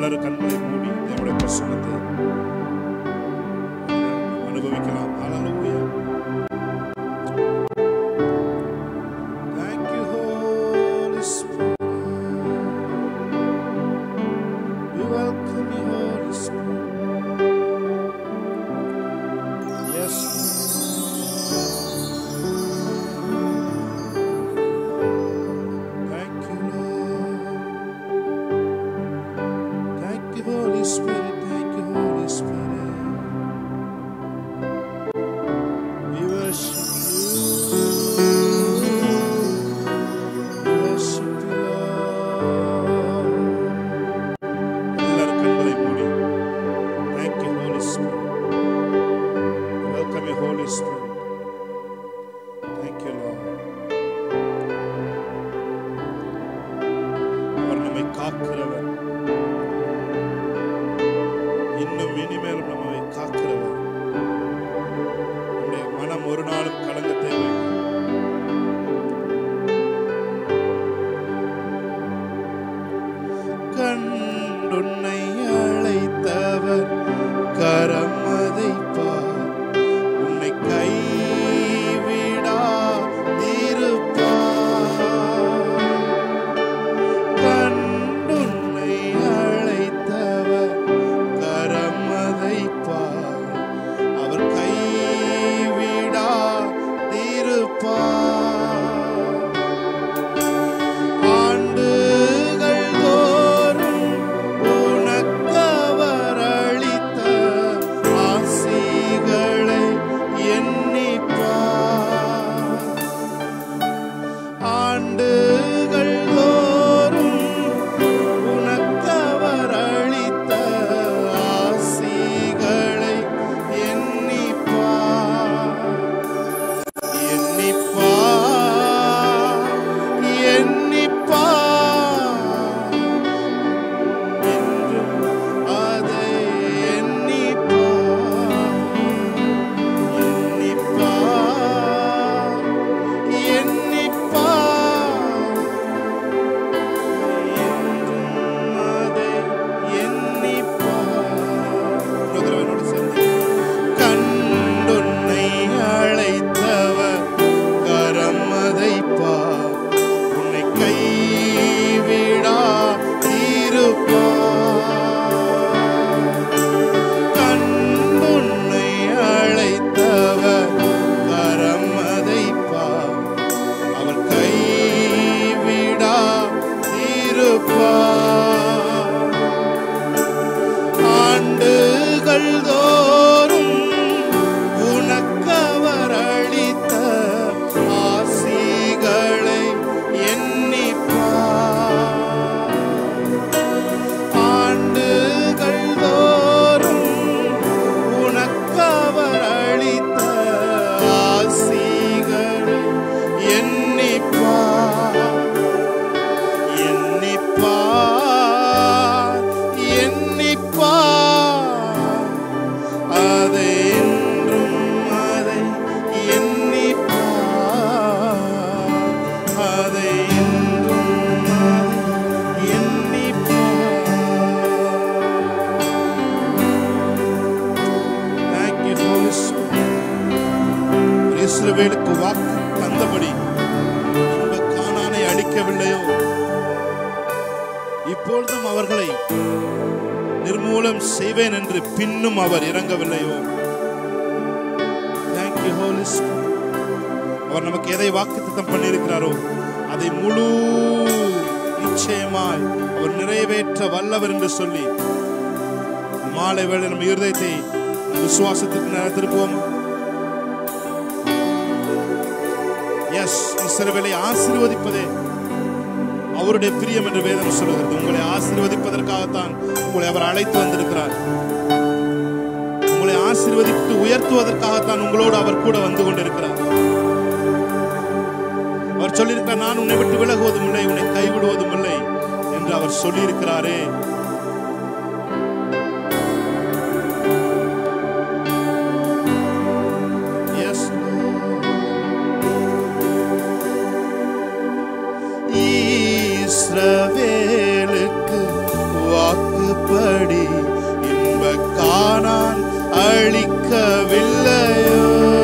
எல்லாரும் கண்களை மூடி தேவனுடைய பிரசன்னத்தை அனுபவிக்கலாம் Hallelujah. Thank you, Holy Spirit. We welcome you, Holy Spirit. Yes, Lord. Thank you, Lord. Thank you, Holy Spirit. Thank you, Holy Spirit. We worship you. We worship you, Lord. எல்லாரும் கண்களை மூடி. Thank you, Holy Spirit. Welcome you, Holy Spirit. Thank you, Lord. அவர் நம்மை காக்கிறவர் இன்னும் இனிமேலும் நம்மை காக்கிறவர் நம்முடைய மனம் ஒரு நாளும் கலங்க தேவை கண்டுன்னை அழைத்தவர் கரம் அதை பார் உன்னை கைவிடா கண்டுன்னை அழைத்தவர் கரமதை பார் அவர் கைவிடா ஆண்டுகள் தோறும் உனக்கவர் அளித்த ஆசிகளை எண்ணிப்பார் ஆண்டுகள் தோறும் உனக்கவர் அளித்த ஆசிகளை எண்ணிப்பார் எண்ணிப்பார் எண்ணிப்பார் என்றும் அதை எண்ணிப்பார் எண்ணிப்பார் எண்ணிப்பார் என்றும் அதை எண்ணிப்பார் இன்னொரு தடவை என்னோட சேர்ந்து கண்டுன்னை அழைத்தவர் கரமதை பார் உன்னை கைவிடா இருப்பார் கண்டுன்னை அழைத்தவர் கரமதை பார் அவர் கைவிடா இருப்பார் ஆண்டுகள் தோறும் உனக்கவர் அளித்த ஆசிகளை எண்ணிப்பார் ஆண்டுகள் தோறும் உனக்கவர் அளித்த ஆசிகளை எண்ணிப்பார் எண்ணிப்பார் எண்ணிப்பார் அதை என்றும் அதை எண்ணிப்பார் அதை என்றும் அதை எண்ணிப்பார் Thank you, Holy Spirit. இஸ்ரவேலுக்கு வாக்கு தந்தபடி இந்த கானானை அழிக்கவில்லையோ இப்பொழுதும் அவர்களை நிர்மூலம் செய்வேன் என்று பின்னும் அவர் இறங்கவில்லையோ Thank you, Holy Spirit. அவர் நமக்கு எதை வாக்குத்தத்தம் பண்ணியிருக்கிறாரோ அதை முழு நிச்சயமாய் அவர் நிறைவேற்ற வல்லவர் என்று சொல்லி மாலை வேளை நம்ம இருதயத்தை விசுவாசத்துக்கு நேரம் திருப்புவோம் எஸ் இஸ்ரவேலை ஆசீர்வதிப்பதே அவருடைய பிரியம் என்று வேதம் சொல்லுகிறது உங்களை ஆசீர்வதிப்பதற்காகத்தான் உங்களை அவர் அழைத்து வந்திருக்கிறார் உங்களை ஆசீர்வதித்து உயர்த்துவதற்காகத்தான் உங்களோடு அவர் கூட வந்து கொண்டிருக்கிறார் அவர் சொல்லியிருக்கிறார் நான் உன்னை விட்டு விலகுவதும் இல்லை உன்னை கைவிடுவதும் இல்லை என்று அவர் சொல்லியிருக்கிறாரே Yes, Lord. இஸ்ரவேலுக்கு வாக்கு வாக்குப்படி இன்ப காணான் அழிக்கவில்லையோ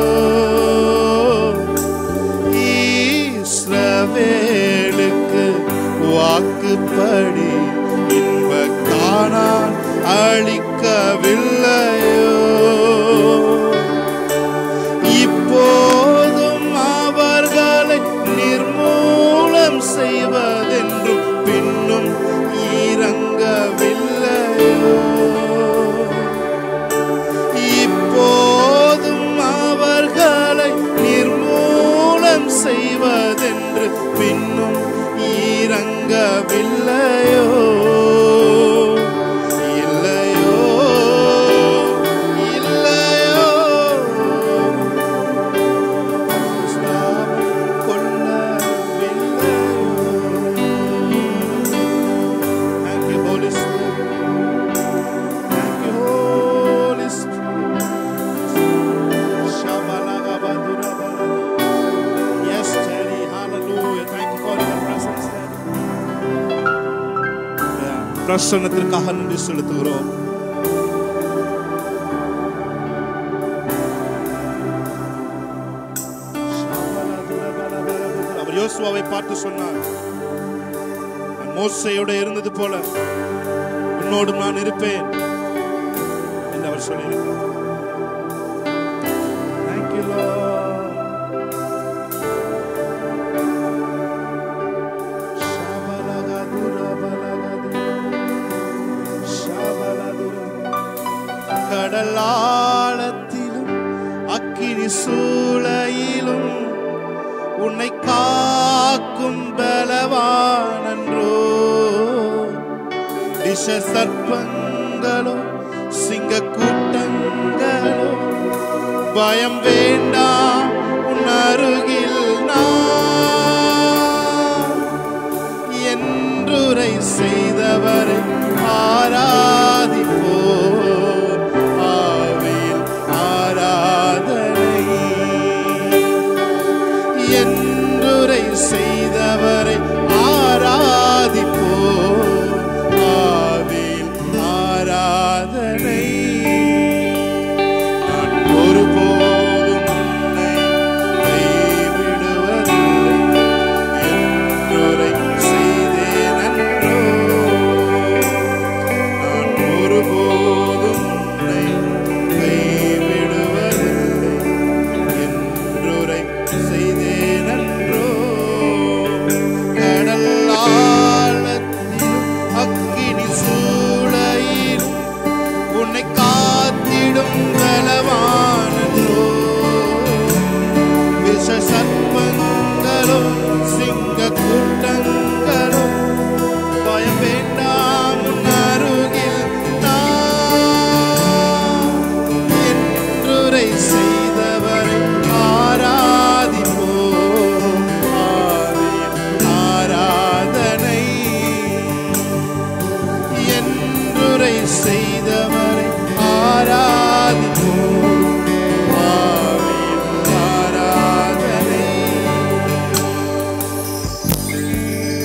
ஈஸ்ரவேலுக்கு வாக்குப்படி இன்ப காணான் அழிக்கவில்லையோ இப்போதும் அவர்களை நிர்மூலம் செய்வதென்றும் பின்னும் இறங்கவில்லையோ இப்போதும் அவர்களை நிர்மூலம் செய்வதென்று பின்னும் இறங்கவில்லையோ இல்லையோ இல்லையோ ஸ்தாபம் கொள்ளவில்லையோ Thank you, Holy Spirit. Thank you, Holy Spirit. Shabalagabadurabala. Yes, Daddy. Hallelujah. Thank you for your presence, Daddy. Yeah. பிரசன்னத்திற்காக நன்றி செலுத்துகிறோம் அவர் யோசுவாவை பார்த்து சொன்னார் நான் மோசையோட இருந்தது போல உன்னோடும் நான் இருப்பேன் என்று அவர் சொல்லியிருக்கிறார் Thank you, Lord. Shabalagadur, Shabalagadur. கடலாழத்திலும் அக்கினி சூளையிலும் உன்னை காக்கும் பலவானன்றோ விஷ சர்ப்பங்களோ சிங்க கூட்டங்களோ பயம் வேண்டாம் உன் அருகில் நான் என்றுரை செய்தவரை ஆராதிப்போம் ஆவியில் ஆராதனை என்றுரை செய்தவரை ஆராதிப்போம் ஆவியில் ஆராதனை நான் ஒருபோதும் உன்னை கைவிடுவதில்லை என்றுரை செய்தேன் அன்றோ நான் ஒருபோதும் உன்னை கைவிடுவதில்லை என்றுரை செய்தேன் அன்றோ கடல் ஆழத்திலும் அக்கினி சூளையில் உன்னை காத்திடும் பலவானோ விஷ சர்ப்பங்களும் சிங்க கூட்டங்களும் பயம் வேண்டாம் உன் அருகில் நான் என்றுரை செய்தவரை ஆராதிப்போம் ஆவியில் ஆராதனை என்றுரை செய்தவரை ஆராதிப்போம் ஆவியில் ஆராதனை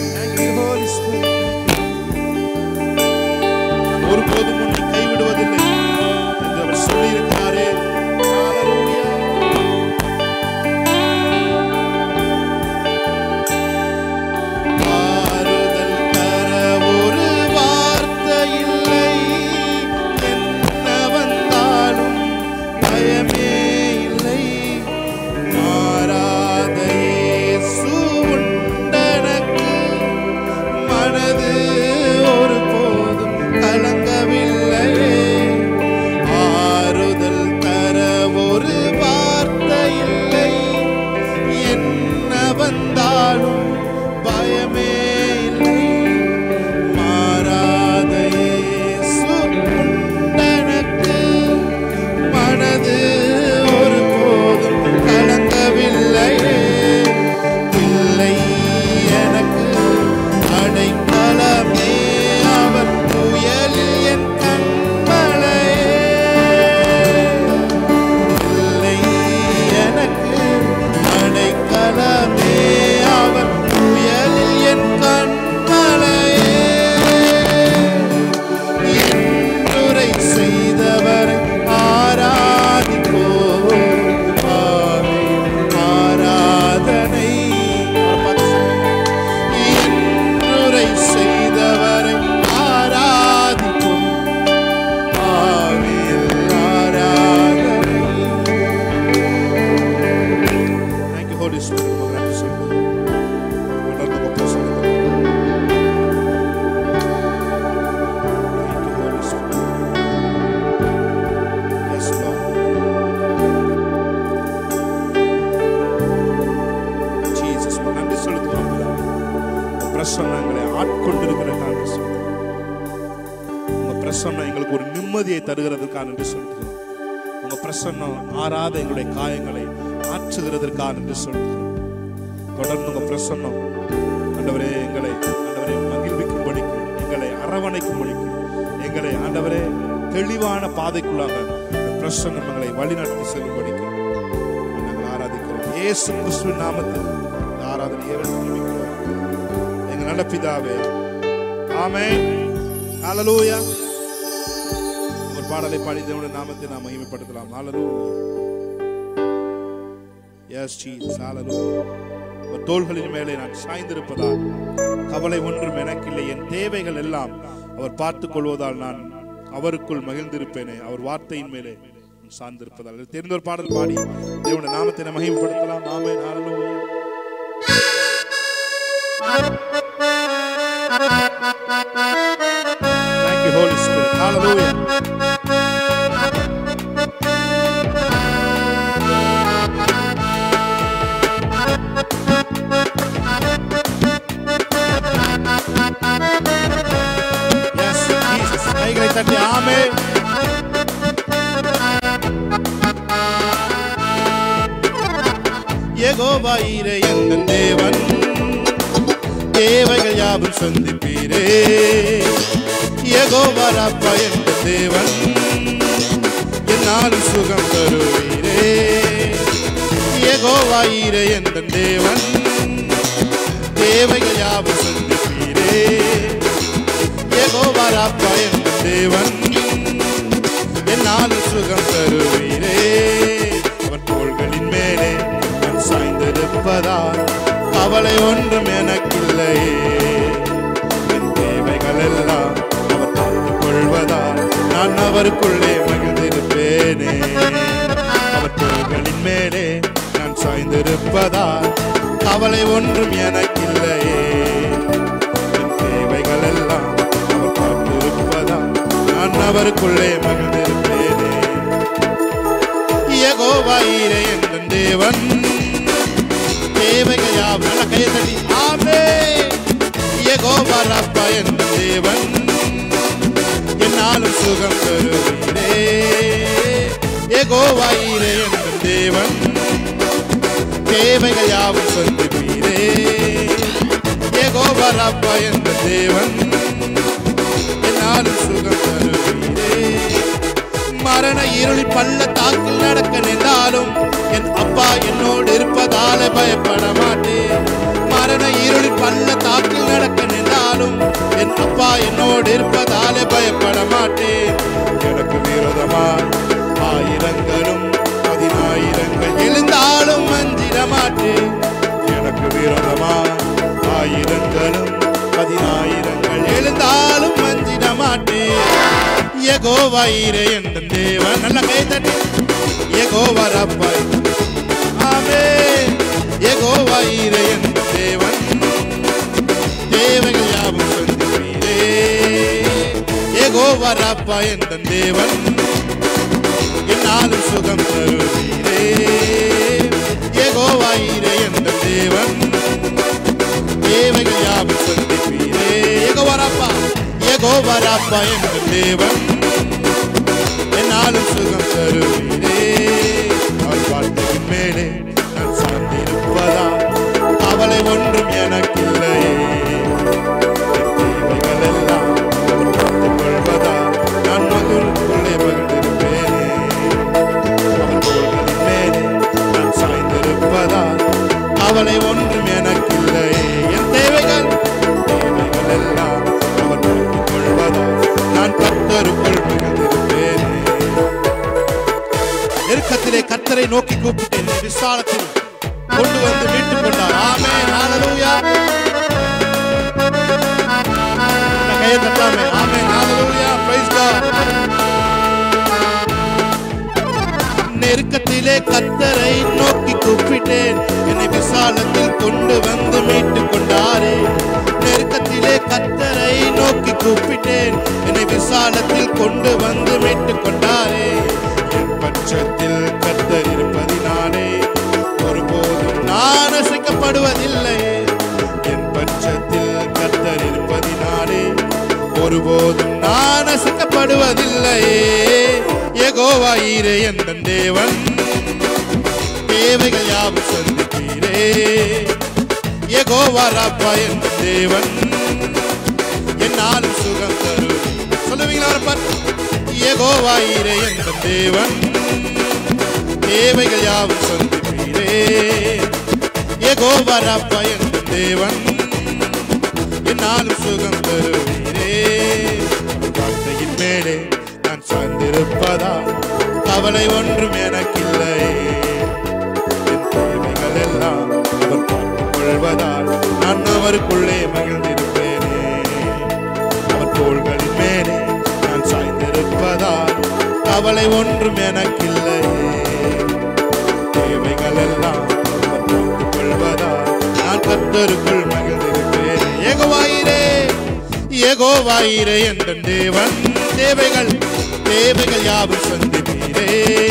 Holy Spirit உமக்கு நன்றி சொல்லுகிறோம் தொடர்ந்து உங்க பிரசன்னத்தை Thank you, Holy Spirit. Yes, Lord. Jesus, உமக்கு நன்றி செலுத்துகிறோம் பிதாவே. உங்க பிரசன்னம் எங்களை ஆட்கொண்டிருக்கிற நன்றி செலுத்துகிறோம். உங்க பிரசன்னம் எங்களுக்கு ஒரு நிம்மதியை தருகிறதுக்காக நன்றி செலுத்துகிறோம் உங்க பிரசன்னம் ஆறாத எங்களுடைய காயங்களை ஆற்றுகிறதற்காக நன்றி செலுத்துகிறோம் தொடர்ந்து உங்க பிரசன்னம் ஆண்டவரே எங்களை ஆண்டவரே மகிழ்விக்கும்படிக்கு எங்களை அரவணைக்கும்படிக்கு எங்களை ஆண்டவரே தெளிவான பாதைக்குள்ளாக இந்த பிரசன்னம் எங்களை வழிநடத்தி செல்லும்படிக்கு நாங்கள் ஆராதிக்கிறோம் இயேசு கிறிஸ்துவின் நாமத்தில் இந்த ஆராதனை ஏறெடுக்கிறோம் எங்க நல்ல பிதாவே ஆமென் ஹalleluya ஒரு பாடலை பாடி தேவனுடைய நாமத்தை நாம் மகிமைப்படுத்தலாம் ஹalleluya எஸ் ஜீசஸ் ஹalleluya அவர் தோள்களின் மேலே நான் சாய்ந்திருப்பதால் கவலை ஒன்றும் எனக்கில்லை என் தேவைகள் எல்லாம் அவர் பார்த்துக் கொள்வதால் நான் அவருக்குள் மகிழ்ந்திருப்பேனே அவர் வார்த்தையின் மேலே நான் சார்ந்திருப்பதால் தெரிந்த ஒரு பாடல் பாடி தேவனுடைய நாமத்தை நாம் மகிமைப்படுத்தலாம் ஆமென் hallelujah Thank you, Holy Spirit. Hallelujah. Yes, Jesus. கைகளை தட்டி ஆமே யெகோவாயிரே எந்தன் தேவன் தேவைகள் யாவும் சந்திப்பீரே யெகோவா ராப்பா என்ற தேவன் என்னாலும் சுகம் தருவீரே யெகோவாயிரே என்ற தேவன் தேவைகள் யாவும் சந்திப்பீரே யெகோவா ராப்பா என்ற தேவன் என்னாலும் சுகம் தருவீரே அவர் தோள்களின் மேலே நான் சாய்ந்திருப்பதால் கவலை ஒன்றும் எனக்கில்லையே என் தேவைகள் எல்லாம் அவர் பார்த்துக் கொள்வதால் நான் அவருக்குள்ளே மகிழ்ந்திருப்பேனே அவர் தோள்களின் மேலே நான் சாய்ந்திருப்பதால் கவலை ஒன்றும் எனக்கில்லையே என் தேவைகள் எல்லாம் அவர் பார்த்திருப்பதால் நான் அவருக்குள்ளே மகிழ்ந்திருப்பேனே யெகோவாயிரே என்ற தேவன் தேவைகள் யாவும் நல்ல கையை தட்டி ஆமே யெகோவா ராப்பா என்ற தேவன் என்னாலும் சுகம் தருவீரே யெகோவாயிரே என்ற தேவன் தேவைகள் யாவும் சந்திப்பீரே யெகோவா ராப்பா என்ற தேவன் என்னாலும் சுகம் தருவீரே மரண இருளி பள்ளத்தாக்கில் நடக்க நின்றாலும் என் அப்பா என்னோடு இருப்பதால பயப்பட மாட்டேன் மரண இருளி பள்ளத்தாக்கில் நடக்க நின்றாலும் என் அப்பா என்னோடு இருப்பதால பயப்பட மாட்டேன் எனக்கு விரோதமாய் ஆயிரங்களும் பதினாயிரங்கள் எழுந்தாலும் மஞ்சிட மாட்டேன் எனக்கு விரோதமாய் ஆயிரங்களும் பதினாயிரங்கள் எழுந்தாலும் மஞ்சிட மாட்டேன் யெகோவாயிரே என்ற தேவன் நல்ல கை தட்டி யெகோவா ரப்பாய் ஆமே யெகோவாயிரே என்ற தேவன் தேவைகள் யாவும் சந்திப்பீரே யெகோவா ரப்பா என்ற தேவன் என்னாலும் சுகம் தருவீரே யெகோவாயிரே என்ற தேவன் தேவைகள் யாவும் சந்திப்பீரே யெகோவா ரப்பா யெகோவா ரப்பா என்ற தேவன் என்னாலும் சுகம் தருவீரே அவர் வார்த்தையின் மேலே நான் சார்ந்திருப்பதா கவலை ஒன்றும் எனக்கில்லையே என் தேவைகள் எல்லாம் அவர் பார்த்துக் கொள்வதா நான் மகளுக்குள்ளே மகிழ்ந்திருப்பேனே அவர் தோள்களின் மேலே நான் சாய்ந்திருப்பதா கவலை ஒன்றும் எனக்கில்லையே என் தேவைகள் தேவைகள் எல்லாம் அவர் பார்த்துக் கொள்வதா நான் கர்த்தருக்குள் மகிழ்ந்திருப்பேனே நெருக்கத்திலே கர்த்தரை நோக்கி கூப்பிட்டேன் விசாலத்தில் கொண்டு வந்து மீட்டுக் கொண்டார் ஆமே ஹalleluya கையை தட்டாமே ஆமே ஹalleluya praise God நெருக்கத்திலே கர்த்தரை நோக்கி கூப்பிட்டேன் என்னை விசாலத்தில் கொண்டு வந்து மீட்டு கொண்டாரே நெருக்கத்திலே கத்தரை நோக்கி கூப்பிட்டேன் என்னை விசாலத்தில் கொண்டு வந்து மீட்டு கொண்டாரே என் பட்சத்தில் கத்தர் இருப்பதினாலே ஒருபோதும் நான் அசைக்கப்படுவதில்லை என் பட்சத்தில் கத்தர் இருப்பதினாலே ஒருபோதும் நான் அசைக்கப்படுவதில்லையே ஏகோவாயிரே எந்த தேவன் தேவைகள் யாவும் சந்திப்பீரே ஏகோவா ராப்பா எந்த தேவன் என்னாலும் சுகம் தரும் சொல்லுவீங்களா ரப்பர் ஏகோவாயிரே எந்த தேவன் தேவைகள் யாவும் சந்திப்பீரே ஏகோவா ராப்பா எந்த தேவன் என்னாலும் சுகம் தருவீரே வார்த்தையின் மேலே நான் சார்ந்திருப்பதா கவலை ஒன்றும் எனக்கில்லை என் தேவைகள் எல்லாம் அவர் பார்த்துக் கொள்வதால் நான் அவருக்குள்ளே மகிழ்ந்திருப்பேனே அவர் தோள்களின் மேலே நான் சாய்ந்திருப்பதால் கவலை ஒன்றும் எனக்கில்லை தேவைகள் எல்லாம் அவர் பார்த்துக் கொள்வதால் நான் கத்தருக்குள் மகிழ்ந்திருப்பேன் ஏகோவாயிரே ஏகோவாயிரே என்ற தேவன் தேவைகள் தேவைகள் யாவும் சந்திப்பீரே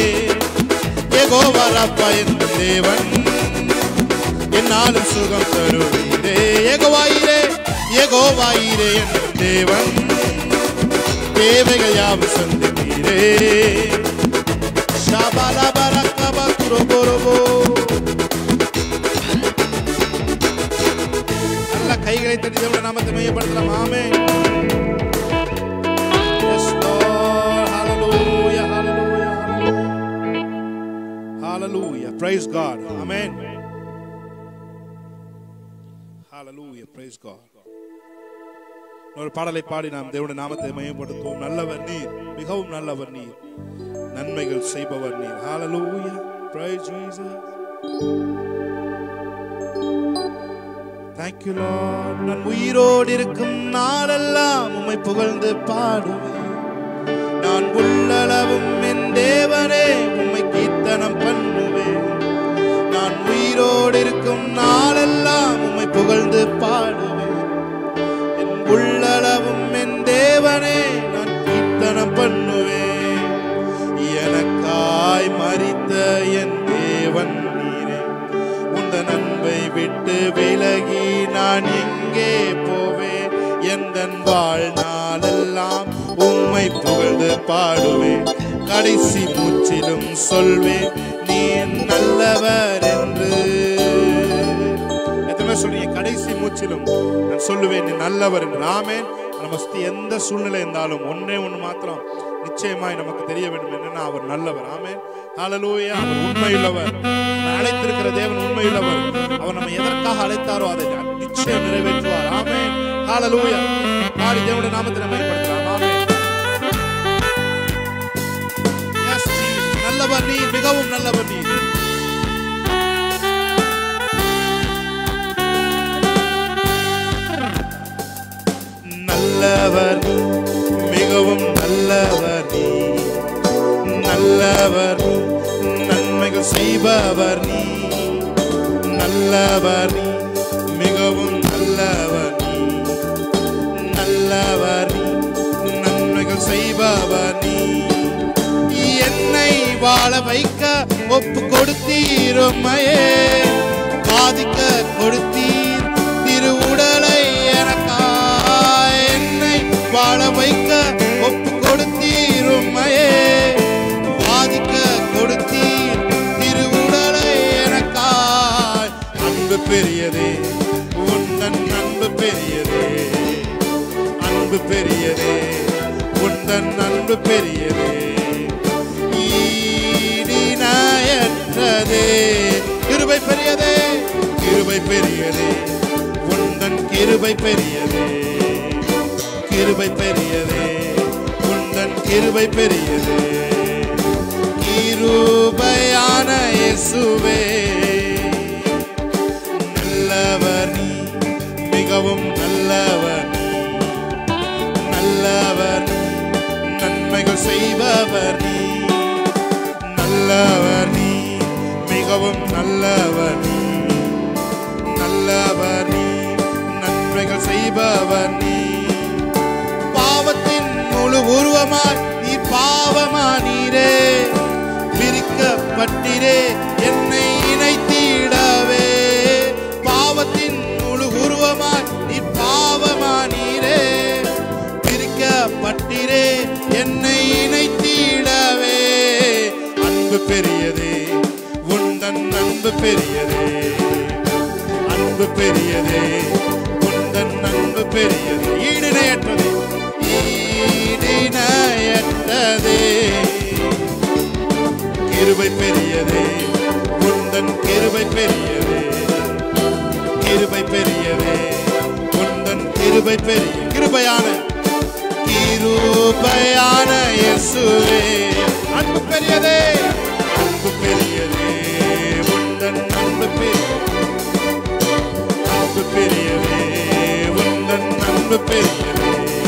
ஏகோவா ராப்பா என்ற தேவன் என்னாலும் சுகம் தருவீரே ஏகோவாயிரே ஏகோவாயிரே என்ற தேவன் தேவைகள் யாவும் சந்திப்பீரே ஷாபாலாபரக்கபா குரோபோரோபோ நல்ல கைகளை தட்டி தேவனுடைய நாமத்தை மையப்படுத்தலாம் ஆமே Yes, Lord. Hallelujah, hallelujah, hallelujah. Hallelujah. Praise God. Amen. Hallelujah. Praise God. ஒரு பாடலை பாடி நாம் தேவனுடைய நாமத்தை மையப்படுத்துவோம் நல்லவர் நீர் மிகவும் நல்லவர் நீர் நன்மைகள் செய்பவர் நீர் Hallelujah. Praise Jesus. Thank you, Lord. நான் உயிரோடு இருக்கும் நாளெல்லாம் உம்மை புகழ்ந்து பாடுவேன் நான் உள்ளளவும் என் தேவனே உம்மை கீர்த்தனம் பண்ணுவேன் நான் உயிரோடு இருக்கும் நாளெல்லாம் உம்மை புகழ்ந்து பாடுவேன் என் உள்ளளவும் என் தேவனே நான் கீர்த்தனம் பண்ணுவேன் எனக்காய் மறித்த என் தேவன் நீரே உந்த நன்மை விட்டு விலகி நான் எங்கே போவேன் எந்த வாழ்நாளெல்லாம் உம்மை புகழ்ந்து பாடுவேன் கடைசி மூச்சிலும் சொல்வேன் நீ நல்லவர் என்று எத்தனை பேர் சொல்றீங்க கடைசி மூச்சிலும் நான் சொல்லுவேன் நீ நல்லவர் என்று ஆமென் நம்ம சுத்தி எந்த சூழ்நிலை இருந்தாலும் ஒன்னே ஒன்று மாத்திரம் நிச்சயமாய் நமக்கு தெரிய வேண்டும் என்னன்னா அவர் நல்லவர் ஆமென் ஹalleluya அவர் உண்மையுள்ளவர் நம்மை அழைத்திருக்கிற தேவன் உண்மையுள்ளவர் அவர் நம்ம எதற்காக அழைத்தாரோ அதை நிச்சயம் நிறைவேற்றுவார் ஆமென் ஹalleluya பாடி தேவனுடைய நாமத்தை மேம்படுத்தலாம் ஆமென் Yes, Jesus. நல்லவர் நீர் மிகவும் நல்லவர் நீர் நல்லவர் நீ, மிகவும் நல்லவர் நீ நல்லவர் நீ, நன்மைகள் செய்பவர் நீ நல்லவர் நீ மிகவும் நல்லவர் நீ நல்லவர் நீ நன்மைகள் செய்பவர் நீ என்னை வாழ வைக்க ஒப்பு கொடுத்தீருமையே பாதிக்க கொடுத்தீர் திரு உடலை எனக்காய் என்னை வாழ வைக்க ஒப்பு கொடுத்தீருமையே பாதிக்க கொடுத்தீர் திரு உடலை எனக்காய் அன்பு பெரியதே உந்தன் அன்பு பெரியதே அன்பு பெரியதே உந்தன் அன்பு பெரியதே ஈடினாயற்றதே கிருபை பெரியதே கிருபை பெரியதே உந்தன் கிருபை பெரியதே கிருபை பெரியதே உந்தன் கிருபை பெரியதே கிருபையான இயேசுவே நல்லவர் நீ மிகவும் நல்லவர் நீ நல்லவர் நீ நன்மைகள் செய்பவர் நீ நல்லவர் நீ மிக மிகவும் நல்லவர் நீ நல்லவர் நீ நன்மைகள் செய்பவர் நீ பாவத்தின் முழு உருவமாய் நீ பாவமா நீரே பிரிக்கப்பட்டிரே என்னை இணைத்திடவே பாவத்தின் முழு உருவமாய் நீ பாவமா நீரே பிரிக்கப்பட்டிரே என்னை இணைத்திடவே அன்பு பெரியதே உந்தன் அன்பு பெரியதே அன்பு பெரியதே உந்தன் அன்பு பெரியதே ஈடிணையற்றதே ஈடிணையற்றதே கிருபை பெரியதே உந்தன் கிருபை பெரியதே கிருபை பெரியதே உந்தன் கிருபை பெரிய கிருபையான கிருபையான இயேசுவே அன்பு பெரியதே அன்பு பெரியதே உந்தன் அன்பு பெரிய அன்பு பெரியதே உந்தன் அன்பு பெரியதே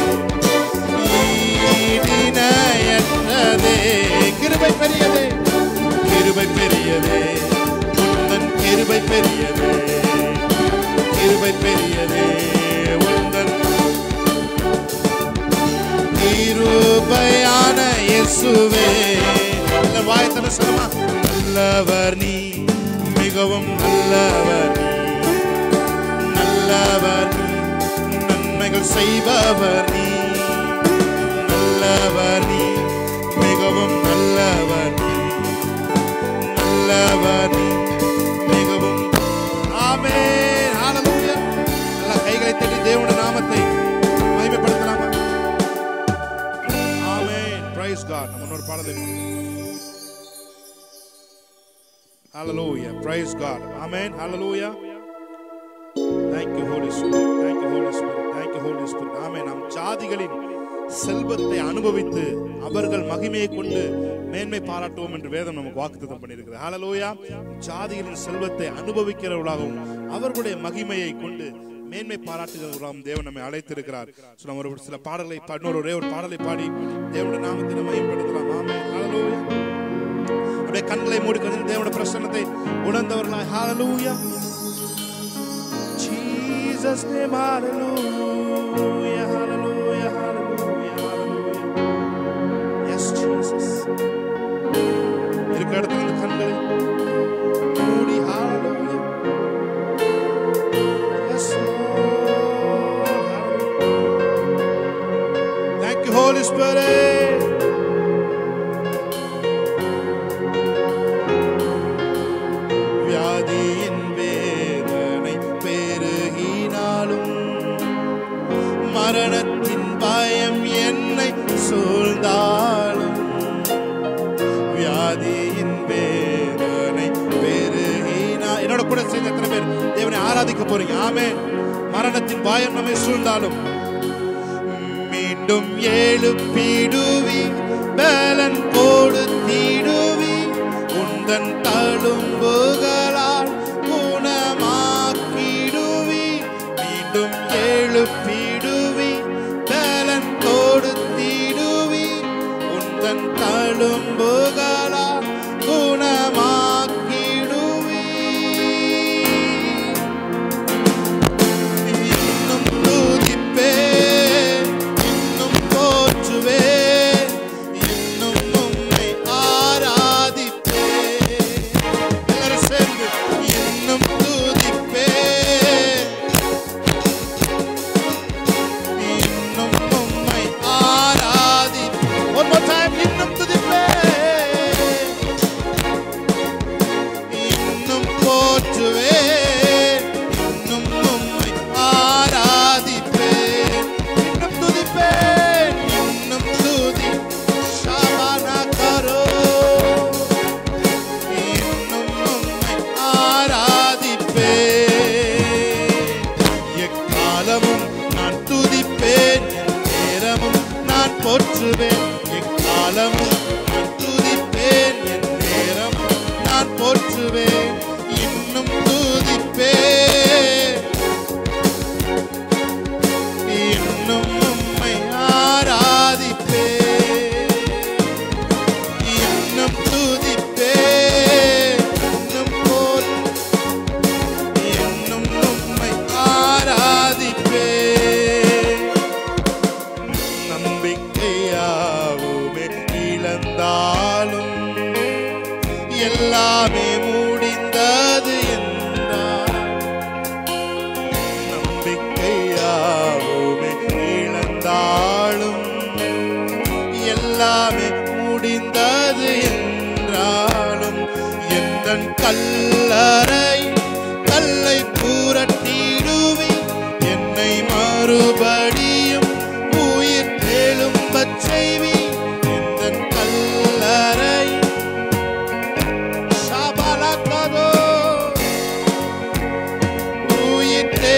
ஈடிணையற்றதே கிருபை பெரியதே கிருபை பெரியதே உந்தன் கிருபை பெரியதே கிருபை பெரியதே உந்தன் கிருபையான இயேசுவே நல்ல வாயத்தன சொல்லுமா நல்லவர் நீ மிகவும் நல்லவர் நீ நல்லவர் நீ நன்மைகள் செய்பவர் நீ நல்லவர் நீ மிகவும் நல்லவர் நீ நல்லவர் நீ மிகவும் ஆமென் ஹalleluya நல்ல கைகளை தட்டி தேவனுடைய நாமத்தை மகிமைப்படுத்தலாமா ஆமென் பிரைஸ் காட் நம்ம இன்னொரு பாடலை hallelujah praise God amen hallelujah Thank you Holy Spirit thank you Holy Spirit thank you Holy Spirit amen நாம் ஜாதிகளின் செல்வத்தை அனுபவித்து அவர்கள் மகிமையை கொண்டு மேன்மை பாராட்டுவோம் என்று வேதம் நமக்கு வாக்குத்தத்தம் பண்ணியிருக்கிறது ஹalleluya ஜாதிகளின் செல்வத்தை அனுபவிக்கிறவர்களாகவும் அவர்களுடைய மகிமையை கொண்டு மேன்மை பாராட்டுகிறவர்களாகவும் தேவன் நம்மை அழைத்திருக்கிறார் So, நம்ம ஒரு சில பாடல்களை பா- இன்னொரு ஒரே ஒரு பாடலை பாடி தேவனுடைய நாமத்தை நம்ம மேம்படுத்தலாம் ஆமென் ஹalleluya அப்படியே கண்களை மூடிக்கொண்டு தேவனுடைய பிரசன்னத்தை உணர்ந்தவர்களாய் ஹalleluya Jesus name hallelujah hallelujah hallelujah hallelujah yes Jesus இருக்கிற இடத்துல இந்த கண்களை மூடி hallelujah yes Lord hallelujah thank you Holy Spirit வியாதியின் வேதனை பெருகினாலும் மரணத்தின் பயம் என்னை சூழ்ந்தாலும் வியாதியின் வேதனை பெருகினா என்னோட கூட சேர்ந்து எத்தனை பேர் தேவனை ஆராதிக்க போறீங்க ஆமே மரணத்தின் பயம் நம்மை சூழ்ந்தாலும் மீண்டும் எழுப்பிடுவி பலன் கொடுத்திடுவி உந்தன் தழும்புகளால் குணமாக்கிடுவி மீண்டும் எழுப்பிடுவி பலன் கொடுத்திடுவி உந்தன் தழும்புகளால் குணமாக்கிடுவி இன்னும் துதிப்பேன், இன்னும் போற்றுவேன், இன்னும் உம்மை ஆராதிப்பேன். எல்லாரும் சேர்ந்து, இன்னும் துதிப்பேன்,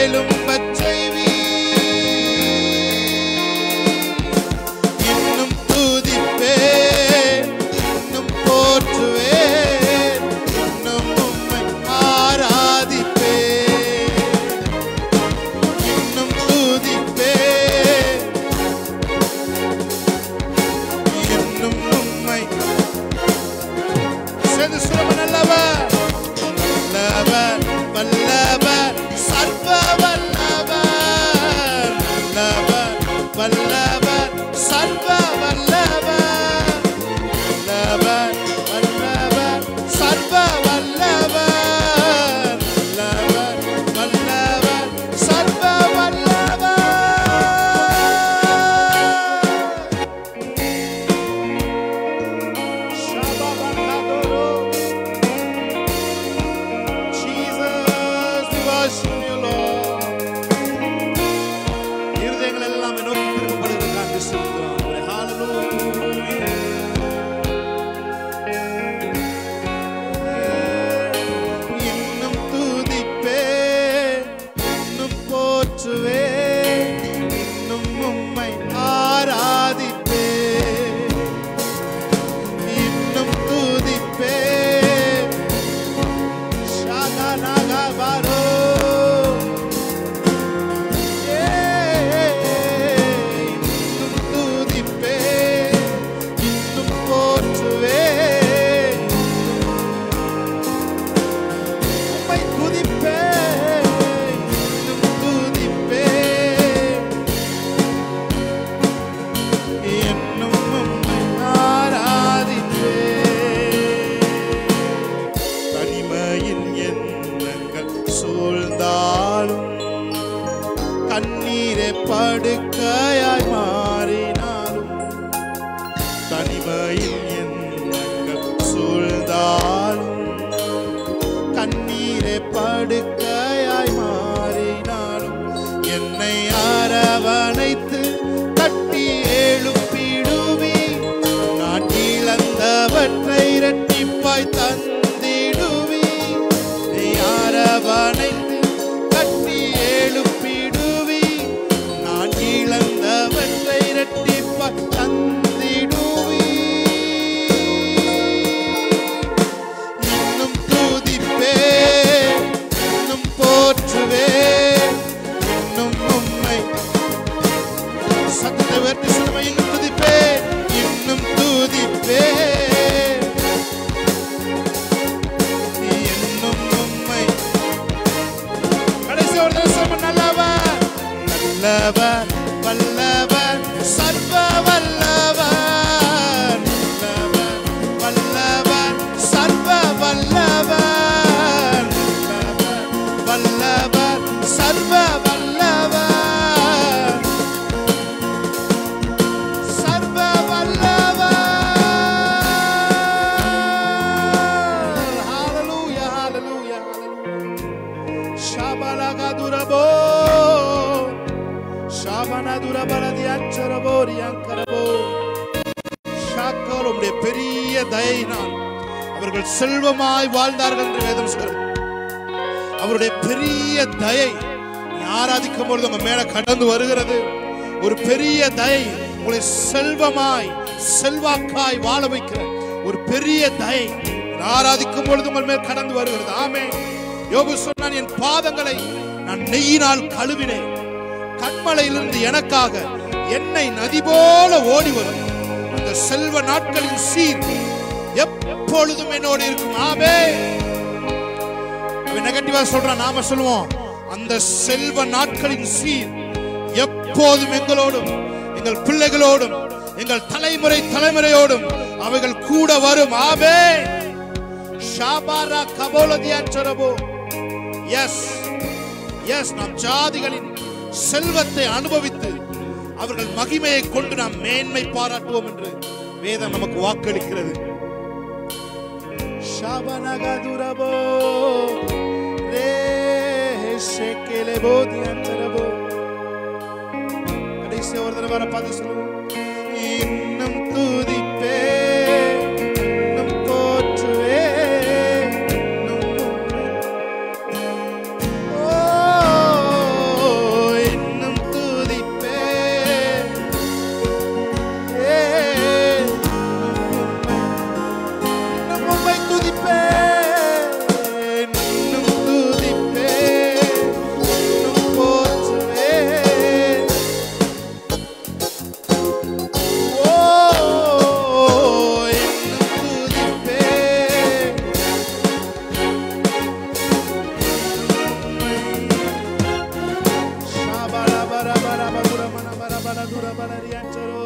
எழும்பச் செய்வீர். இன்னும் துதிப்பேன், இன்னும் போற்றுவேன், இன்னும் உம்மை ஆராதிப்பேன். இன்னும் துதிப்பேன், இன்னும் உம்மை சேர்ந்து சொல்லுங்க நல்லவர் நல்லவர் வல்லவர் சர்வ வல்லவர் நல்லவர் வல்லவர் சர்வ வல்லவர் வல்லவர் வல்லவர் சர்வ வல்லவர் வல்லவர் வல்லவர் சர்வ வல்லவர் Shabbat-Kadoro. Jesus, we worship you, Lord. இருதயங்கள் எல்லாம் நோக்கி திரும்பப்படுகிறதுக்காக விசுவாசிக்கிறோம். Hallelujah. இன்னும் துதிப்பேன், இன்னும் போற்றுவேன், இன்னும் உம்மை ஆராதிப்பேன் இன்னும் துதிப்பேன் ஷாகனாகவாரோ. ஏய், இன்னும் துதிப்பேன், இன்னும் போற்றுவேன். உம்மை துதிப்பேன், இன்னும் துதிப்பேன். என்னும் உம்மை ஆராதிப்பேன். தனிமையின் எண்ணங்கள் சூழ்ந்தாலும் கண்ணீரை படுக்கையாய் மாறினாலும் தனிமையின் எண்ணங்கள் சூழ்ந்தாலும் கண்ணீரை படுக்கையாய் மாறினாலும் என்னை அரவணைத்து கட்டி எழுப்பிடுவி நான் இழந்தவற்றை இரட்டிப்பாய் தந்திடுவி நீ அரவணைத்து கட்டி எழுப்பிடுவி நான் இழந்தவற்றை இரட்டிப்பாய் தந்திடுவி இன்னும் துதிப்பேன் இன்னும் போற்றுவேன் இன்னும் உம்மை சத்தத்தை உயர்த்தி சொல்லுங்க இன்னும் துதிப்பேன் இன்னும் துதிப்பேன் இன்னும் உம்மை கடைசி ஒரு தரிசனம் நல்லவர் நல்லவர் வல்லவர் சர்வ வல்லவர் நல்லவர் வல்லவர் சர்வ வல்லவர் நல்லவர் வல்லவர் சர்வ வல்லவர் சர்வ வல்லவர் ஹalleluya ஹalleluya ஹalleluya ஷாபலகதுரபோ ஷாபனதுரபலதியச்சரபோ ரியங்கரபோ ஷாக்கர் உம்முடைய பெரிய தயையினால் அவர்கள் செல்வமாய் வாழ்ந்தார்கள் என்று வேதம் சொல்கிறது அவருடைய பெரிய தயை நீ ஆராதிக்கும் பொழுது உங்க மேல கடந்து வருகிறது ஒரு பெரிய தயை உங்களை செல்வமாய் செல்வாக்காய் வாழ வைக்கிற ஒரு பெரிய தயை நீ ஆராதிக்கும் பொழுது உங்கள் மேல் கடந்து வருகிறது ஆமே யோபு சொன்னான் என் பாதங்களை நான் நெய்யினால் கழுவினேன் கண்மலையிலிருந்து எனக்காக என்னை நதி போல ஓடி வரும் அந்த செல்வ நாட்களின் சீர் எப்பொழுதும் என்னோடு இருக்கும் ஆமே அவன் நெகட்டிவா சொல்றான் நாம சொல்லுவோம் அந்த செல்வ நாட்களின் சீர் எப்போதும் எங்களோடும் எங்கள் பிள்ளைகளோடும் எங்கள் தலைமுறை தலைமுறையோடும் அவைகள் கூட வரும் ஆமே ஷாபாரா கபோலதியாச்சரபோ எஸ் எஸ் நாம் ஜாதிகளின் செல்வத்தை அனுபவித்து அவர்கள் மகிமையை கொண்டு நாம் மேன்மை பாராட்டுவோம் என்று வேதம் நமக்கு வாக்களிக்கிறது ஷாபனகதுரபோ ரே ஷெக்கெலெபோ தியந்தரபோ கடைசி ஒரு தடவை வர பார்த்து சொல்லுவோம் இன்னும் துதிப்பே இன்னும் போற்றுவே இன்னும் உம்மை ஓ பலதுர பலரியாச்சரோ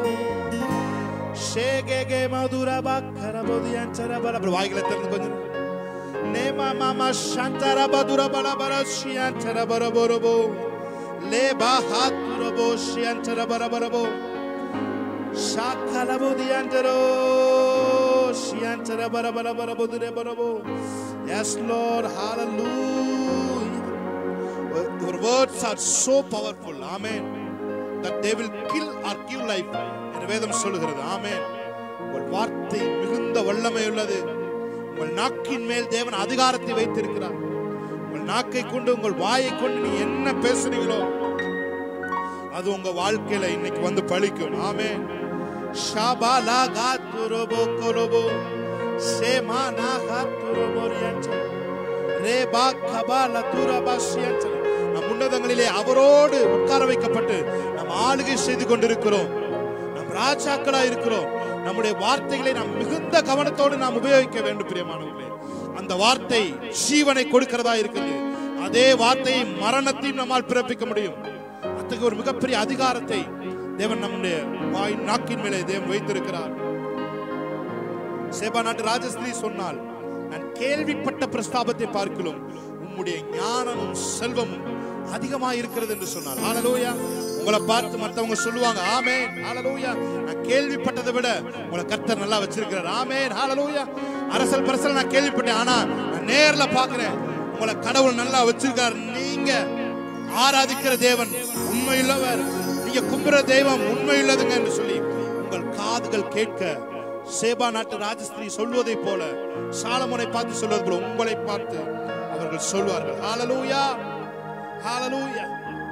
ஷேகேகே மதுர பக்கர போதியாச்சர பல அப்புறம் வாய்களை திறந்து கொஞ்சம் நேமா மாமா சந்தர பதுர பல பர ஷியாச்சர பர பரபோ லே பாஹாத்துரபோ ஷியாச்சர பர பரபோ ஷாக்கல போதியாச்சரோ ஷியாச்சர பர பர பர போதுரே பரபோ yes Lord hallelujah your words are so powerful amen that they will kill or give life என்று வேதம் சொல்லுகிறது ஆமென் உங்கள் வார்த்தை மிகுந்த வல்லமை உள்ளது உங்கள் நாக்கின் மேல் தேவன் அதிகாரத்தை வைத்திருக்கிறார் உங்கள் நாக்கை கொண்டு உங்கள் வாயை கொண்டு நீ என்ன பேசுறீங்களோ அது உங்க வாழ்க்கையில இன்னைக்கு வந்து பழிக்கும் ஆமென் ஷாபாலா காத்துரோபோ கொரோபோ சேமா நா காத்துரோபோ ரியாச்சோ ரேபா கபால துரபா ஷியாச்சோ நம் உன்னதங்களிலே அவரோடு உட்கார வைக்கப்பட்டு நாம் ஆளுகை செய்து கொண்டிருக்கிறோம் நம் ராஜாக்களா இருக்கிறோம் நம்முடைய வார்த்தைகளை நாம் மிகுந்த கவனத்தோடு நாம் உபயோகிக்க வேண்டும் பிரியமானவர்களே அந்த வார்த்தை ஜீவனை கொடுக்கிறதா இருக்குது அதே வார்த்தையை மரணத்தையும் நம்மால் பிறப்பிக்க முடியும் அத்தகைய ஒரு மிகப்பெரிய அதிகாரத்தை தேவன் நம்முடைய வாய் நாக்கின் மேலே தேவன் வைத்திருக்கிறார் சேபா நாட்டு ராஜஸ்திரி சொன்னால் நான் கேள்விப்பட்ட பிரஸ்தாபத்தை பார்க்கலாம் உம்முடைய ஞானமும் செல்வமும் அதிகமாக இருக்கிறது என்று சொன்னார் ஹalleluya உங்களை பார்த்து மத்தவங்க சொல்லுவாங்க ஆமென் ஹalleluya நான் கேள்விப்பட்டதை விட உங்களை கர்த்தர் நல்லா வச்சிருக்கிறார் ஆமென் ஹalleluya அரசல் பரசல் நான் கேள்விப்பட்டேன் ஆனா நான் நேர்ல பார்க்கிறேன் உங்களை கடவுள் நல்லா வச்சிருக்கார் நீங்க ஆராதிக்கிற தேவன் உண்மையுள்ளவர் நீங்க கும்புற தெய்வம் உண்மையுள்ளதுங்க என்று சொல்லி உங்கள் காதுகள் கேட்க சேபா நாட்டு ராஜஸ்திரி சொல்வதை போல சாலமோனை பார்த்து சொல்வது போல உங்களை பார்த்து அவர்கள் சொல்வார்கள் ஹalleluya ஹalleluya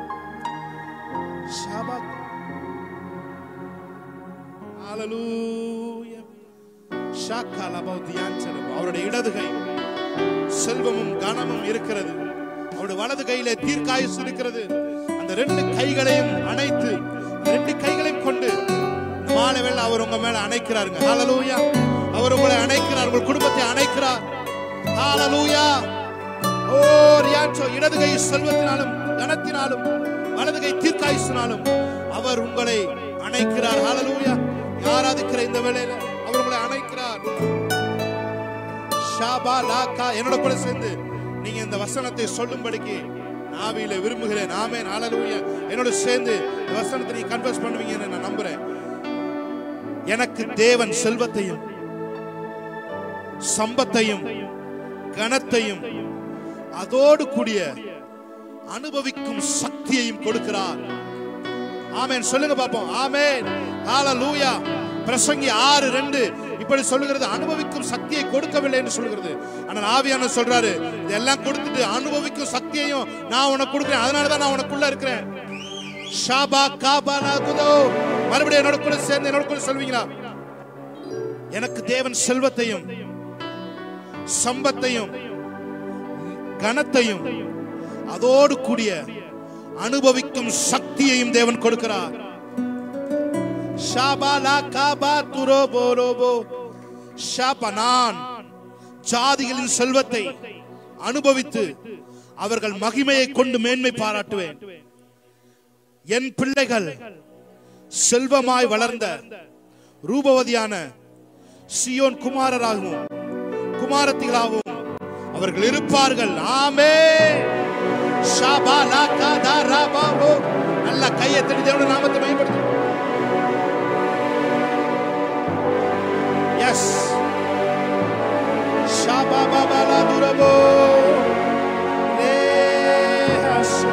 ஷாபாக் ஹalleluya ஷாக்காலபௌதியாஞ்சனம் அவருடைய இடது கை செல்வமும் கனமும் இருக்கிறது அவருடைய வலது கையிலே தீர்க்காயுசு இருக்கிறது அந்த ரெண்டு கைகளையும் அணைத்து அந்த ரெண்டு கைகளையும் கொண்டு இந்த மாலை வேளை அவர் உங்க மேல அணைக்கிறாருங்க ஹalleluya அவர் உங்களை அணைக்கிறார் உங்கள் குடும்பத்தை அணைக்கிறார் ஹalleluya ஓ ரியாச்சோ இடது கை செல்வத்தினாலும் கனத்தினாலும் வலது கை தீர்க்காயுசினாலும் அவர் உங்களை அணைக்கிறார் ஹalleluya ஆராதிக்கிற இந்த வேளையில அவர் உங்களை அணைக்கிறார் ஷாபா லாக்கா என்னோட கூட சேர்ந்து நீங்க இந்த வசனத்தை சொல்லும்படிக்கு நாவில விரும்புகிறேன் ஆமென் ஹalleluya என்னோட சேர்ந்து இந்த வசனத்தை நீங்க கன்வர்ஸ் பண்ணுவீங்கன்னு நான் நம்புறேன் எனக்கு தேவன் செல்வத்தையும் சம்பத்தையும் கனத்தையும் அதோடு கூடிய அனுபவிக்கும் சக்தியையும் கொடுக்கிறார் ஆமென் சொல்லுங்க பாப்போம் ஆமென் ஹalleluya பிரசங்கி ஆறு ரெண்டு இப்படி சொல்லுகிறது அனுபவிக்கும் சக்தியை கொடுக்கவில்லை என்று சொல்லுகிறது ஆனால் ஆவியானவர் சொல்றாரு இதெல்லாம் கொடுத்துட்டு அனுபவிக்கும் சக்தியையும் நான் உனக்கு கொடுக்கிறேன் அதனால தான் நான் உனக்குள்ள இருக்கிறேன் ஷாபா காபா நாகுதோ மறுபடியும் என்னோட கூட சேர்ந்து என்னோட கூட சொல்வீங்களா எனக்கு தேவன் செல்வத்தையும் சம்பத்தையும் கனத்தையும் அதோடு கூடிய அனுபவிக்கும் சக்தியையும் தேவன் கொடுக்கிறார் ஷாபாலா காபா துரோ போரோபோ ஷாபனான் ஜாதிகளின் செல்வத்தை அனுபவித்து அவர்கள் மகிமையை கொண்டு மேன்மை பாராட்டுவேன் என் பிள்ளைகள் செல்வமாய் வளர்ந்த ரூபவதியான சியோன் குமாரராகவும் குமாரத்திகளாகவும் அவர்கள் இருப்பார்கள் ஆமே ஷாபா லா கா தா ரா பா ஓ. நல்ல கையை தட்டி தேவனுடைய நாமத்தை மேம்படுத்தும் எஸ் ஷாபா பாபா லா துரபோ ரே ஹா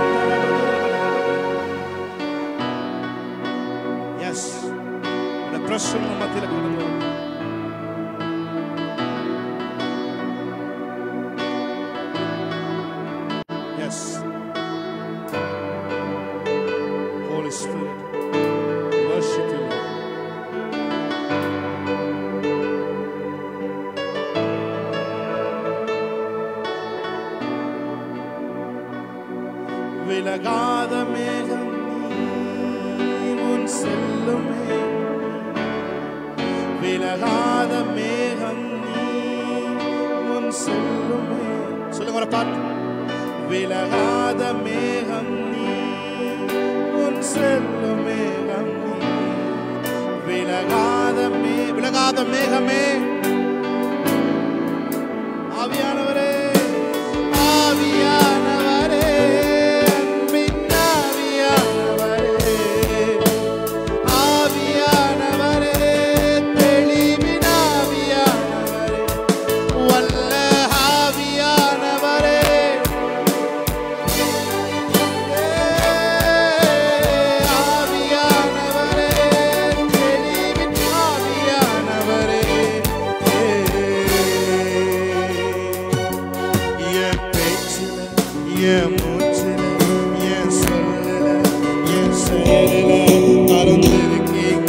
எஸ் இந்த பிரசன்ன மத்தியில் கடந்து வரும். Yes. Holy Spirit, worship you. Lord. விலகாத மேகம் நீ உன் செல்லுமே விலகாத மேகம் நீ உன் செல்லுமே சொல்லுங்க ஒரு பாட்டு விலகாத மேகம் நீ உன் செல்லும் மேகம் விலகாத மேகமே ஆவியானவரே ஆவியானவரே அன்பின் ஆவியானவரே ஆவியானவரே தெளிவின் ஆவியானவரே வல்ல ஆவியானவரே ஆவியானவரே தெளிவின் ஆவியானவரே என் பேச்சில என் மூச்சில என் சொல்லல என் செயலில கலந்திருக்கீங்க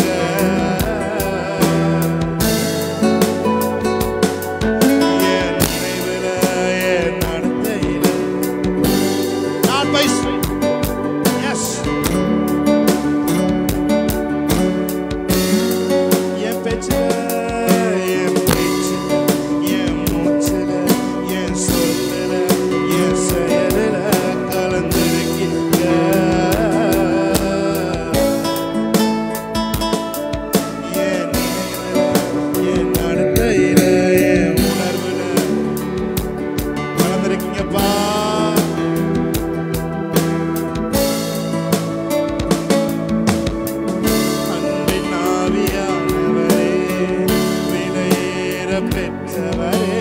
என் நினைவுல என் நடத்தையில நான் பேசுவேன் எஸ் என் பேச்சில என் பேச்சில என் மூச்சில என் சொல்லல என் செயலில கலந்திருக்கீங்க என் நினைவுல என் நடத்தையில என் உணர்வுல கலந்திருக்கீங்கப்பா அன்பின் ஆவியானவரே விலையேற பெற்றவரே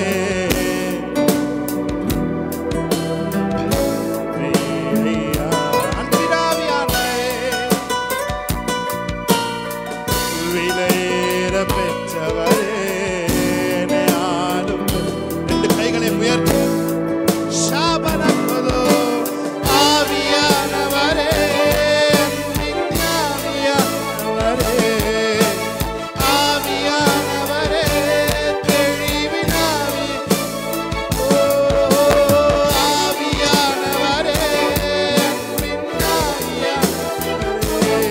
ஐயா, அன்பின் ஆவியானவரே விலையேற பெற்றவரே என்னை ஆளும் ரெண்டு கைகளை உயர்த்து ஷாபனப்பதோ ஆவியானவரே அன்பின் ஆவியானவரே ஆவியானவரே தெளிவின் ஆவி ஓ ஆவியானவரே அன்பின் ஆவியானவரே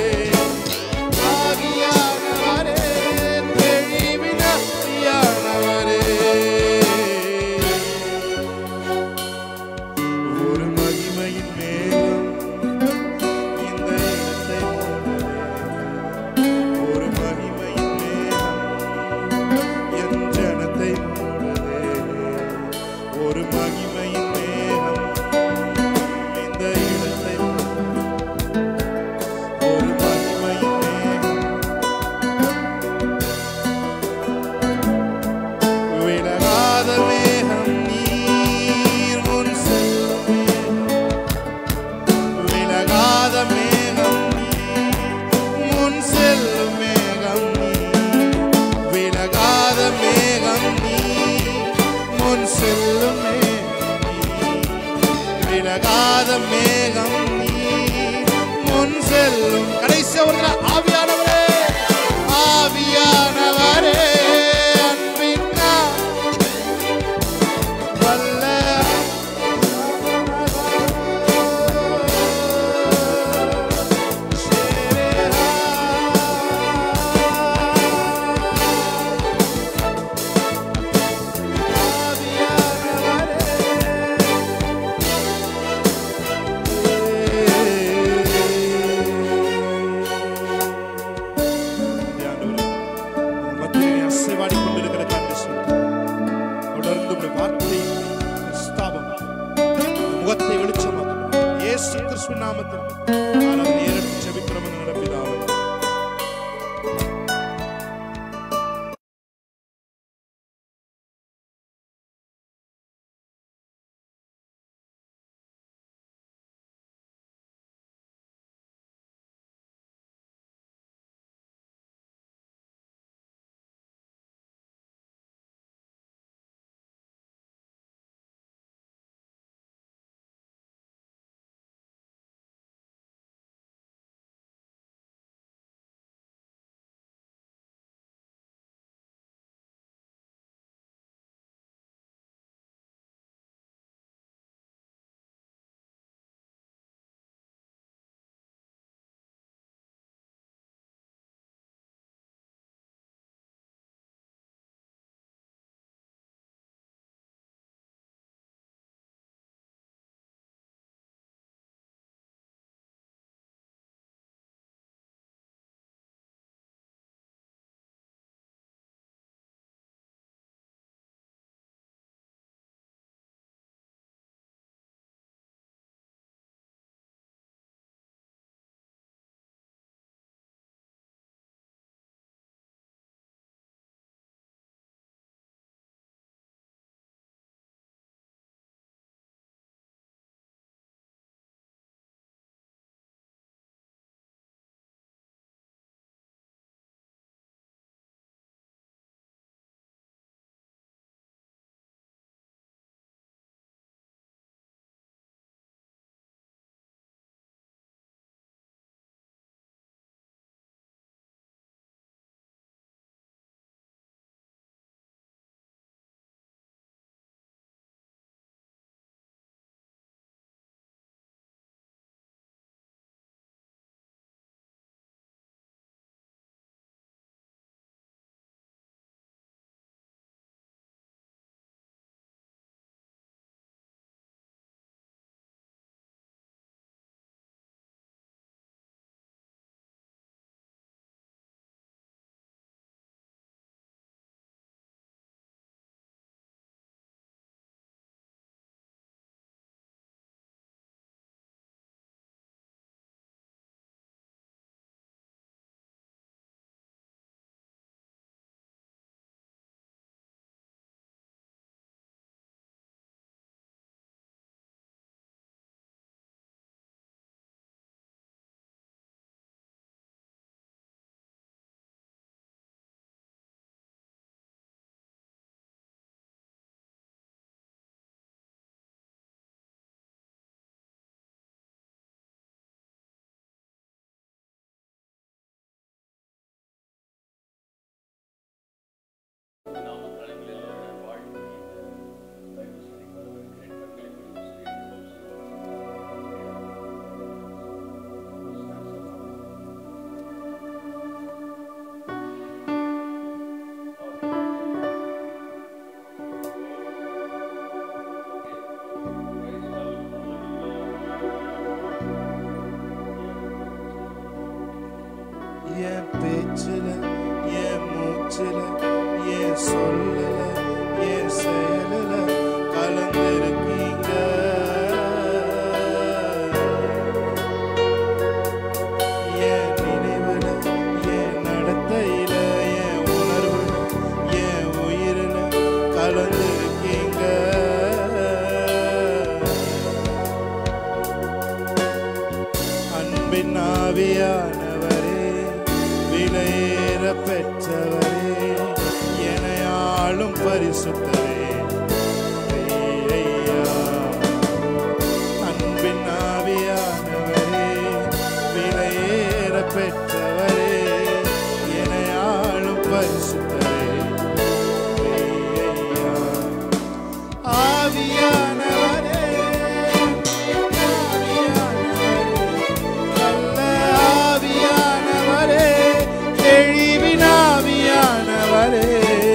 ஆவியானவரே தெளிவின் ஆவியானவரே ஒரு மகிமையின் மேகம் இந்த இடத்தை மூடுதே. ஒரு மகிமையின் மேகம் என் ஜனத்தை மூடுதே. ஒரு மகிமையின் மேகம் இந்த இடத்தை மூடுதே. ஒரு மகிமையின் மேகம் விலகாத மேகம் நீர் முன் செல்லும் மேகம். விலகாத மேகம் நீர் முன் செல்லும் மேகம் நீர். விலகாத மேகம் நீர் முன் செல்லும் மேகம் நீர். விலகாத மேகம் நீர் முன் செல்லும் கடைசி ஒரு தடவை ஆவியானவரே ஆவியானவரே அன்பின் வல்ல மத்தியிலே அசைவாடி கொண்டிருக்கிற காரணம் தொடர்ந்து உடைய வார்த்தை ஸ்தாபம் முகத்தை வெளிச்சமாக்கும் இயேசு கிறிஸ்துவின் நாமத்தில் நான் அதை நேரடி ஜெபிக்கிறோம் என்று நடப்பிதாவே பேச்சுல என் மூச்சுல என் சொல்லல என் செயலுல கலந்திருக்கீங்க என் நினைவுல என் நடத்தையில என் உணர்வுல என் உயிரில கலந்திருக்கீங்க அன்பின் ஆவியானவரே விலையேற பெற்றவரே எனையாளும் பரிசுத்தரே ஐயா. அன்பின் ஆவியானவரே விலையேற பெற்றவரே எனையாளும் பரிசுத்தரே ஐயா. ஆவியானவரே நல்ல ஆவியானவரே தெளிவின் ஆவியானவரே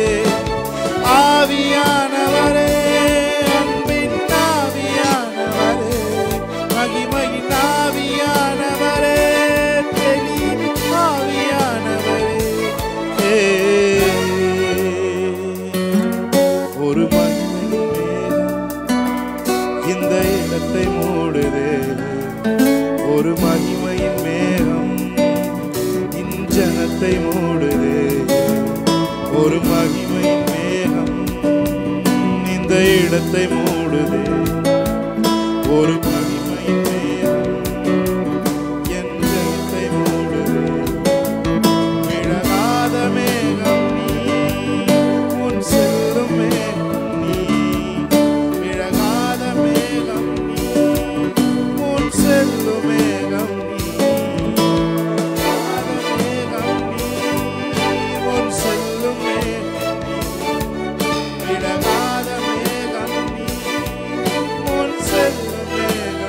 ஆவியானவரே அன்பின் ஆவியானவரே மகிமையின் ஆவியானவரே தெளிவின் ஆவியானவரே ஏ. ஒரு மகிமையின் மேகம் இந்த இடத்தை மூடுதே ஒரு மகிமையின் மேகம் இஞ்சனத்தை மூடுதே ஒரு மகிமையின் மேகம் இந்த இடத்தை மூடுதே ஒரு மகிமையின் மேகம் என் ஜனத்தை மூடுதே விழகாத மேகம் நீ உன் செல்லும் மேகம் நீ விழகாத மேகம் நீ உன் செல்லும் மேகம் நீ விழகாத மேகம் நீ உன் செல்லும் மேகம் நீ விழகாத மேகம் நீ உன் செல்லும் மேகம்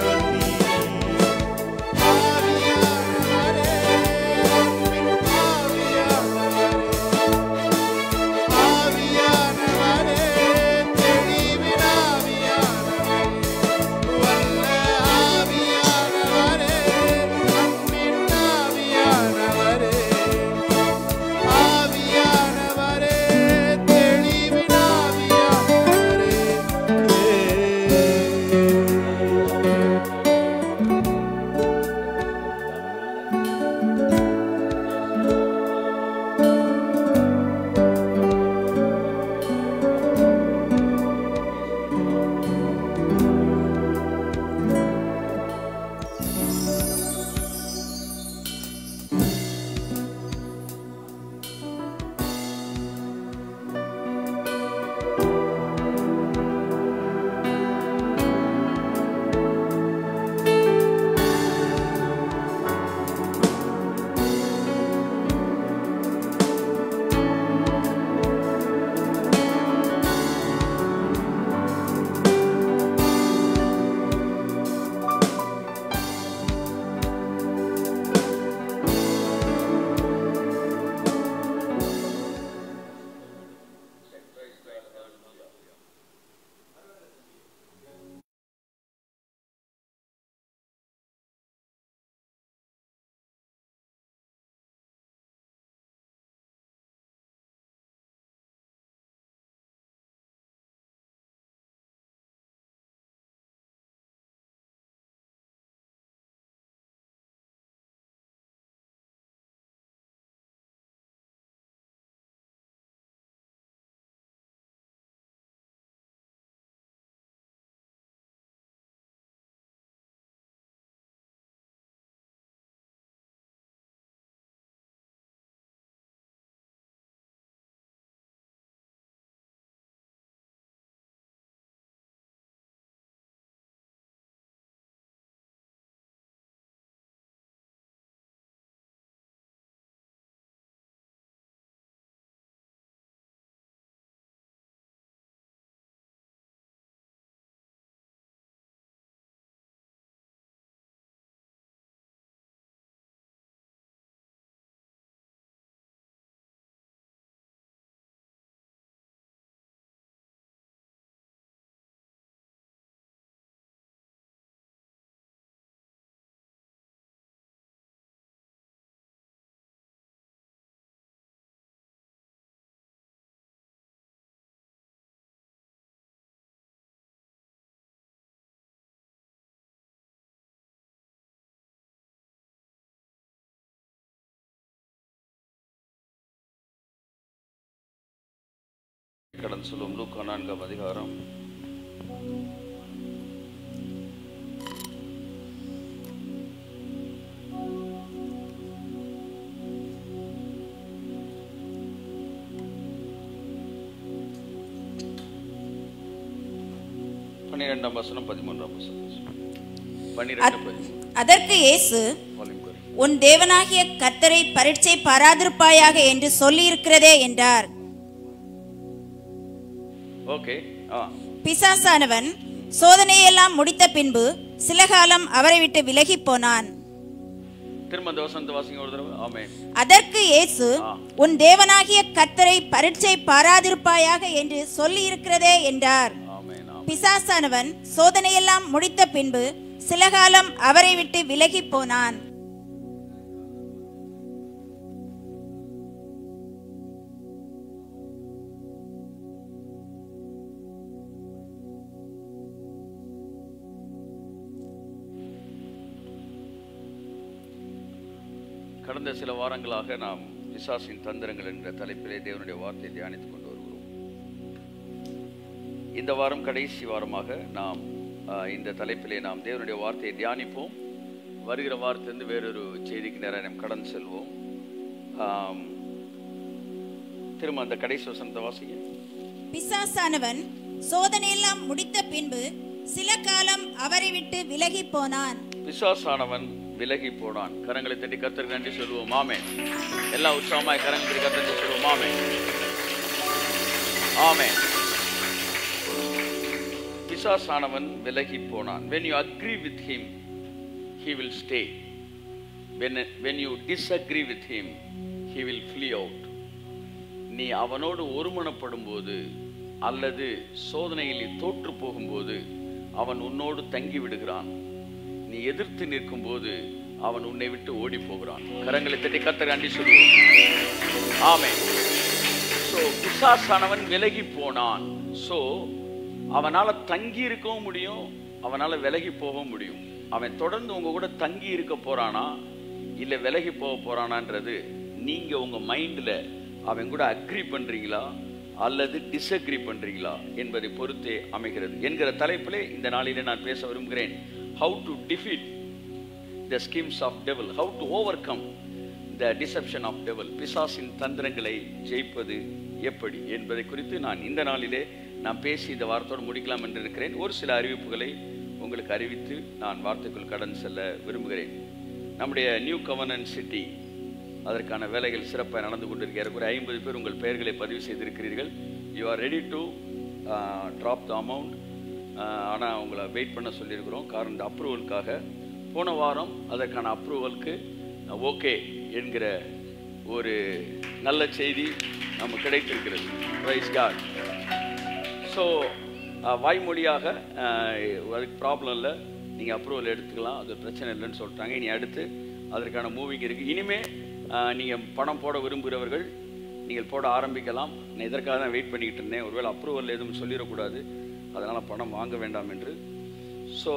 கடந்து சொல்லும் லூக்கா நான்காம் அதிகாரம் பன்னிரெண்டாம் வசனம் பதிமூன்றாம் வசனம் பன்னிரெண்டு பதிமூணு அதற்கு இயேசு வால்யூம் குறை உன் தேவனாகிய கர்த்தரை பரீட்சை பாராதிருப்பாயாக என்று சொல்லியிருக்கிறதே என்றார் ஓகே ஆ பிசாசானவன் சோதனையெல்லாம் முடித்த பின்பு சில காலம் அவரை விட்டு விலகிப் போனான் திரும்ப அந்த வசனத்தை வாசிங்க ஒரு தடவை ஆமே அதற்கு இயேசு ஆ. உன் தேவனாகிய கர்த்தரை பரீட்சை பாராதிருப்பாயாக என்று சொல்லியிருக்கிறதே என்றார் ஆமே ஆமே பிசாசானவன் சோதனையெல்லாம் முடித்த பின்பு சில காலம் அவரை விட்டு விலகிப் போனான் கடந்த சில வாரங்களாக நாம் பிசாசின் தந்திரங்கள் என்ற தலைப்பிலே தேவனுடைய வார்த்தையை தியானித்துக் கொண்டு வருகிறோம் இந்த வாரம் கடைசி வாரமாக நாம் ஆஹ், இந்த தலைப்பிலே நாம் தேவனுடைய வார்த்தையை தியானிப்போம் வருகிற வாரத்திலிருந்து வேறொரு செய்திக்கு நேரம் நாம் கடந்து செல்வோம் ஆம், திரும்ப அந்த கடைசி வசனத்தை வாசிங்க பிசாசானவன் சோதனையெல்லாம் முடித்த பின்பு சில காலம் அவரை விட்டு விலகிப் போனான் பிசாசானவன் விலகி போனான் கரங்களை தட்டி கர்த்தருக்கு நன்றி சொல்லுவோம் மாமே எல்லாம் உற்சாகமாய் கரங்களை தட்டி கர்த்தருக்கு சொல்லுவோம் மாமே ஆமே பிசாசானவன் விலகி போனான் when you agree with him he will stay when when you disagree with him he will flee out நீ அவனோடு ஒருமனப்படும் போது அல்லது சோதனையில் நீ தோற்று போகும்போது அவன் உன்னோடு தங்கி விடுகிறான் நீ எதிர்த்து நிற்கும் போது அவன் உன்னை விட்டு ஓடி போகிறான் கரங்களை தட்டி கத்தர் அண்டி சொல்லுவோம் ஆமே ஸோ பிசாசானவன் விலகி போனான் ஸோ அவனால தங்கி இருக்கவும் முடியும் அவனால விலகி போகவும் முடியும் அவன் தொடர்ந்து உங்க கூட தங்கி இருக்க போறானா இல்ல விலகி போக போறானான்றது நீங்க உங்க மைண்ட்ல அவன் கூட அக்ரி பண்றீங்களா அல்லது டிஸ்அக்ரி பண்றீங்களா என்பதை பொறுத்தே அமைகிறது என்கிற தலைப்பிலே இந்த நாளிலே நான் பேச விரும்புகிறேன் how to defeat the schemes of devil how to overcome the deception of devil பிசாசின் தந்திரங்களை ஜெயிப்பது எப்படி என்பதை குறித்து நான் இந்த நாளிலே நான் பேசி இந்த வாரத்தோடு முடிக்கலாம் என்று இருக்கிறேன் ஒரு சில அறிவிப்புகளை உங்களுக்கு அறிவித்து நான் வார்த்தைக்குள் கடந்து செல்ல விரும்புகிறேன் நம்முடைய நியூ கவர்னன் சிட்டி அதற்கான வேலைகள் சிறப்பாக நடந்து கொண்டிருக்கிறது ஒரு ஐம்பது பேர் உங்கள் பெயர்களை பதிவு செய்திருக்கிறீர்கள் you are ready to drop the amount ஆனால் உங்களை வெயிட் பண்ண சொல்லியிருக்கிறோம் காரணம் இந்த அப்ரூவலுக்காக போன வாரம் அதற்கான அப்ரூவலுக்கு ஓகே என்கிற ஒரு நல்ல செய்தி நமக்கு கிடைத்திருக்கிறது ரைஸ் காட் ஸோ வாய்மொழியாக அஹ், அதுக்கு ப்ராப்ளம் இல்லை நீங்கள் அப்ரூவல் எடுத்துக்கலாம் அது பிரச்சனை இல்லைன்னு சொல்லிட்டாங்க இனி அடுத்து அதற்கான மூவிங் இருக்குது இனிமே நீங்கள் பணம் போட விரும்புகிறவர்கள் நீங்கள் போட ஆரம்பிக்கலாம் நான் இதற்காக தான் வெயிட் பண்ணிக்கிட்டு இருந்தேன் ஒருவேளை அப்ரூவல் எதுவும் சொல்லிடக்கூடாது அதனால் பணம் வாங்க வேண்டாம் என்று ஸோ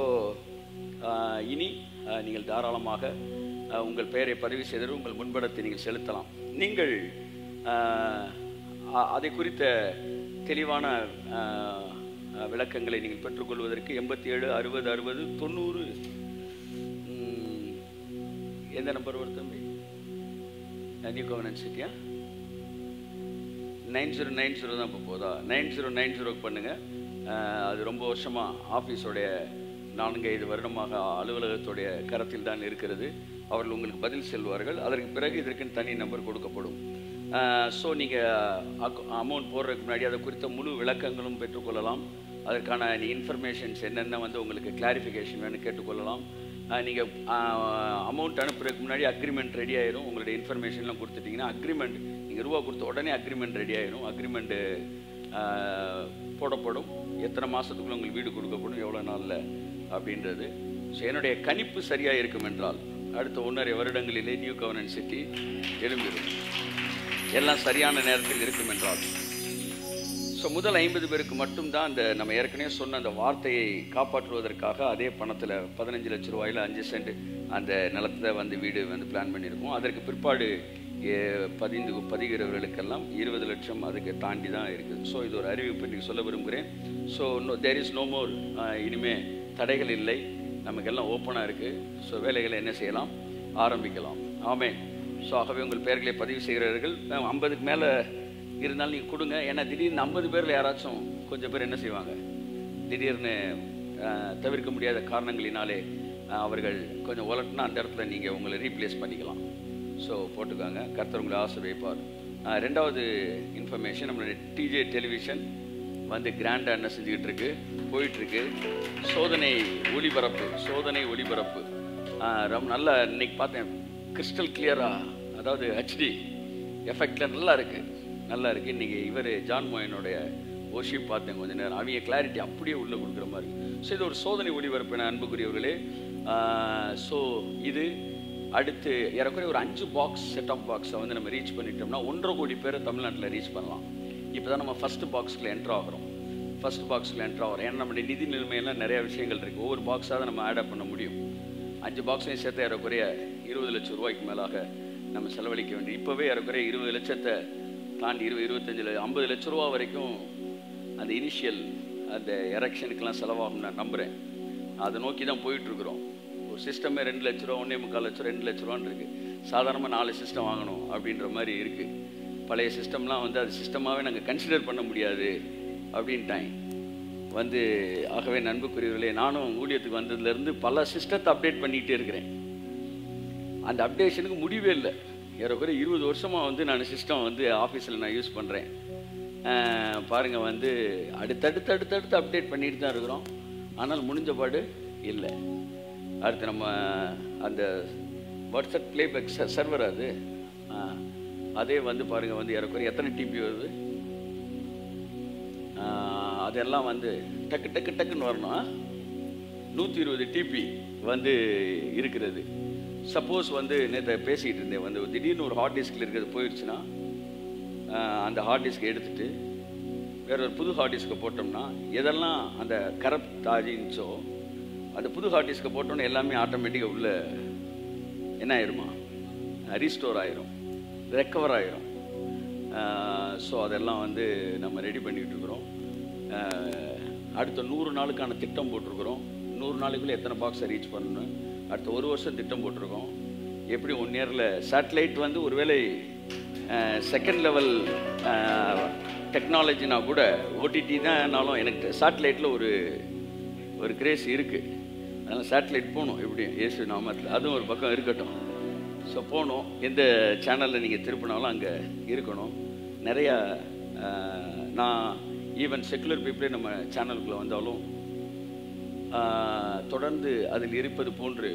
இனி அஹ், நீங்கள் தாராளமாக அஹ், உங்கள் பெயரை பதிவு செய்து உங்கள் முன்படத்தை நீங்கள் செலுத்தலாம் நீங்கள் அஹ், அ- அதை குறித்த தெளிவான அஹ், அஹ், விளக்கங்களை நீங்கள் பெற்றுக்கொள்வதற்கு எண்பத்தி ஏழு அறுபது அறுபது தொண்ணூறு ம், எந்த நம்பர் வருது தம்பி நியூ கவர்னன்ஸ் சிட்டியா நைன் ஜீரோ நைன் ஜீரோ தான் இப்போ போதா நைன் ஜீரோ நைன் ஜீரோக்கு பண்ணுங்கள் அது ரொம்ப வருஷமாக ஆஃபீஸோடைய நான்கு ஐந்து வருடமாக அலுவலகத்துடைய கரத்தில் தான் இருக்கிறது அவர்கள் உங்களுக்கு பதில் செல்வார்கள் அதற்கு பிறகு இதற்குன்னு தனி நம்பர் கொடுக்கப்படும் ஸோ நீங்கள் அமௌண்ட் போடுறதுக்கு முன்னாடி அதை குறித்த முழு விளக்கங்களும் பெற்றுக்கொள்ளலாம் அதற்கான இன்ஃபர்மேஷன்ஸ் என்னென்ன வந்து உங்களுக்கு கிளாரிஃபிகேஷன் வேணும் கேட்டுக்கொள்ளலாம் நீங்கள் அமௌண்ட் அனுப்புறதுக்கு முன்னாடி அக்ரிமெண்ட் ரெடி ஆயிரும் உங்களுடைய இன்ஃபர்மேஷன்லாம் கொடுத்துட்டீங்கன்னா அக்ரிமெண்ட் நீங்கள் ரூபா கொடுத்த உடனே அக்ரிமெண்ட் ரெடி ஆயிரும் அக்ரிமெண்ட்டு போடப்படும் எத்தனை மாதத்துக்குள்ள உங்களுக்கு வீடு கொடுக்கப்படும் எவ்வளோ நாளில் அப்படின்றது ஸோ என்னுடைய கணிப்பு சரியாக இருக்கும் என்றால் அடுத்த ஒன்றரை வருடங்களிலே நியூ கவர்னன்ஸ் சிட்டி எழும்பிடும் எல்லாம் சரியான நேரத்தில் இருக்கும் என்றால் ஸோ முதல் ஐம்பது பேருக்கு மட்டும்தான் அந்த நம்ம ஏற்கனவே சொன்ன அந்த வார்த்தையை காப்பாற்றுவதற்காக அதே பணத்தில் பதினஞ்சு லட்ச ரூபாயில் அஞ்சு சென்ட் அந்த நிலத்துல வந்து வீடு வந்து பிளான் பண்ணியிருக்கோம் அதற்கு பிற்பாடு ஏ- பதிந்து பதிகிறவர்களுக்கெல்லாம் இருபது லட்சம் அதுக்கு தாண்டி தான் இருக்குது ஸோ இது ஒரு அறிவிப்பு இன்றைக்கி சொல்ல விரும்புகிறேன் so no there is no more இனிமே தடைகள் இல்லை நமக்கெல்லாம் ஓப்பனாக இருக்குது ஸோ வேலைகளை என்ன செய்யலாம் ஆரம்பிக்கலாம் ஆமே ஸோ ஆகவே உங்கள் பெயர்களை பதிவு செய்கிறவர்கள் ஐம்பதுக்கு மேலே இருந்தாலும் நீங்கள் கொடுங்க ஏன்னா திடீர்னு ஐம்பது பேரில் யாராச்சும் கொஞ்சம் பேர் என்ன செய்வாங்க திடீர்னு அஹ், தவிர்க்க முடியாத காரணங்களினாலே அஹ், அவர்கள் கொஞ்சம் உலட்டினா அந்த இடத்துல நீங்கள் உங்களை ரீப்ளேஸ் பண்ணிக்கலாம் ஸோ போட்டுக்கோங்க கர்த்தர் உங்களை ஆசீர்வதிப்பார் அஹ், ரெண்டாவது இன்ஃபர்மேஷன் நம்மளுடைய டிஜே டெலிவிஷன் வந்து கிராண்டாக என்ன செஞ்சுக்கிட்டு இருக்கு போயிட்டுருக்கு சோதனை ஒளிபரப்பு சோதனை ஒளிபரப்பு அஹ், ரொம்ப நல்லா இன்னைக்கு பார்த்தேன் கிறிஸ்டல் கிளியராக அதாவது ஹெச்டி எஃபெக்டில் நல்லா இருக்கு நல்லா இருக்கு இன்னைக்கு இவர் ஜான் மோயனுடைய ஓஷிப் பார்த்தேன் கொஞ்ச நேரம் அவங்க கிளாரிட்டி அப்படியே உள்ள கொடுக்குற மாதிரி ஸோ இது ஒரு சோதனை ஒளிபரப்பு நான் அன்புக்குரியவர்களே ஸோ இது அடுத்து ஏறக்குறைய ஒரு அஞ்சு பாக்ஸ் செட் ஆஃப் பாக்ஸை வந்து நம்ம ரீச் பண்ணிட்டோம்னா ஒன்றரை கோடி பேரை தமிழ்நாட்டில் ரீச் பண்ணலாம் இப்போ தான் நம்ம ஃபஸ்ட்டு பாக்ஸில் என்ட்ரு ஆகிறோம் ஃபர்ஸ்ட் பாக்ஸில் என்ட்ரு ஆகிறோம் ஏன்னா நம்முடைய நிதி நிலைமையெல்லாம் நிறைய விஷயங்கள் இருக்குது ஒவ்வொரு பாக்ஸாக தான் நம்ம ஆட் பண்ண முடியும் அஞ்சு பாக்ஸையும் சேர்த்து ஏறக்குறைய இருபது லட்சம் ரூபாய்க்கு மேலாக நம்ம செலவழிக்க வேண்டிய இப்போவே ஏறக்குறைய இருபது லட்சத்தை தாண்டி இருபது இருபத்தஞ்சு ல- ஐம்பது லட்ச ரூபா வரைக்கும் அந்த இனிஷியல் அந்த எரெக்ஷனுக்கெல்லாம் செலவாகும் நான் நம்புகிறேன் அதை நோக்கி தான் போயிட்டுருக்குறோம் ஒரு சிஸ்டமே ரெண்டு லட்ச ரூபா ஒன்றே முக்கால் லட்சம் ரெண்டு லட்ச ரூபான்னு இருக்குது சாதாரணமாக நாலு சிஸ்டம் வாங்கணும் அப்படின்ற மாதிரி இருக்குது பழைய சிஸ்டம்லாம் வந்து அது சிஸ்டமாகவே நாங்கள் கன்சிடர் பண்ண முடியாது அப்படின்ட்டாங்க வந்து ஆகவே நண்புக்குரியவர்களே நானும் ஊழியத்துக்கு வந்ததுலேருந்து பல சிஸ்டத்தை அப்டேட் பண்ணிக்கிட்டே இருக்கிறேன் அந்த அப்டேஷனுக்கு முடிவே இல்லை ஏறக்குறைய இருபது வருஷமாக வந்து நான் சிஸ்டம் வந்து ஆஃபீஸில் நான் யூஸ் பண்ணுறேன் பாருங்கள் வந்து அடுத்தடுத்து அடுத்தடுத்து அப்டேட் பண்ணிட்டு தான் இருக்கிறோம் ஆனால் முடிஞ்ச பாடு இல்லை அடுத்து நம்ம அந்த வாட்ஸ்அப் ப்ளேபேக் சர்வர் அது ஆ, அதே வந்து பாருங்கள் வந்து ஏறக்குறைய எத்தனை டிபி வருது ஆ, அதெல்லாம் வந்து டக்கு டக்கு டக்குன்னு வரணும் நூற்றி இருபது டிபி வந்து இருக்கிறது சப்போஸ் வந்து நேற்று பேசிக்கிட்டு இருந்தேன் வந்து திடீர்னு ஒரு ஹார்ட் டிஸ்கில் இருக்கிறது போயிடுச்சுன்னா ஆஹ், அந்த ஹார்ட் டிஸ்க் எடுத்துட்டு வேற ஒரு புது ஹார்ட் டிஸ்கை போட்டோம்னா எதெல்லாம் அந்த கரப்ட் ஆகிச்சோ அந்த புது ஹார்ட் டிஸ்கை போட்டோன்னே எல்லாமே ஆட்டோமேட்டிக்காக உள்ள என்ன ஆயிருமா ரீஸ்டோர் ஆயிரும் ரெக்கவர் ஆயிரும் ஸோ அதெல்லாம் வந்து நம்ம ரெடி பண்ணிக்கிட்டு இருக்கிறோம் ஆஹ், அடுத்த நூறு நாளுக்கான திட்டம் போட்டிருக்கிறோம் நூறு நாளுக்குள்ளே எத்தனை பாக்ஸை ரீச் பண்ணணும் அடுத்த ஒரு வருஷம் திட்டம் போட்டிருக்கோம் எப்படி ஒன் இயரில் சேட்டலைட் வந்து ஒருவேளை செகண்ட் லெவல் டெக்னாலஜினா கூட ஓடிடி தான்னாலும் எனக்கு சேட்டலைட்டில் ஒரு ஒரு கிரேஸ் இருக்குது அதனால் சேட்டலைட் போகணும் எப்படியும் இயேசு நாமத்தில் அதுவும் ஒரு பக்கம் இருக்கட்டும் ஸோ போகணும் எந்த சேனலில் நீங்கள் திருப்பினாலும் அங்கே இருக்கணும் நிறையா அஹ், நான் ஈவன் செக்குலர் பீப்புளே நம்ம சேனலுக்குள்ளே வந்தாலும் ஆஹ், தொடர்ந்து அதில் இருப்பது போன்று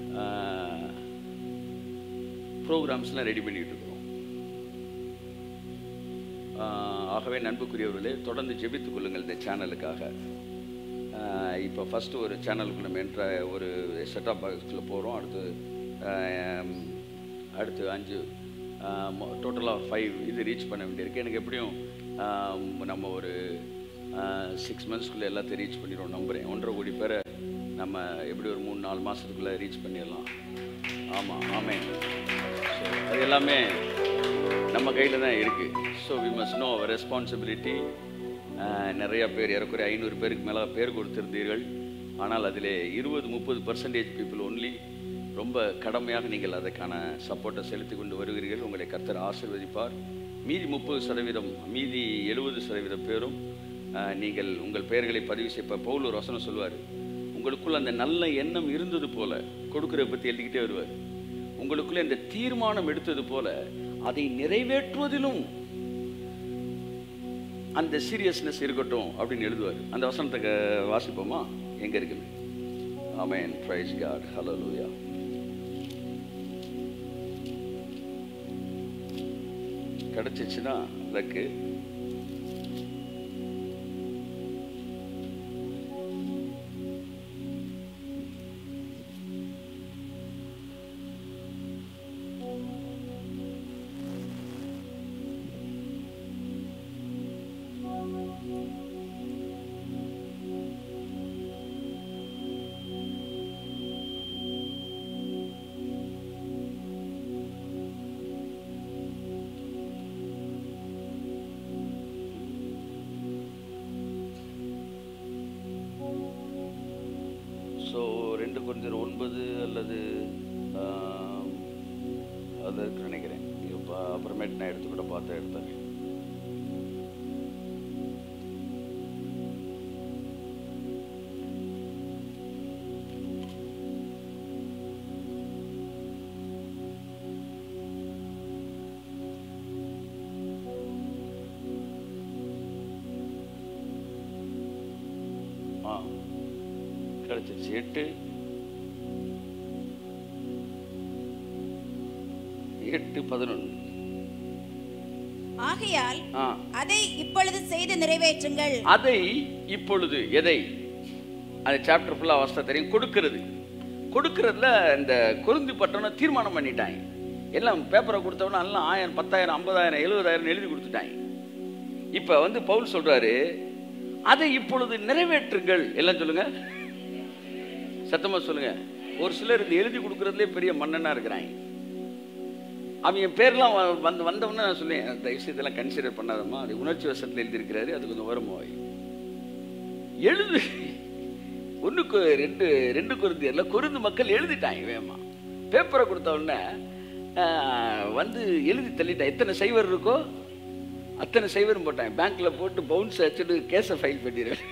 ப்ரோக்ராம்ஸ்லாம் ரெடி பண்ணிட்டு இருக்கிறோம் ஆஹ், ஆகவே நண்புக்குரியவர்களே தொடர்ந்து ஜெபித்துக் கொள்ளுங்கள் இந்த சேனலுக்காக ஆஹ், இப்போ ஃபஸ்ட்டு ஒரு சேனலுக்கு நம்ம என்ற ஒரு செட்டப் பாக்ஸில் போகிறோம் அடுத்து ஆஹ், அடுத்து அஞ்சு டோட்டலாக ஃபைவ் இது ரீச் பண்ண வேண்டியிருக்கு எனக்கு எப்படியும் ஆஹ், நம்ம ஒரு சிக்ஸ் மந்த்ஸ்க்குள்ளே எல்லாத்தையும் ரீச் பண்ணிடுவோம் நம்புகிறேன் ஒன்றரை கோடி பேரை நம்ம எப்படி ஒரு மூணு நாலு மாதத்துக்குள்ளே ரீச் பண்ணிடலாம் ஆமாம் ஆமேன் ஸோ அது எல்லாமே நம்ம கையில் தான் இருக்குது so we must know our responsibility நிறைய பேர் ஏறக்குறைய ஐநூறு பேருக்கு மேலே பேர் கொடுத்திருந்தீர்கள் ஆனால் அதில் இருபது முப்பது பர்சன்டேஜ் பீப்புள் ஒன்லி ரொம்ப கடமையாக நீங்கள் அதற்கான சப்போர்ட்டை செலுத்தி கொண்டு வருகிறீர்கள் உங்களை கர்த்தர் ஆசீர்வதிப்பார் மீதி முப்பது சதவீதம் மீதி எழுபது சதவீதம் பேரும் ஆஹ், நீங்கள் உங்கள் பெயர்களை பதிவு செய்ய இப்போ பவுல் ஒரு வசனம் சொல்லுவார் உங்களுக்குள்ள அந்த நல்ல எண்ணம் இருந்தது போல கொடுக்குறத பற்றி எழுதிக்கிட்டே வருவார் உங்களுக்குள்ள இந்த தீர்மானம் எடுத்தது போல அதை நிறைவேற்றுவதிலும் அந்த சீரியஸ்னஸ் இருக்கட்டும் அப்படின்னு எழுதுவார் அந்த வசனத்தை க- வாசிப்போமா எங்க இருக்குது ஆமென் பிரைஸ் காட் ஹalleluya கிடைச்சிச்சுன்னா லக்கு அது இருக்குன்னு நினைக்கிறேன் இப்போ அப்புறமேட்டு நான் எடுத்து கூட பார்த்து எடுத்தேன் ஆ கிடைச்சிருச்சு எட்டு எட்டு பதினொன்று ஆகையால் ஆ அதை இப்பொழுது செய்து நிறைவேற்றுங்கள் அதை இப்பொழுது எதை அந்த சாப்டர் ஃபுல்லாக அவஸ்தை தெரியும் கொடுக்கிறது கொடுக்கறதுல இந்த குருந்தி பட்டணம் தீர்மானம் பண்ணிட்டாங்க எல்லாம் பேப்பரை கொடுத்தவொடனே எல்லாம் ஆயிரம் பத்தாயிரம் ஐம்பதாயிரம் எழுபதாயிரம் எழுதி கொடுத்துட்டாங்க இப்போ வந்து பவுல் சொல்றாரு அதை இப்பொழுது நிறைவேற்றுங்கள் எல்லாம் சொல்லுங்க சத்தமா சொல்லுங்க ஒரு சிலர் இந்த எழுதி கொடுக்கறதுலே பெரிய மன்னனா இருக்கிறாங்க அவங்க பேர்லாம் வ- வந்து வந்தவொடனே நான் சொல்லுவேன் தயவுசெய்து இதெல்லாம் கன்சிடர் பண்ணாதம்மா அது உணர்ச்சி வசத்தில் எழுதியிருக்கிறாரு அது கொஞ்சம் வருமோய் எழுது ஒன்றுக்கு ரெண்டு ரெண்டு குருந்தியர்ல குருந்து மக்கள் எழுதிட்டாங்க வேமா பேப்பரை கொடுத்த உடனே ஆஹ், வந்து எழுதி தள்ளிட்டான் எத்தனை சைவர் இருக்கோ அத்தனை சைவரும் போட்டாங்க பேங்க்ல போட்டு பவுன்ஸ் வச்சுட்டு கேஸை ஃபைல் பண்ணிடுவேன்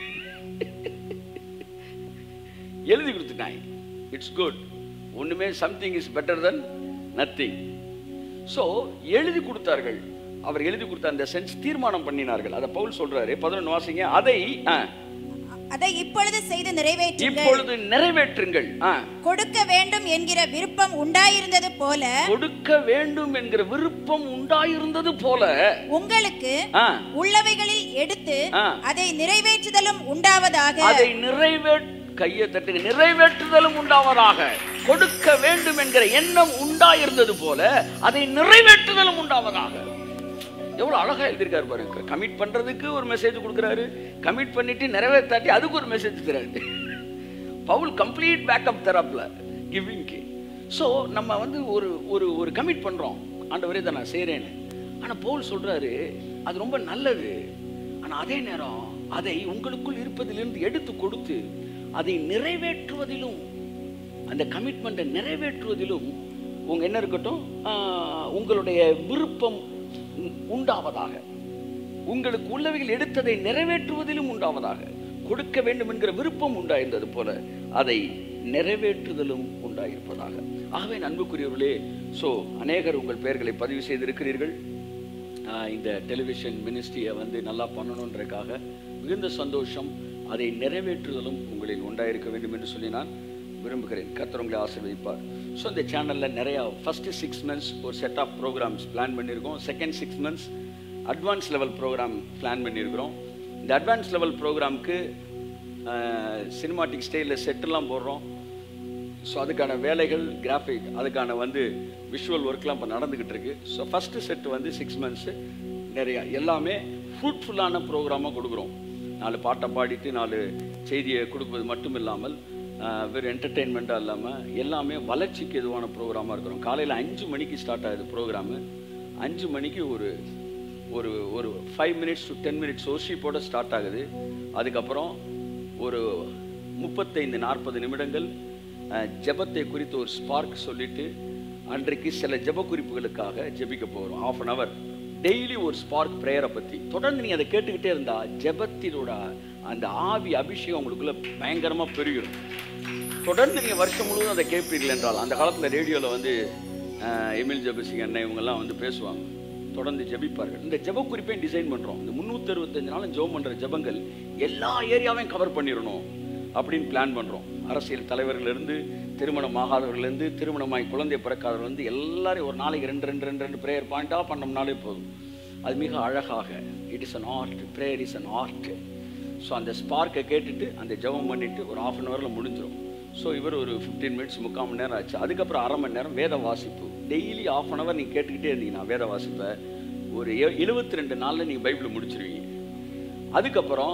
எழுதி கொடுத்துட்டாங்க இட்ஸ் குட் ஒண்ணுமே something is better than nothing so எழுதி கொடுத்தார்கள் அவர் எழுதி கொடுத்த அந்த சென்ஸ் தீர்மானம் பண்ணினார்கள் அதை பவுல் சொல்றாரு பதினொன்று வாசிங்க அதை ஆ, அதை இப்பொழுது செய்து நிறைவேற்றுங்கள் இப்பொழுது நிறைவேற்றுங்கள் ஆ, கொடுக்க வேண்டும் என்கிற விருப்பம் உண்டாயிருந்தது போல கொடுக்க வேண்டும் என்கிற விருப்பம் உண்டாயிருந்தது போல உங்களுக்கு ஆ, உள்ளவைகளில் எடுத்து ஆ. அதை நிறைவேற்றுதலும் உண்டாவதாக அதை நிறைவே கையை தட்டுங்க நிறைவேற்றுதலும் உண்டாவதாக கொடுக்க வேண்டும் என்கிற எண்ணம் உண்டாயிருந்தது போல அதை நிறைவேற்றுதலும் உண்டாவதாக எவ்வளவு அழகா எழுதியிருக்காரு பாருங்க கமிட் பண்றதுக்கு ஒரு மெசேஜ் கொடுக்குறாரு கமிட் பண்ணிட்டு நிறைவேற்றாட்டி அதுக்கு ஒரு மெசேஜ் தராரு பவுல் கம்ப்ளீட் பேக்கப் தெரப்ல கிவிங்க்கு ஸோ நம்ம வந்து ஒரு ஒரு ஒரு கமிட் பண்றோம் ஆண்டவரே இதை நான் செய்கிறேன்னு ஆனா பவுல் சொல்றாரு அது ரொம்ப நல்லது ஆனா அதே நேரம் அதை உங்களுக்குள் இருப்பதிலிருந்து எடுத்து கொடுத்து அதை நிறைவேற்றுவதிலும் அந்த கமிட்மெண்ட்டை நிறைவேற்றுவதிலும் உங்க என்ன இருக்கட்டும் ஆஹ், உங்களுடைய விருப்பம் உ- உண்டாவதாக உங்களுக்கு உள்ளவைகள் எடுத்ததை நிறைவேற்றுவதிலும் உண்டாவதாக கொடுக்க வேண்டும் என்கிற விருப்பம் உண்டாயிருந்தது போல அதை நிறைவேற்றுதலும் உண்டாயிருப்பதாக ஆகவே அன்புக்குரியவர்களே ஸோ அநேகர் உங்கள் பெயர்களை பதிவு செய்திருக்கிறீர்கள் ஆஹ் இந்த டெலிவிஷன் மினிஸ்ட்ரியை வந்து நல்லா பண்ணணுன்றதுக்காக மிகுந்த சந்தோஷம் அதை நிறைவேற்றுதலும் உங்களில் உண்டாயிருக்க வேண்டும் என்று சொல்லி நான் விரும்புகிறேன் கர்த்தர் உங்களை ஆசீர்வதிப்பார் ஸோ இந்த சேனலில் நிறையா ஃபஸ்ட்டு சிக்ஸ் மந்த்ஸ் ஒரு செட் ஆஃப் ப்ரோக்ராம்ஸ் பிளான் பண்ணியிருக்கோம் second six months advance level programme plan பண்ணியிருக்கிறோம் இந்த அட்வான்ஸ் லெவல் ப்ரோக்ராம்க்கு சினிமாட்டிக் ஸ்டைலில் செட்டெல்லாம் போடுறோம் ஸோ அதுக்கான வேலைகள் கிராஃபிக் அதுக்கான வந்து விஷுவல் ஒர்க்லாம் இப்போ நடந்துக்கிட்டு இருக்கு ஸோ ஃபஸ்ட்டு செட் வந்து சிக்ஸ் மந்த்ஸு நிறையா எல்லாமே ஃப்ரூட்ஃபுல்லான ப்ரோக்ராமாக கொடுக்குறோம் நாலு பாட்டை பாடிட்டு நாலு செய்தியை கொடுப்பது மட்டும் இல்லாமல் ஆஹ், வெறும் என்டர்டெயின்மெண்ட்டாக இல்லாமல் எல்லாமே வளர்ச்சிக்கு எதுவான ப்ரோக்ராமாக இருக்கிறோம் காலையில் அஞ்சு மணிக்கு ஸ்டார்ட் ஆகுது ப்ரோக்ராமு அஞ்சு மணிக்கு ஒரு ஒரு ஒரு five minutes to ten minutes ஒர்ஷிப்போட ஸ்டார்ட் ஆகுது அதுக்கப்புறம் ஒரு முப்பத்தைந்து நாற்பது நிமிடங்கள் அஹ், ஜெபத்தை குறித்து ஒரு ஸ்பார்க் சொல்லிட்டு அன்றைக்கு சில ஜெப குறிப்புகளுக்காக ஜெபிக்க போகிறோம் ஆஃப் அன் அவர் டெய்லி ஒரு ஸ்பார்க் ப்ரேயரை பற்றி தொடர்ந்து நீ அதை கேட்டுக்கிட்டே இருந்தா ஜெபத்தினோட அந்த ஆவி அபிஷேகம் உங்களுக்குள்ள பயங்கரமாக பெருகிடும் தொடர்ந்து நீங்கள் வருஷம் முழுவதும் அதை கேட்பீர்கள் என்றால் அந்த காலத்தில் ரேடியோவில் வந்து அஹ், எமில் ஜெபசிங் அண்ணன் இவங்கெல்லாம் வந்து பேசுவாங்க தொடர்ந்து ஜெபிப்பார்கள் இந்த ஜெப குறிப்பையும் டிசைன் பண்ணுறோம் இந்த முந்நூற்றி அறுபத்தஞ்சு நாளும் ஜெபம் பண்ணுற ஜெபங்கள் எல்லா ஏரியாவையும் கவர் பண்ணிடணும் அப்படின்னு பிளான் பண்ணுறோம் அரசியல் தலைவர்களிருந்து திருமணம் ஆகாதவர்லேருந்து திருமணமாய் குழந்தை பிறக்காதவர்லேருந்து எல்லாரையும் ஒரு நாளைக்கு ரெண்டு ரெண்டு ரெண்டு ரெண்டு ப்ரேயர் பாயிண்ட்டாக பண்ணோம்னாலே போதும் அது மிக அழகாக it is an art prayer is an art so அந்த ஸ்பார்க்கை கேட்டுட்டு அந்த ஜெபம் பண்ணிட்டு ஒரு ஆஃப் அன் ஹவரில் முடிஞ்சிடும் ஸோ இவர் ஒரு ஃபிஃப்டீன் மினிட்ஸ் முக்கால் மணி நேரம் ஆச்சு அதுக்கப்புறம் அரை மணி நேரம் வேத வாசிப்பு டெய்லி ஆஃப் அன் ஹவர் நீங்கள் கேட்டுக்கிட்டே இருந்தீங்கன்னா வேத வாசிப்பை ஒரு எழுபத்தி ரெண்டு நாளில் நீங்கள் பைபிளை முடிச்சிருவீங்க அதுக்கப்புறம்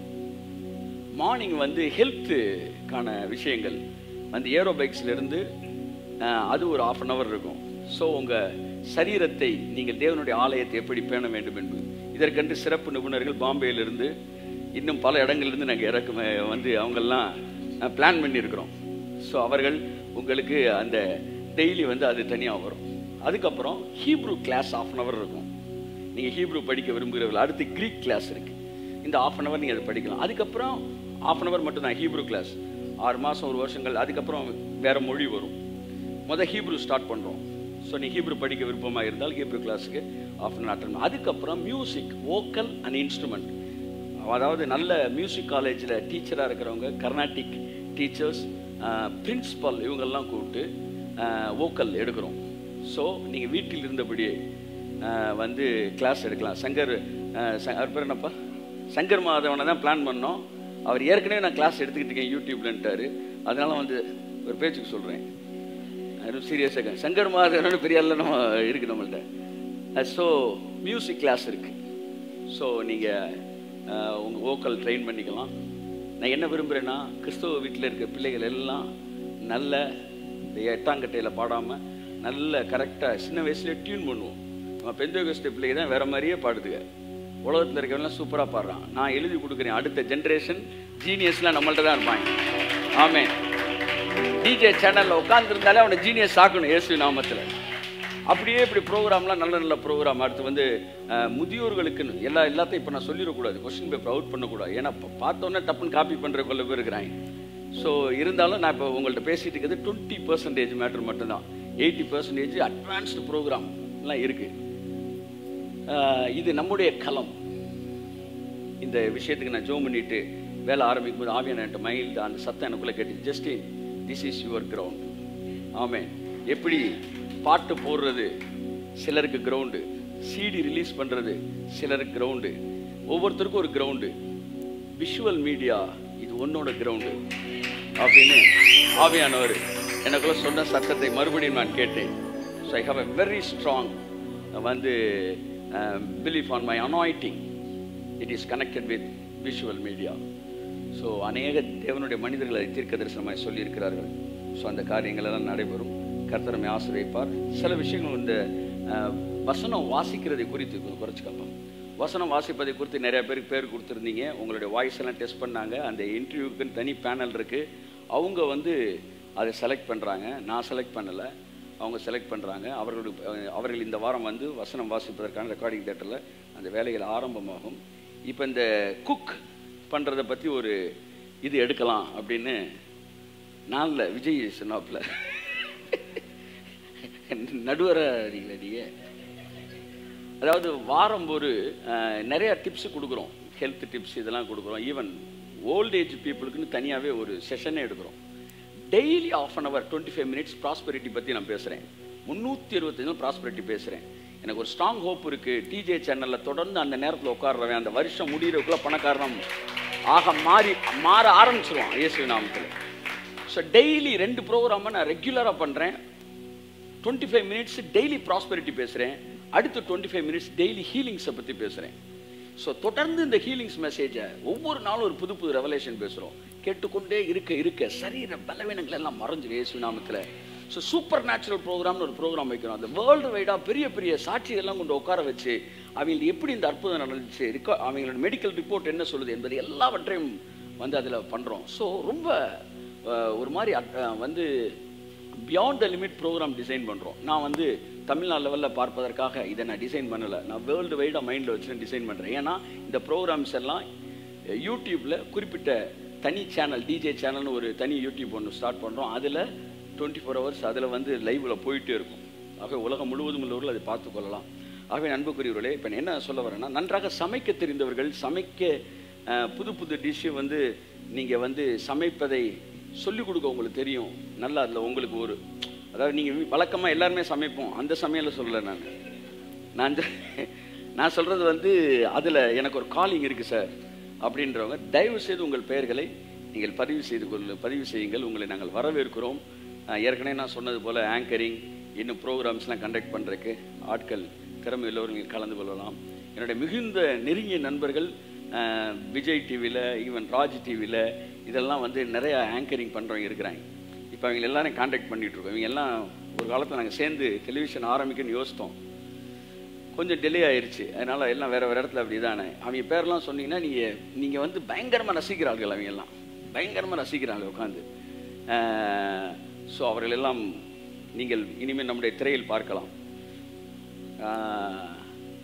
மார்னிங் வந்து ஹெல்த்துக்கான விஷயங்கள் வந்து ஏரோபைக்ஸ்லேருந்து அது ஒரு ஆஃப் அன் ஹவர் இருக்கும் ஸோ உங்கள் சரீரத்தை நீங்கள் தேவனுடைய ஆலயத்தை எப்படி பேண வேண்டும் என்பது இதற்கென்று சிறப்பு நிபுணர்கள் பாம்பேயிலிருந்து இன்னும் பல இடங்கள்லேருந்து நாங்கள் இறக்கு வந்து அவங்கெல்லாம் பிளான் பண்ணியிருக்கிறோம் ஸோ அவர்கள் உங்களுக்கு அந்த டெய்லி வந்து அது தனியாக வரும் அதுக்கப்புறம் Hebrew class half an hour இருக்கும் நீங்கள் ஹீப்ரூ படிக்க விரும்புகிறவர்கள் அடுத்து கிரீக் கிளாஸ் இருக்கு இந்த ஆஃப் அன் ஹவர் நீங்கள் அதை படிக்கலாம் அதுக்கப்புறம் ஆஃப் அன் ஹவர் மட்டும் தான் ஹீப்ரூ கிளாஸ் ஆறு மாதம் ஒரு வருஷங்கள் அதுக்கப்புறம் வேற மொழி வரும் முதல் ஹீப்ரூ ஸ்டார்ட் பண்ணுறோம் ஸோ நீ ஹீப்ரூ படிக்க விருப்பமாக இருந்தால் ஹீப்ரூ கிளாஸுக்கு ஆஃப் அன் அட்டன் அதுக்கப்புறம் மியூசிக் வோக்கல் அண்ட் இன்ஸ்ட்ருமெண்ட் அதாவது நல்ல மியூசிக் காலேஜில் டீச்சராக இருக்கிறவங்க கர்நாடிக் டீச்சர்ஸ் பிரின்சிபல் இவங்கெல்லாம் கூப்பிட்டு வோக்கல் எடுக்கிறோம் ஸோ நீங்கள் வீட்டில் இருந்தபடியே அஹ், வந்து கிளாஸ் எடுக்கலாம் சங்கர் அஹ், ச- அவர் பேர் என்னப்பா சங்கர் மாதவனை தான் பிளான் பண்ணோம் அவர் ஏற்கனவே நான் கிளாஸ் எடுத்துக்கிட்டு இருக்கேன் யூடியூப்லன்ட்டாரு அதனால வந்து ஒரு பேச்சுக்கு சொல்கிறேன் அது சீரியஸாக சங்கர் மாதவன் பெரிய ஆள்ல நம்ம இருக்கு நம்மள்ட்ட ஸோ மியூசிக் கிளாஸ் இருக்கு ஸோ நீங்கள் உங்கள் வோக்கல் ட்ரெயின் பண்ணிக்கலாம் நான் என்ன விரும்புகிறேன்னா கிறிஸ்தவ வீட்டில் இருக்க பிள்ளைகள் எல்லாம் நல்ல இந்த எட்டாங்கட்டையில் பாடாமல் நல்ல கரெக்டாக சின்ன வயசுலேயே டியூன் பண்ணுவோம் நம்ம பெந்தோகஸ்ட் பிள்ளைங்க தான் வேற மாதிரியே பாடுதுங்க உலகத்தில் இருக்கவங்களாம் சூப்பராக பாடுறான் நான் எழுதி கொடுக்குறேன் அடுத்த ஜென்ரேஷன் ஜீனியஸ்லாம் நம்மள்ட்ட தான் இருப்பாங்க ஆமென் டிஜே சேனலில் உட்காந்துருந்தாலே அவனை ஜீனியஸ் ஆக்கணும் இயேசு நாமத்தில் அப்படியே இப்படி ப்ரோக்ராம்லாம் நல்ல நல்ல ப்ரோக்ராம் அடுத்து வந்து அஹ், முதியோர்களுக்குன்னு எல்லா எல்லாத்தையும் இப்போ நான் சொல்லிடக்கூடாது கொஸ்டின் பேப்பர் அவுட் பண்ணக்கூடாது ஏன்னா இப்போ பார்த்தோன்னே டப்புன்னு காப்பி பண்ணுற கொள்ள பேர் இருக்கிறாங்க ஸோ இருந்தாலும் நான் இப்போ உங்கள்கிட்ட பேசிட்டு இருக்கிறது டுவெண்ட்டி பர்சன்டேஜ் மேட்டர் மட்டும்தான் எயிட்டி பர்சன்டேஜ் அட்வான்ஸ்டு ப்ரோக்ராம் எல்லாம் இருக்குது இது நம்முடைய களம் இந்த விஷயத்துக்கு நான் ஜோம் பண்ணிட்டு வேலை ஆரம்பிக்கும் போது ஆவியான என்கிட்ட மைல்டு அந்த சத்தம் எனக்குள்ளே கேட்டு ஜஸ்டின் திஸ் இஸ் யுவர் கிரவுண்ட் ஆமே எப்படி பாட்டு போடுறது சிலருக்கு கிரவுண்டு சிடி ரிலீஸ் பண்ணுறது சிலருக்கு கிரவுண்டு ஒவ்வொருத்தருக்கும் ஒரு கிரவுண்டு விஷுவல் மீடியா இது உன்னோட கிரவுண்டு அப்படின்னு ஆவியானவர் எனக்குள்ள சொன்ன சத்தத்தை மறுபடியும் நான் கேட்டேன் so I have a very strong வந்து belief on my anointing it is connected with visual media so அநேக தேவனுடைய மனிதர்கள் அதை தீர்க்க தரிசனமாய் சொல்லியிருக்கிறார்கள் ஸோ அந்த காரியங்கள் எல்லாம் நடைபெறும் கர்த்தரமை ஆசிரியப்பார் சில விஷயங்கள் இந்த அஹ், வசனம் வாசிக்கிறதை குறித்து கொஞ்சம் குறைச்சிக்கலாம் வசனம் வாசிப்பதை குறித்து நிறைய பேருக்கு பேர் கொடுத்துருந்தீங்க உங்களுடைய வாய்ஸ் எல்லாம் டெஸ்ட் பண்ணாங்க அந்த இன்டர்வியூக்குன்னு தனி பேனல் இருக்குது அவங்க வந்து அதை செலக்ட் பண்ணுறாங்க நான் செலக்ட் பண்ணலை அவங்க செலக்ட் பண்ணுறாங்க அவர்களுடைய அஹ், அவர்கள் இந்த வாரம் வந்து வசனம் வாசிப்பதற்கான ரெக்கார்டிங் தேட்டரில் அந்த வேலைகள் ஆரம்பமாகும் இப்போ இந்த குக் பண்ணுறதை பற்றி ஒரு இது எடுக்கலாம் அப்படின்னு நாளில் விஜய் சொன்னாப்புல நடுவராக இருக்கீங்களா நீங்கள் அதாவது வாரம் ஒரு அஹ், நிறைய டிப்ஸ் கொடுக்குறோம் ஹெல்த் டிப்ஸ் இதெல்லாம் கொடுக்குறோம் ஈவன் ஓல்ட் ஏஜ் பீப்புளுக்குன்னு தனியாகவே ஒரு செஷனே எடுக்கிறோம் daily half an hour twenty five minutes prosperity பற்றி நான் பேசுகிறேன் முந்நூற்றி அறுபத்தஞ்சு ப்ராஸ்பெரிட்டி பேசுகிறேன் எனக்கு ஒரு ஸ்ட்ராங் ஹோப் இருக்குது டிஜே சேனலில் தொடர்ந்து அந்த நேரத்தில் உட்கார்றவன் அந்த வருஷம் முடிகிறதுக்குள்ள பணக்காரனம் ஆக மாறி மாற ஆரம்பிச்சிருவான் இயேசு நாமத்தில் ஸோ டெய்லி ரெண்டு ப்ரோக்ராமை நான் ரெகுலராக பண்ணுறேன் twenty five minutes daily prosperity பேசுகிறேன் அடுத்து டுவெண்ட்டி ஃபைவ் மினிட்ஸ் டெய்லி ஹீலிங்ஸை பற்றி பேசுகிறேன் ஸோ தொடர்ந்து இந்த ஹீலிங்ஸ் மெசேஜை ஒவ்வொரு நாளும் ஒரு புது புது ரெவலேஷன் பேசுகிறோம் கேட்டுக்கொண்டே இருக்க இருக்க சரீர பலவீனங்கள் எல்லாம் மறைஞ்சிடும் இயேசு நாமத்தில் ஸோ சூப்பர் நேச்சுரல் ப்ரோக்ராம்னு ஒரு ப்ரோக்ராம் வைக்கிறோம் அந்த வேர்ல்டு வைடாக பெரிய பெரிய சாட்சிகள்லாம் கொண்டு உட்கார வச்சு அவங்களுக்கு எப்படி இந்த அற்புதம் நடந்துச்சு ரிக்கா அவங்களோட மெடிக்கல் ரிப்போர்ட் என்ன சொல்லுது என்பது எல்லாவற்றையும் வந்து அதில் பண்ணுறோம் ஸோ ரொம்ப அஹ், ஒரு மாதிரி அட்- அஹ், வந்து beyond the limit programme design பண்ணுறோம் நான் வந்து தமிழ்நாடு லெவலில் பார்ப்பதற்காக இதை நான் டிசைன் பண்ணலை நான் வேர்ல்டு வைடாக மைண்டில் வச்சு டிசைன் பண்ணுறேன் ஏன்னா இந்த ப்ரோக்ராம்ஸ் எல்லாம் யூடியூப்பில் குறிப்பிட்ட தனி சேனல் டிஜே சேனல்னு ஒரு தனி யூடியூப் ஒன்று ஸ்டார்ட் பண்ணுறோம் அதில் டுவெண்ட்டி ஃபோர் ஹவர்ஸ் அதில் வந்து லைவில் போயிட்டே இருக்கும் ஆக உலகம் முழுவதும் உள்ளவர்கள் அதை பார்த்து கொள்ளலாம் ஆகவே அன்புக்குரியவர்களே இப்போ நான் என்ன சொல்ல வரேன்னா நன்றாக சமைக்க தெரிந்தவர்கள் சமைக்க அஹ், புது புது டிஷ்ஷு வந்து நீங்கள் வந்து சமைப்பதை சொல்லிக் கொடுக்க உங்களுக்கு தெரியும் நல்லா அதில் உங்களுக்கு ஒரு அதாவது நீங்கள் வழக்கமாக எல்லாருமே சமைப்போம் அந்த சமையலை சொல்லலை நான் நான் இந்த- நான் சொல்கிறது வந்து அதில் எனக்கு ஒரு காலிங் இருக்குது சார் அப்படின்றவங்க தயவு செய்து உங்கள் பெயர்களை நீங்கள் பதிவு செய்து கொள்ள பதிவு செய்யுங்கள் உங்களை நாங்கள் வரவேற்கிறோம் அஹ், ஏற்கனவே நான் சொன்னது போல் ஆங்கரிங் இன்னும் ப்ரோக்ராம்ஸ்லாம் கண்டக்ட் பண்ணுறதுக்கு ஆட்கள் திறமை உள்ளவர்கள் நீங்கள் கலந்து கொள்ளலாம் என்னுடைய மிகுந்த நெருங்கிய நண்பர்கள் அஹ், விஜய் டிவியில் ஈவன் ராஜ் டிவியில் இதெல்லாம் வந்து நிறைய ஆங்கரிங் பண்ணுறவங்க இருக்கிறாங்க இப்போ அவங்க எல்லாரும் காண்டாக்ட் பண்ணிட்டு இருக்கோம் இவங்க எல்லாம் ஒரு காலத்தில் நாங்கள் சேர்ந்து டெலிவிஷன் ஆரம்பிக்கணும்னு யோசித்தோம் கொஞ்சம் டிலே ஆயிருச்சு அதனால எல்லாம் வேற வேற இடத்துல அப்படி தானே அவங்க பேர்லாம் சொன்னீங்கன்னா நீங்கள் நீங்கள் வந்து பயங்கரமாக ரசிக்கிறார்கள் அவங்க எல்லாம் பயங்கரமாக ரசிக்கிறாங்க உட்காந்து ஸோ அவர்கள் எல்லாம் நீங்கள் இனிமேல் நம்முடைய திரையில் பார்க்கலாம் ஆஹ்,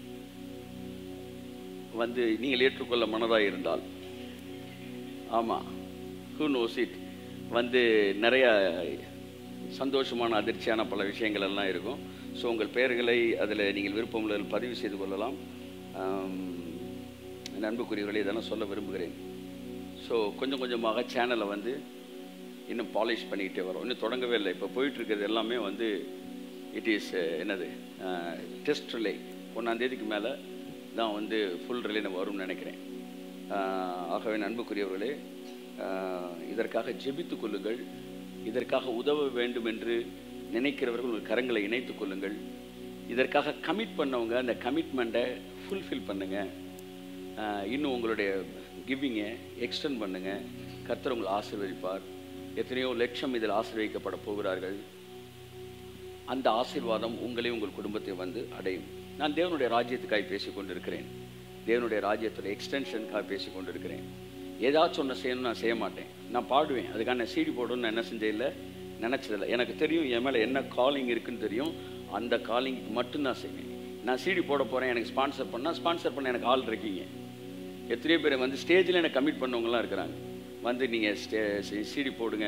வந்து நீங்கள் ஏற்றுக்கொள்ள மனதாக இருந்தால் ஆமாம் ஹூ knows இட் வந்து நிறைய சந்தோஷமான அதிர்ச்சியான பல விஷயங்கள் எல்லாம் இருக்கும் ஸோ உங்கள் பெயர்களை அதில் நீங்கள் விருப்பமுள்ளதில் பதிவு செய்து கொள்ளலாம் ஆம், என் அன்புக்குரியவர்களே இதெல்லாம் சொல்ல விரும்புகிறேன் ஸோ கொஞ்சம் கொஞ்சமாக சேனலை வந்து இன்னும் பாலிஷ் பண்ணிக்கிட்டே வரோம் இன்னும் தொடங்கவே இல்லை இப்போ போயிட்டு இருக்கிறது எல்லாமே வந்து இட் இஸ் என்னது டெஸ்ட் ரிலே ஒன்றாந்தேதிக்கு மேலே தான் வந்து ஃபுல் ரிலே வரும்னு நினைக்கிறேன் ஆஹ் ஆகவே அன்புக்குரியவர்களே ஆஹ் இதற்காக ஜெபித்துக் கொள்ளுங்கள் இதற்காக உதவ வேண்டும் என்று நினைக்கிறவர்கள் உங்கள் கரங்களை இணைத்துக் கொள்ளுங்கள் இதற்காக கமிட் பண்ணவங்க அந்த கமிட்மெண்ட்டை ஃபுல்ஃபில் பண்ணுங்க ஆஹ் இன்னும் உங்களுடைய கிவிங்கை எக்ஸ்டெண்ட் பண்ணுங்க கர்த்தர் உங்களை ஆசீர்வதிப்பார் எத்தனையோ லட்சம் இதில் ஆசீர்வதிக்கப்பட போகிறார்கள் அந்த ஆசீர்வாதம் உங்களையும் உங்கள் குடும்பத்தை வந்து அடையும் நான் தேவனுடைய ராஜ்யத்துக்காக பேசிக் கொண்டிருக்கிறேன் தேவனுடைய ராஜ்யத்தோட எக்ஸ்டென்ஷனுக்காக பேசிக் கொண்டிருக்கிறேன் ஏதாச்சும் ஒன்று செய்யணும் நான் செய்ய மாட்டேன் நான் பாடுவேன் அதுக்கான சீடி போடணும்னு நான் என்ன செஞ்சதில்லை நினச்சதில்லை எனக்கு தெரியும் என் மேலே என்ன காலிங் இருக்குன்னு தெரியும் அந்த காலிங்க்கு மட்டும் நான் செய்வேன் நான் சீடி போட போகிறேன் எனக்கு ஸ்பான்சர் பண்ணால் ஸ்பான்சர் பண்ண எனக்கு ஆள் இருக்கீங்க எத்தனையோ பேர் வந்து ஸ்டேஜில் எனக்கு கமிட் பண்ணவங்கலாம் இருக்கிறாங்க வந்து நீங்கள் ஸ்டே சீடி போடுங்க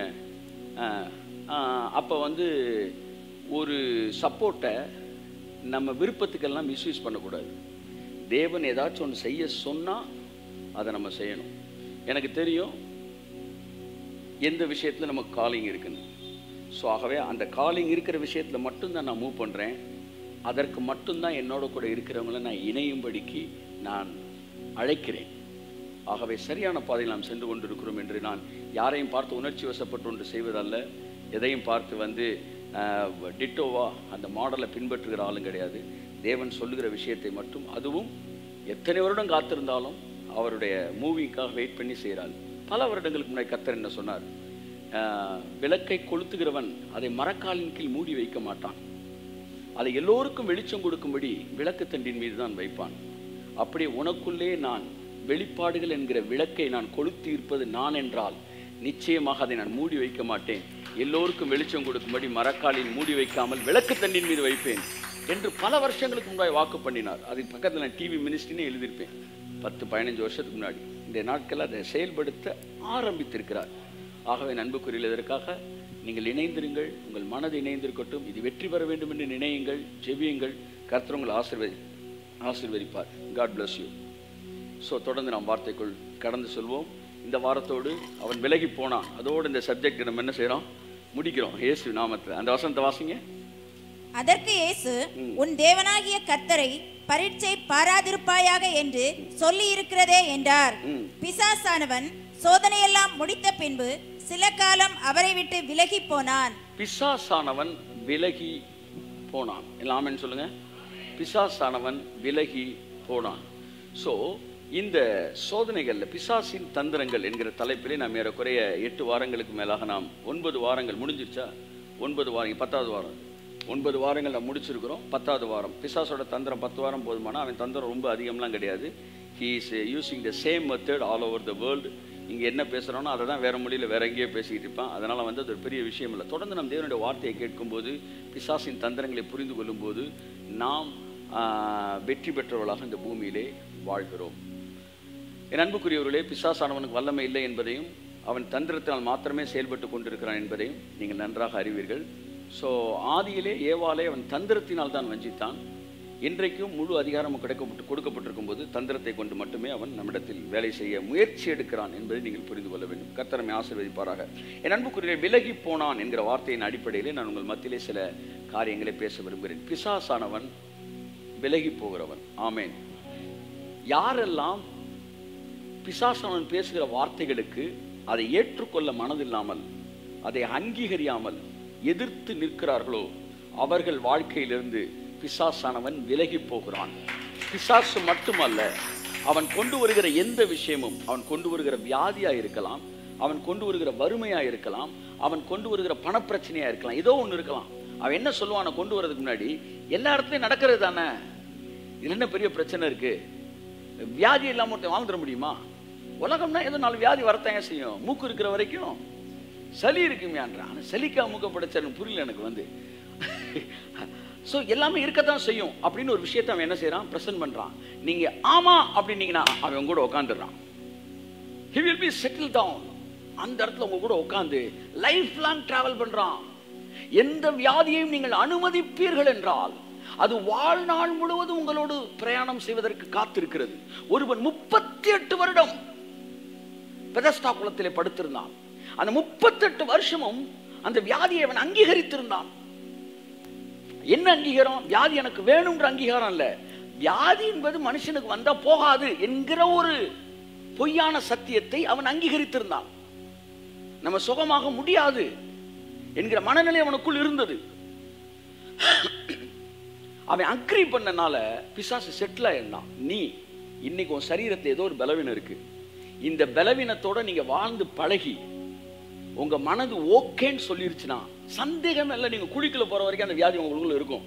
அப்போ வந்து ஒரு சப்போர்ட்டை நம்ம விருப்பத்துக்கெல்லாம் மிஸ்யூஸ் பண்ணக்கூடாது தேவன் ஏதாச்சும் ஒன்று செய்ய சொன்னால் அதை நம்ம செய்யணும் எனக்கு தெரியும் எந்த விஷயத்தில் நமக்கு காலிங் இருக்குன்னு ஸோ ஆகவே அந்த காலிங் இருக்கிற விஷயத்தில் மட்டும்தான் நான் மூவ் பண்ணுறேன் அதற்கு மட்டும்தான் என்னோட கூட இருக்கிறவங்கள நான் இணையும்படிக்கு நான் அழைக்கிறேன் ஆகவே சரியான பாதையில் நாம் சென்று கொண்டிருக்கிறோம் என்று நான் யாரையும் பார்த்து உணர்ச்சி வசப்பட்டு ஒன்று செய்வதல்ல எதையும் பார்த்து வந்து டிட்டோவா அந்த மாடலை பின்பற்றுகிற ஆளும் கிடையாது தேவன் சொல்லுகிற விஷயத்தை மட்டும் அதுவும் எத்தனை வருடம் காத்திருந்தாலும் அவருடைய மூவிங்காக வெயிட் பண்ணி செய்கிறாள் பல வருடங்களுக்கு முன்னாடி கத்தர் என்ன சொன்னார் ஆஹ், விளக்கை கொளுத்துகிறவன் அதை மரக்காலின் கீழ் மூடி வைக்க மாட்டான் அதை எல்லோருக்கும் வெளிச்சம் கொடுக்கும்படி விளக்கு தண்டின் மீது தான் வைப்பான் அப்படி உனக்குள்ளே நான் வெளிப்பாடுகள் என்கிற விளக்கை நான் கொளுத்தி இருப்பது நான் என்றால் நிச்சயமாக அதை நான் மூடி வைக்க மாட்டேன் எல்லோருக்கும் வெளிச்சம் கொடுக்கும்படி மரக்காலில் மூடி வைக்காமல் விளக்கு தண்டின் மீது வைப்பேன் என்று பல வருஷங்களுக்கு முன்னாடி வாக்கு பண்ணினார் அது பக்கத்தில் நான் டிவி மினிஸ்ட்ரினே எழுதியிருப்பேன் பத்து பதினஞ்சு வருஷத்துக்கு முன்னாடி இந்த நாட்களில் அதை செயல்படுத்த ஆரம்பித்திருக்கிறார் ஆகவே நண்புக்குரியல் இதற்காக நீங்கள் இணைந்திருங்கள் உங்கள் மனது இணைந்திருக்கட்டும் இது வெற்றி பெற வேண்டும் என்று நினையுங்கள் ஜெபியுங்கள் கர்த்தர் உங்களை ஆசீர்வதி ஆசீர்வதிப்பார் காட் bless யூ ஸோ தொடர்ந்து நாம் வார்த்தைக்குள் கடந்து சொல்வோம் இந்த வாரத்தோடு அவன் விலகி போனான் அதோடு இந்த சப்ஜெக்ட் நம்ம என்ன செய்கிறோம் முடிக்கிறோம் இயேசு நாமத்தில் அந்த வசனத்தை வாசிங்க அதற்கு இயேசு உன் தேவனாகிய கர்த்தரை பரீட்சை பாராதிருப்பாயாக என்று சொல்லி இருக்கிறதே என்றார் ம். பிசாசானவன் சோதனையெல்லாம் முடித்த பின்பு சில காலம் அவரை விட்டு விலகி போனான் பிசாசானவன் விலகி போனான் எல்லாமே சொல்லுங்க பிசாசானவன் விலகி போனான் ஸோ இந்த சோதனைகளில் பிசாசின் தந்திரங்கள் என்கிற தலைப்பிலே நாம் ஏறக்குறைய எட்டு வாரங்களுக்கு மேலாக நாம் ஒன்பது வாரங்கள் முடிஞ்சிருச்சா ஒன்பது வாரம் பத்தாவது வாரம் ஒன்பது வாரங்கள் நாம் முடிச்சிருக்கிறோம் பத்தாவது வாரம் பிசாசோட தந்திரம் பத்து வாரம் போதுமானா அவன் தந்திரம் ரொம்ப அதிகம்லாம் கிடையாது he is using the same method all over the world இங்கே என்ன பேசுகிறோனோ அதை தான் வேறு மொழியில் வேற எங்கேயோ பேசிக்கிட்டு இருப்பான் அதனால் வந்து அது ஒரு பெரிய விஷயம் இல்லை தொடர்ந்து நம் தேவனுடைய வார்த்தையை கேட்கும்போது பிசாசின் தந்திரங்களை புரிந்து கொள்ளும்போது நாம் ஆஹ், வெற்றி பெற்றவர்களாக இந்த பூமியிலே வாழ்கிறோம் என் அன்புக்குரியவர்களே பிசாசானவனுக்கு வல்லமை இல்லை என்பதையும் அவன் தந்திரத்தினால் மாத்திரமே செயல்பட்டு கொண்டிருக்கிறான் என்பதையும் நீங்கள் நன்றாக அறிவீர்கள் ஸோ ஆதியிலே ஏவாலே அவன் தந்திரத்தினால் தான் வஞ்சித்தான் இன்றைக்கும் முழு அதிகாரம் கிடைக்கப்பட்டு கொடுக்கப்பட்டிருக்கும் போது தந்திரத்தை கொண்டு மட்டுமே அவன் நம்மிடத்தில் வேலை செய்ய முயற்சி எடுக்கிறான் என்பதை நீங்கள் புரிந்து கொள்ள வேண்டும் கர்த்தரமை ஆசீர்வதிப்பாராக என் அன்புக்குரிய விலகி போனான் என்கிற வார்த்தையின் அடிப்படையிலே நான் உங்கள் மத்தியிலே சில காரியங்களை பேச விரும்புகிறேன் பிசாசானவன் விலகி போகிறவன் ஆமேன் யாரெல்லாம் பிசாசானவன் பேசுகிற வார்த்தைகளுக்கு அதை ஏற்றுக்கொள்ள மனதில்லாமல் அதை அங்கீகரியாமல் எதிர்த்து நிற்கிறார்களோ அவர்கள் வாழ்க்கையிலிருந்து பிசாசானவன் விலகி போகிறான் பிசாசு மட்டுமல்ல அவன் கொண்டு வருகிற எந்த விஷயமும் அவன் கொண்டு வருகிற வியாதியா இருக்கலாம் அவன் கொண்டு வருகிற வறுமையா இருக்கலாம் அவன் கொண்டு வருகிற பணப்பிரச்சனையா இருக்கலாம் ஏதோ ஒன்று இருக்கலாம் அவன் என்ன சொல்லுவான் கொண்டு வரதுக்கு முன்னாடி எல்லா இடத்துலயும் நடக்கிறது தானே இதுல என்ன பெரிய பிரச்சனை இருக்கு வியாதி இல்லாம ஒருத்தன் வாழ்ந்துட முடியுமா உலகம்னா ஏதோ நாலு வியாதி வரத்தாங்க செய்யும் மூக்கு இருக்கிற வரைக்கும் சளி இருக்குமையான்றான் ஆனா சளிக்கா மூக்க படைச்சாருன்னு புரியல எனக்கு வந்து ஸோ எல்லாமே இருக்கத்தான் செய்யும் அப்படின்னு ஒரு விஷயத்தை அவன் என்ன செய்றான் ப்ரெசென்ட் பண்றான் நீங்க ஆமா அப்படின்னீங்கன்னா அவன் உங்க கூட உட்காந்துடுறான் he will be settled down அந்த இடத்துல உங்க கூட உட்கார்ந்து லைஃப் லாங் டிராவல் பண்றான் எந்த வியாதியையும் நீங்கள் அனுமதிப்பீர்கள் என்றால் அது வாழ்நாள் முழுவதும் உங்களோடு பிரயாணம் செய்வதற்கு காத்திருக்கிறது ஒருவன் முப்பத்தி எட்டு வருடம் பெதஸ்தா குளத்திலே படுத்திருந்தான் அந்த முப்பத்தெட்டு வருஷமும் அந்த வியாதியை அவன் அங்கீகரித்திருந்தான் என்ன அங்கீகாரம் வியாதி எனக்கு வேணும்ன்ற அங்கீகாரம் இல்ல வியாதி என்பது மனுஷனுக்கு வந்தா போகாது என்கிற ஒரு பொய்யான சத்தியத்தை அவன் அங்கீகரித்திருந்தான் நம்ம சுகமாக முடியாது என்கிற மனநிலை அவனுக்குள் இருந்தது அவன் அக்ரி பண்ணனால பிசாசு செட்டில் ஆயிருந்தான் நீ இன்னைக்கு உன் சரீரத்தில் ஏதோ ஒரு பலவீனம் இருக்கு இந்த பலவீனத்தோட நீங்க வாழ்ந்து பழகி உங்க மனது ஓகேன்னு சொல்லிருச்சுன்னா சந்தேகம் இல்லை நீங்க குழிக்குள்ள போற வரைக்கும் அந்த வியாதி உங்களுக்குள்ள இருக்கும்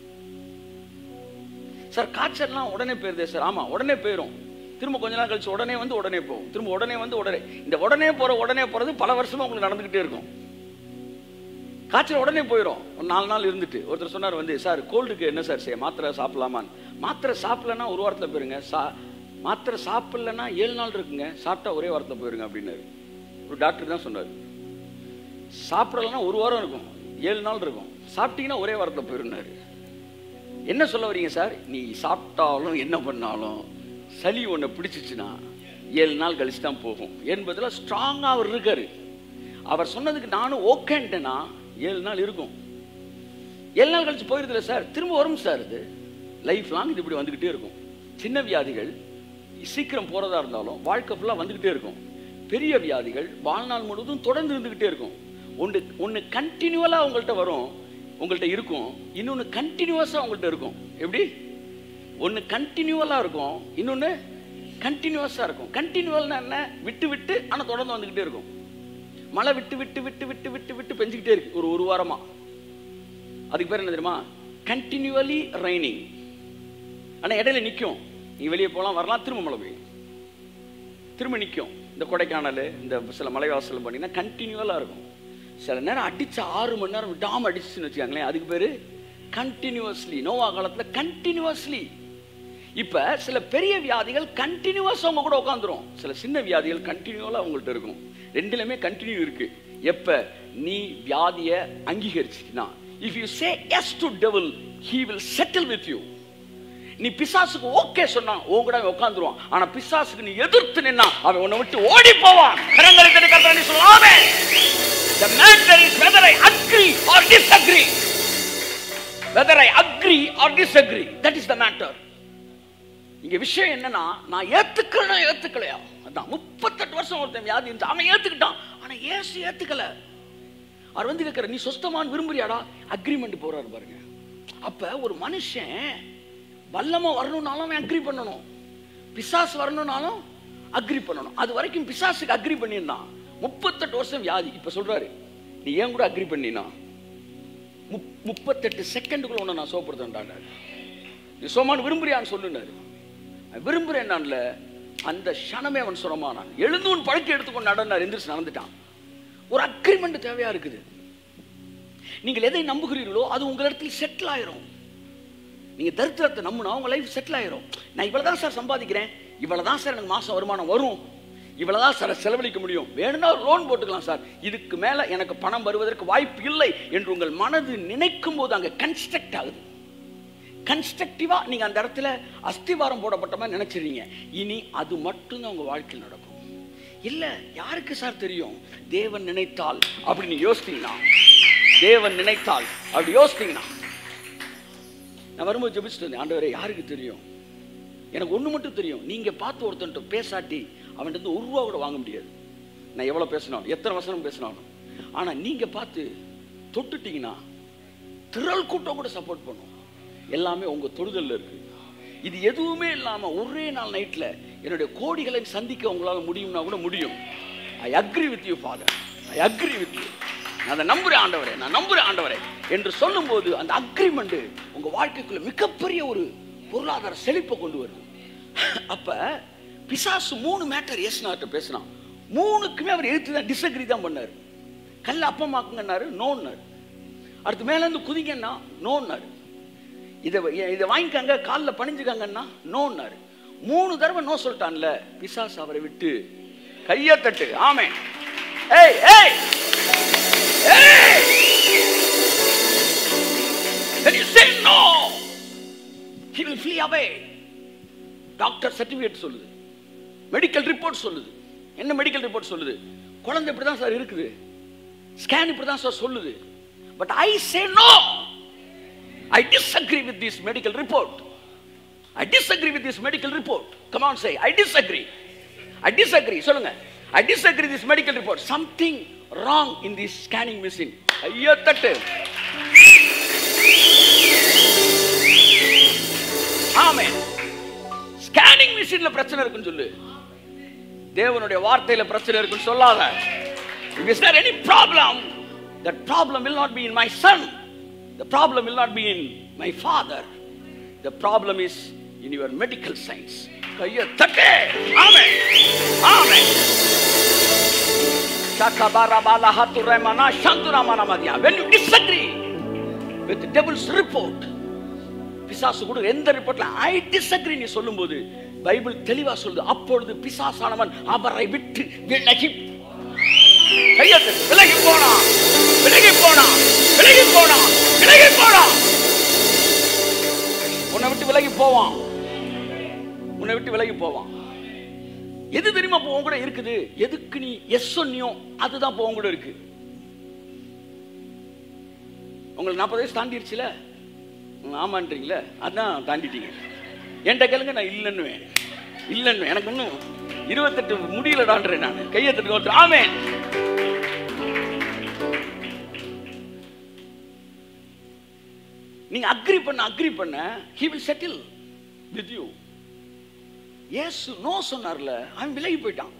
சார் காய்ச்சல்லாம் உடனே போயிருதே சார் ஆமா உடனே போயிடும் திரும்ப கொஞ்ச நாள் கழிச்சு உடனே வந்து உடனே போகும் திரும்ப உடனே வந்து உடனே இந்த உடனே போற உடனே போறது பல வருஷமா உங்களுக்கு நடந்துகிட்டே இருக்கும் காய்ச்சல் உடனே போயிடும் ஒரு நாலு நாள் இருந்துட்டு ஒருத்தர் சொன்னார் வந்து சார் கோல்டுக்கு என்ன சார் செய்ய மாத்திரை சாப்பிடலாமான்னு மாத்திரை சாப்பிடலன்னா ஒரு வாரத்தில் போயிருங்க சா மாத்திரை சாப்பிடலன்னா ஏழு நாள் இருக்குங்க சாப்பிட்டா ஒரே வாரத்தில் போயிருங்க அப்படின்னாரு ஒரு டாக்டர் தான் சொன்னார் சாப்பிடலன்னா ஒரு வாரம் இருக்கும் ஏழு நாள் இருக்கும் சாப்பிட்டீங்கன்னா ஒரே வாரத்தில் போயிருந்தாரு என்ன சொல்ல வரீங்க சார் நீ சாப்பிட்டாலும் என்ன பண்ணாலும் சளி ஒன்று பிடிச்சிச்சுன்னா ஏழு நாள் கழிச்சு தான் போகும் என்பதில் ஸ்ட்ராங்காக அவர் இருக்காரு அவர் சொன்னதுக்கு நானும் ஓகேன்ட்டேன்னா ஏழு நாள் இருக்கும் ஏழு நாள் கழிச்சு போயிருதுல சார் திரும்ப வரும் சார் இது லைஃப் லாங் இது இப்படி வந்துக்கிட்டே இருக்கும் சின்ன வியாதிகள் சீக்கிரம் போறதா இருந்தாலும் வாழ்க்கை ஃபுல்லாக வந்துக்கிட்டே இருக்கும் பெரிய வியாதிகள் வாழ்நாள் முழுவதும் தொடர்ந்து இருந்துக்கிட்டே இருக்கும் ஒன்று ஒன்று கண்டினியூவலாக உங்கள்கிட்ட வரும் உங்கள்கிட்ட இருக்கும் இன்னொன்று கண்டினியூவஸாக உங்கள்கிட்ட இருக்கும் எப்படி ஒன்று கண்டினியூவலாக இருக்கும் இன்னொன்று கண்டினியூவஸாக இருக்கும் கண்டினியூவல்னா என்ன விட்டு விட்டு ஆனால் தொடர்ந்து வந்துக்கிட்டே இருக்கும் மழை விட்டு விட்டு விட்டு விட்டு விட்டு விட்டு பெஞ்சுக்கிட்டே இருக்கு ஒரு ஒரு வாரமா அதுக்கு பேர் என்ன தெரியுமா கண்டினியூவலி ரைனிங் ஆனால் இடையில நிற்கும் நீ வெளியே போகலாம் வரலாம் திரும்ப மழை பெய்யும் திரும்ப நிற்கும் இந்த கொடைக்கானல் இந்த சில மலைவாசல் பண்ணிங்கன்னா கண்டினியூவலாக இருக்கும் சில நேரம் அடிச்ச ஆறு மணி நேரம் விடாம அடிச்சுன்னு வச்சுக்காங்களேன் அதுக்கு பேரு கண்டினியூவஸ்லி நோவா காலத்துல கண்டினியூவஸ்லி இப்ப சில பெரிய வியாதிகள் கண்டினியூவஸ் அவங்க கூட உட்காந்துரும் சில சின்ன வியாதிகள் கண்டினியூவலா அவங்கள்ட்ட இருக்கும் ரெண்டுலயுமே கண்டினியூ இருக்கு எப்ப நீ வியாதிய அங்கீகரிச்சினா if you say yes to devil he will settle with you நீ பிசாசுக்கு ஓகே சொன்னா உன் கூட அவன் உட்காந்துருவான் ஆனா பிசாசுக்கு நீ எதிர்த்து நின்னா அவன் உன்னை விட்டு ஓடி போவான் கரங்களை தட்டி கர்த்தரை சொல்லாமே The matter is whether I agree or disagree. Whether I agree or disagree. That is the matter. இங்க விஷயம் என்னன்னா நான் ஏத்துக்கிறேனா ஏத்துக்கலையா அதான் முப்பத்தெட்டு வருஷம் ஒருத்தன் வியாதி இருந்துச்சு அவன் ஏத்துக்கிட்டான் ஆனா ஏசு ஏத்துக்கல அவர் வந்து கேட்கிற நீ சொஸ்தமான் விரும்புறியாடா அக்ரிமெண்ட் போறாரு பாருங்க அப்ப ஒரு மனுஷன் வல்லமா வரணும்னாலும் அவன் அக்ரி பண்ணணும் பிசாசு வரணும்னாலும் அக்ரி பண்ணணும் அது வரைக்கும் பிசாசுக்கு அக்ரி பண்ணியிருந்தான் முப்பத்தெட்டு வருஷம் வியாதி இப்ப சொல்றாரு நீ ஏன் கூட அக்ரி பண்ணினா முப்- முப்பத்தெட்டு செகண்டுக்குள்ள உன்னை நான் சோப்படுத்தேன்டாங்க நீ சோமான் விரும்புறியான்னு சொல்லுனாரு அவன் விரும்புறேன்னான்ல அந்த க்ஷணமே அவன் சுரமானான் எழுந்து உன் பழக்கம் எடுத்துக்கொண்டு நடந்தார் எந்திரிச்சு நடந்துட்டான் ஒரு அக்ரிமெண்ட் தேவையா இருக்குது நீங்கள் எதை நம்புகிறீர்களோ அது உங்களிடத்தில் செட்டில் ஆயிரும் நீங்க தரித்திரத்தை நம்புனா உங்க லைஃப் செட்டில் ஆயிரும் நான் இவ்வளவுதான் சார் சம்பாதிக்கிறேன் இவ்வளவுதான் சார் எனக்கு மாசம் வருமானம் வரும் இவ்வளவுதான் சார் செலவழிக்க முடியும் வேணும்னா ஒரு லோன் போட்டுக்கலாம் சார் இதுக்கு மேல எனக்கு பணம் வருவதற்கு வாய்ப்பு இல்லை என்று உங்கள் மனது நினைக்கும் போது அங்க கன்ஸ்ட்ரக்ட் ஆகுது கன்ஸ்ட்ரக்டிவா நீங்க அந்த இடத்துல அஸ்திவாரம் போடப்பட்ட மாதிரி நினைச்சிருங்க இனி அது மட்டும்தான் உங்க வாழ்க்கையில் நடக்கும் இல்ல யாருக்கு சார் தெரியும் தேவன் நினைத்தால் அப்படி நீ யோசித்தீங்கன்னா தேவன் நினைத்தால் அப்படி யோசித்தீங்கன்னா நான் வரும்போது ஜெபிச்சுட்டு இருந்தேன் ஆண்டவரே யாருக்கு தெரியும் எனக்கு ஒண்ணு மட்டும் தெரியும் நீங்க பார்த்து ஒருத்தன்ட்ட பேசாட்டி அவன்கிட்ட இருந்து ஒரு ரூபா கூட வாங்க முடியாது நான் எவ்வளவு பேசினாலும் எத்தனை வசனம் பேசினாலும் ஆனா நீங்க பார்த்து தொட்டுட்டீங்கன்னா திரள் கூட்டம் கூட சப்போர்ட் பண்ணும் எல்லாமே உங்க தொடுதல்ல இருக்கு இது எதுவுமே இல்லாம ஒரே நாள் நைட்ல என்னுடைய கோடிகளை சந்திக்க உங்களால முடியும்னா கூட முடியும் I agree with you father I agree with you நான் அதை நம்புறேன் ஆண்டவரே நான் நம்புறேன் ஆண்டவரே என்று சொல்லும்போது அந்த அக்ரிமெண்ட் உங்க வாழ்க்கைக்குள்ள மிகப்பெரிய ஒரு பொருளாதார செழிப்பை கொண்டு வருது அப்ப பிசாசு மூணு மேட்டர் ஏசுனார்ட்ட பேசினான் மூணுக்குமே அவர் எழுத்து தான் டிசக்ரி தான் பண்ணாரு கல்ல அப்பமாக்குங்கன்னாரு நோன்னாரு அடுத்து மேல இருந்து குதிங்கன்னா நோன்னாரு இதை இதை வாங்கிக்காங்க காலில் பணிஞ்சுக்காங்கன்னா நோன்னாரு மூணு தடவை நோ சொல்லிட்டான்ல பிசாசு அவரை விட்டு கையை தட்டு ஆமே ஏய் ஏய் ஏய் When you say no, he will flee away. Doctor certificate சொல்லுது மெடிக்கல் ரிப்போர்ட் சொல்லுது என்ன மெடிக்கல் ரிப்போர்ட் சொல்லுது குழந்தை இப்படி தான் சார் இருக்குது ஸ்கேன் இப்படி தான் சார் சொல்லுது but I say no I disagree with this medical report I disagree with this medical report come on say I disagree I disagree சொல்லுங்க I disagree this medical report something wrong in this scanning machine ஐயோ தட்டு ஆமென் scanning மிஷின்ல பிரச்சனை இருக்குன்னு சொல்லு தேவனுடைய வார்த்தையில பிரச்சனை இருக்குன்னு சொல்லாத if is there any problem that problem will not be in my son the problem will not be in my father the problem is in your medical science கைய தட்டே ஆமென் ஆமென் Shakabarabala haturemana shanturamana madhya. When you disagree with the devil's report, பிசாசு கூட எந்த ரிப்போர்ட்ல I disagree நீ சொல்லும்போது Bible தெளிவா சொல்லுது அப்பொழுது பிசாசானவன் அவரை விட்டு விலகி கையத்து விலகி போனான் விலகி போனான் விலகி போனான் விலகி போனான் உன்னை விட்டு விலகி போவான் உன்னை விட்டு விலகி போவான் எது தெரியுமா இப்போ உன் கூட இருக்குது எதுக்கு நீ எஸ் சொன்னியோ அதுதான் இப்போ உன் கூட இருக்கு உங்களுக்கு நாற்பது வயசு தாண்டிருச்சுல ம், ஆமான்றீங்களே அதான் தாண்டிட்டீங்க என்கிட்ட கேளுங்க நான் இல்லைன்னுவேன் இல்லைன்னு எனக்கு இன்னும் இருபத்தெட்டு முடியலடான்றேன் நான் கையை தட்டு ஒருத்தர் ஆமேன் நீங்க அக்ரி பண்ண அக்ரி பண்ண he will settle with you Yesu no சொன்னார்ல அவன் விலகி போயிட்டான்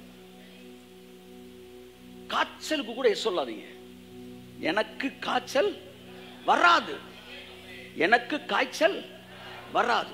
காய்ச்சலுக்கு கூட எஸ் சொல்லாதீங்க எனக்கு காய்ச்சல் வராது எனக்கு காய்ச்சல் வராது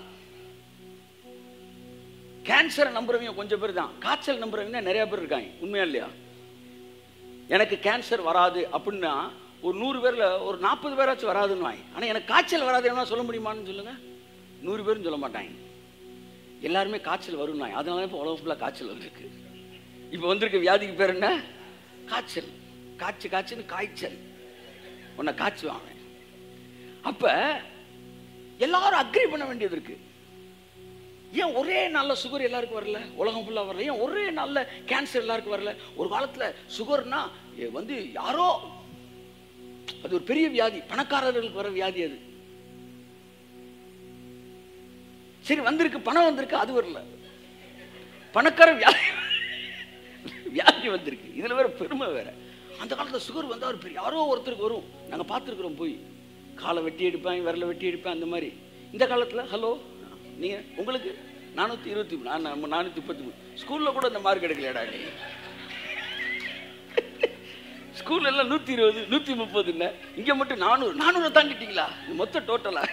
கேன்சர் நம்புறவங்க கொஞ்சம் பேர் தான் காய்ச்சல் நம்புறவங்க நிறைய பேர் இருக்காங்க உண்மையா இல்லையா எனக்கு கேன்சர் வராது அப்படின்னா ஒரு நூறு பேர்ல ஒரு நாற்பது பேராச்சும் வராதுன்னு வாங்க ஆனா எனக்கு காய்ச்சல் வராது என்ன சொல்ல முடியுமான்னு சொல்லுங்க நூறு பேரும் சொல்ல மாட்டாங்க எல்லாருமே காய்ச்சல் வரும் அதனால தான் இப்போ உலகம் ஃபுல்லாக காய்ச்சல் வந்திருக்கு இப்போ வந்திருக்க வியாதிக்கு பேர் என்ன காய்ச்சல் காய்ச்சி காய்ச்சல் காய்ச்சல் உன்னை காய்ச்சுவாங்க அப்ப எல்லாரும் அக்ரி பண்ண வேண்டியது இருக்கு ஏன் ஒரே நாள்ல சுகர் எல்லாருக்கும் வரல உலகம் ஃபுல்லா வரல ஏன் ஒரே நாள்ல கேன்சர் எல்லாருக்கும் வரல ஒரு காலத்துல சுகர்னா எ, வந்து யாரோ அது ஒரு பெரிய வியாதி பணக்காரர்களுக்கு வர வியாதி அது சரி வந்திருக்கு பணம் வந்திருக்கு அது வரல பணக்கார வியாதி வியாதி வந்திருக்கு இதுல வேற பெருமை வேற அந்த காலத்துல சுகர் வந்தா ஒரு பெரிய யாரோ ஒருத்தருக்கு வரும் நாங்க பார்த்துருக்குறோம் போய் காலை வெட்டி எடுப்பேன் விரல வெட்டி எடுப்பேன் அந்த மாதிரி இந்த காலத்துல ஹலோ நீங்க உங்களுக்கு நானூத்தி இருபத்தி மூணு நான் நானூத்தி முப்பத்தி மூணு ஸ்கூல்ல கூட இந்த மார்க் எடுக்கலடா நீ ஸ்கூல்ல எல்லாம் நூத்தி இருபது நூத்தி முப்பது இல்ல இங்க மட்டும் நானூறு நானூறு தாண்டிட்டீங்களா இது மொத்த டோட்டலா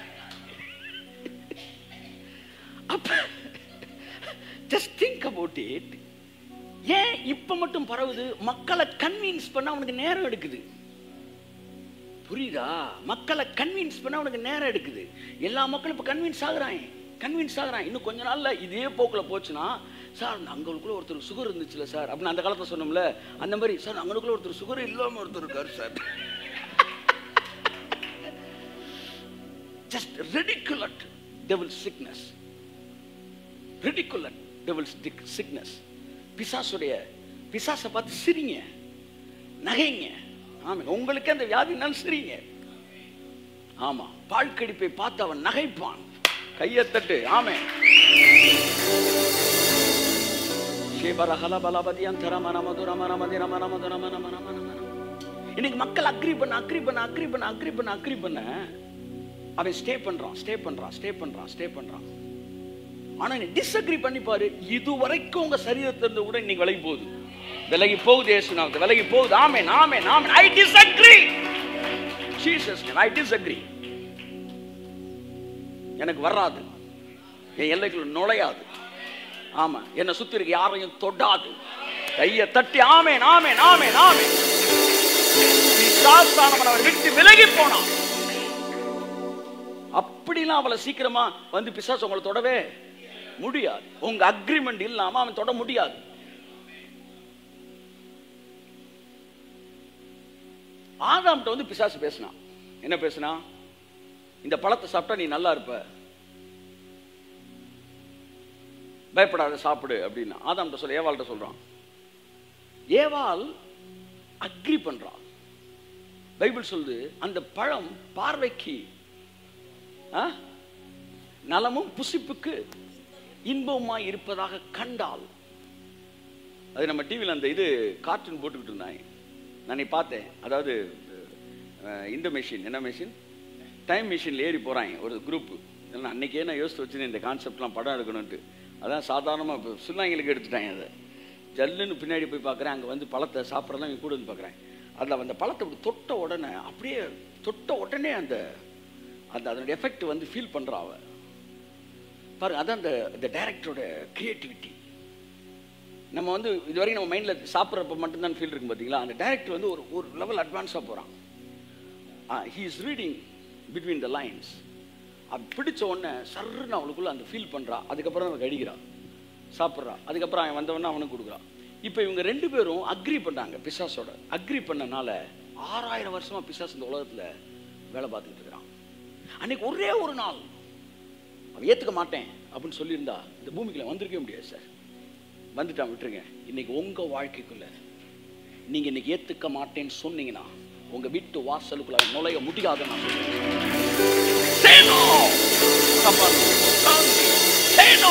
அப்ப ஜஸ்ட் திங்க் அபவுட் இட் ஏன் இப்ப மட்டும் பரவுது மக்களை கன்வின்ஸ் பண்ண அவனுக்கு நேரம் எடுக்குது புரியுதா மக்களை கன்வின்ஸ் பண்ண அவனுக்கு நேரம் எடுக்குது எல்லா மக்களும் இப்ப கன்வின்ஸ் ஆகுறாங்க கன்வின்ஸ் ஆகுறான் இன்னும் கொஞ்ச நாள்ல இதே போக்குல போச்சுன்னா சார் அங்களுக்குள்ள ஒருத்தர் சுகர் இருந்துச்சுல சார் அப்படின்னு அந்த காலத்துல சொன்னோம்ல அந்த மாதிரி சார் அங்களுக்குள்ள ஒருத்தர் சுகர் இல்லாம ஒருத்தர் இருக்காரு sir just ridiculous devil sickness ridiculous devils sickness பிசாசுடைய பிசாசை பார்த்து சிரிங்க நகைங்க ஆமா உங்களுக்கு அந்த வியாதினாலும் சிரிங்க ஆமா பாழ்கடிப்பை பார்த்து அவன் நகைப்பான் கையை தட்டு ஆமே இன்னைக்கு மக்கள் அக்ரி பண்ண அக்ரி பண்ண அக்ரி பண்ண அக்ரி பண்ண அக்ரி பண்ண அவன் ஸ்டே பண்றான் ஸ்டே பண்றான் ஸ்டே பண்றான் ஸ்டே பண்றான் ஆனா நீ டிஸ்அக்ரி பண்ணி பாரு இது வரைக்கும் உங்க சரீரத்துல இருந்து கூட இன்னைக்கு விலகி போகுது விலகி போகுது இயேசுநாமத்தில் விலகி போகுது ஆமென் ஆமென் ஆமென் I disagree Jesus I disagree எனக்கு வராது என் எல்லைக்குள்ள நுழையாது ஆமா என்னை சுத்தி இருக்க யாரையும் தொடாது கையை தட்டி ஆமென் ஆமென் ஆமென் ஆமென் பிசாசானவன் அவர் விட்டு விலகி போனான் அப்படிலாம் அவளை சீக்கிரமா வந்து பிசாசு உங்களை தொடவே முடியாது உங்க அக்ரிமெண்ட் இல்லாம அவன் தொட முடியாது ஆதாம்கிட்ட வந்து பிசாசு பேசினான் என்ன பேசினா இந்த பழத்தை சாப்பிட்டா நீ நல்லா இருப்ப பயப்படாத சாப்பிடு அப்படின்னு ஆதாம்கிட்ட சொல்ல ஏவாள்கிட்ட சொல்றான் ஏவாள் அக்ரி பண்றான் பைபிள் சொல்லுது அந்த பழம் பார்வைக்கு ஆ, நலமும் புசிப்புக்கு இன்பமாய் இருப்பதாக கண்டால் அது நம்ம டிவியில் அந்த இது கார்ட்டூன் போட்டுக்கிட்டு இருந்தாங்க நான் நீ பார்த்தேன் அதாவது அஹ், இந்த மெஷின் என்ன மெஷின் டைம் மிஷினில் ஏறி போகிறாங்க ஒரு குரூப்பு இல்லைன்னா அன்னைக்கே நான் யோசித்து வச்சுருந்தேன் இந்த கான்செப்ட்லாம் படம் எடுக்கணும்ட்டு அதான் சாதாரணமாக இப்போ சில்லாங்களுக்கு எடுத்துட்டாங்க அதை ஜல்லுன்னு பின்னாடி போய் பார்க்குறேன் அங்கே வந்து பழத்தை சாப்பிட்றதெல்லாம் இங்க கூட வந்து பார்க்குறேன் அதில் அந்த பழத்தை அப்படி தொட்ட உடனே அப்படியே தொட்ட உடனே அந்த அந்த அதனுடைய எஃபெக்ட் வந்து ஃபீல் பண்ணுறா அவ பாருங்க அதான் அந்த இந்த டைரக்டரோட கிரியேட்டிவிட்டி நம்ம வந்து இது வரைக்கும் நம்ம மைண்டில் சாப்பிட்றப்ப மட்டும்தான் ஃபீல் இருக்கும் பார்த்தீங்களா அந்த டைரக்டர் வந்து ஒரு ஒரு லெவல் அட்வான்ஸாக போகிறான் he is reading between the lines அது பிடிச்ச உடனே சர்ன்னு அவளுக்குள்ள அந்த ஃபீல் பண்ணுறா அதுக்கப்புறம் அவன் கடிக்கிறா சாப்பிட்றா அதுக்கப்புறம் அவன் வந்தவொடனே அவனுக்கு கொடுக்குறான் இப்போ இவங்க ரெண்டு பேரும் அக்ரி பண்ணாங்க பிசாஸோட அக்ரி பண்ணனால ஆறாயிரம் வருஷமா பிசாஸ் இந்த உலகத்தில் வேலை பார்த்துக்கிட்டு இருக்கிறான் அன்னைக்கு ஒரே ஒரு நாள் அவன் ஏற்றுக்க மாட்டேன் அப்படின்னு சொல்லியிருந்தா இந்த பூமிக்குள்ள வந்திருக்கவே முடியாது சார் வந்துட்டான் விட்டுருங்க இன்னைக்கு உங்க வாழ்க்கைக்குள்ள நீங்க இன்னைக்கு ஏத்துக்க மாட்டேன்னு சொன்னீங்கன்னா உங்க வீட்டு வாசலுக்குள்ள அவன் நுழைய முடியாத நான் சொல்றேன். Say no! சப்பாத்து, சாந்தி, say no!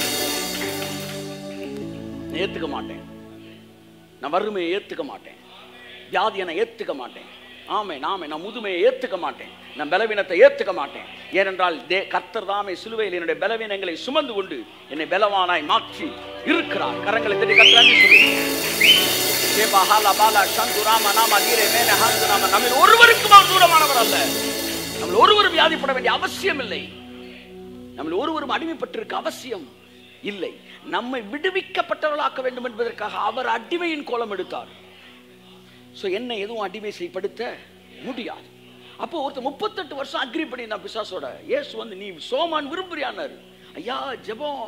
நான் ஏத்துக்க மாட்டேன் நான் வறுமையை ஏத்துக்க மாட்டேன் வியாதியை நான் ஏத்துக்க மாட்டேன் ஆமை நாமே நான் முதுமையை ஏத்துக்க மாட்டேன் நான் பலவீனத்தை ஏத்துக்க மாட்டேன் ஏனென்றால் தே கர்த்தர் தாமே சிலுவையில் என்னுடைய பலவீனங்களை சுமந்து கொண்டு என்னை பலவானாய் மாற்றி இருக்கிறார் கரங்களை தட்டி கர்த்தராண்டி சொல்லுங்க சேபா ஹாலா பாலா சந்து ராம நாம தீரே மேன ஹாந்து நாம நம்ம ஒருவருக்கும் அவர் தூரமானவர் அல்ல நம்ம ஒருவரும் வியாதிப்பட வேண்டிய அவசியம் இல்லை நம்ம ஒருவரும் அடிமைப்பட்டிருக்க அவசியம் இல்லை நம்மை விடுவிக்கப்பட்டவர்களாக்க வேண்டும் என்பதற்காக அவர் அடிமையின் கோலம் எடுத்தார் சோ என்ன எதுவும் அடிமை செய்யப்படுத்த முடியாது அப்போ ஒருத்தர் முப்பத்தெட்டு வருஷம் அக்ரி பண்ணியிருந்தான் பிசாசோட இயேசு வந்து நீ சோமான் விரும்புறியானாரு ஐயா ஜெபம்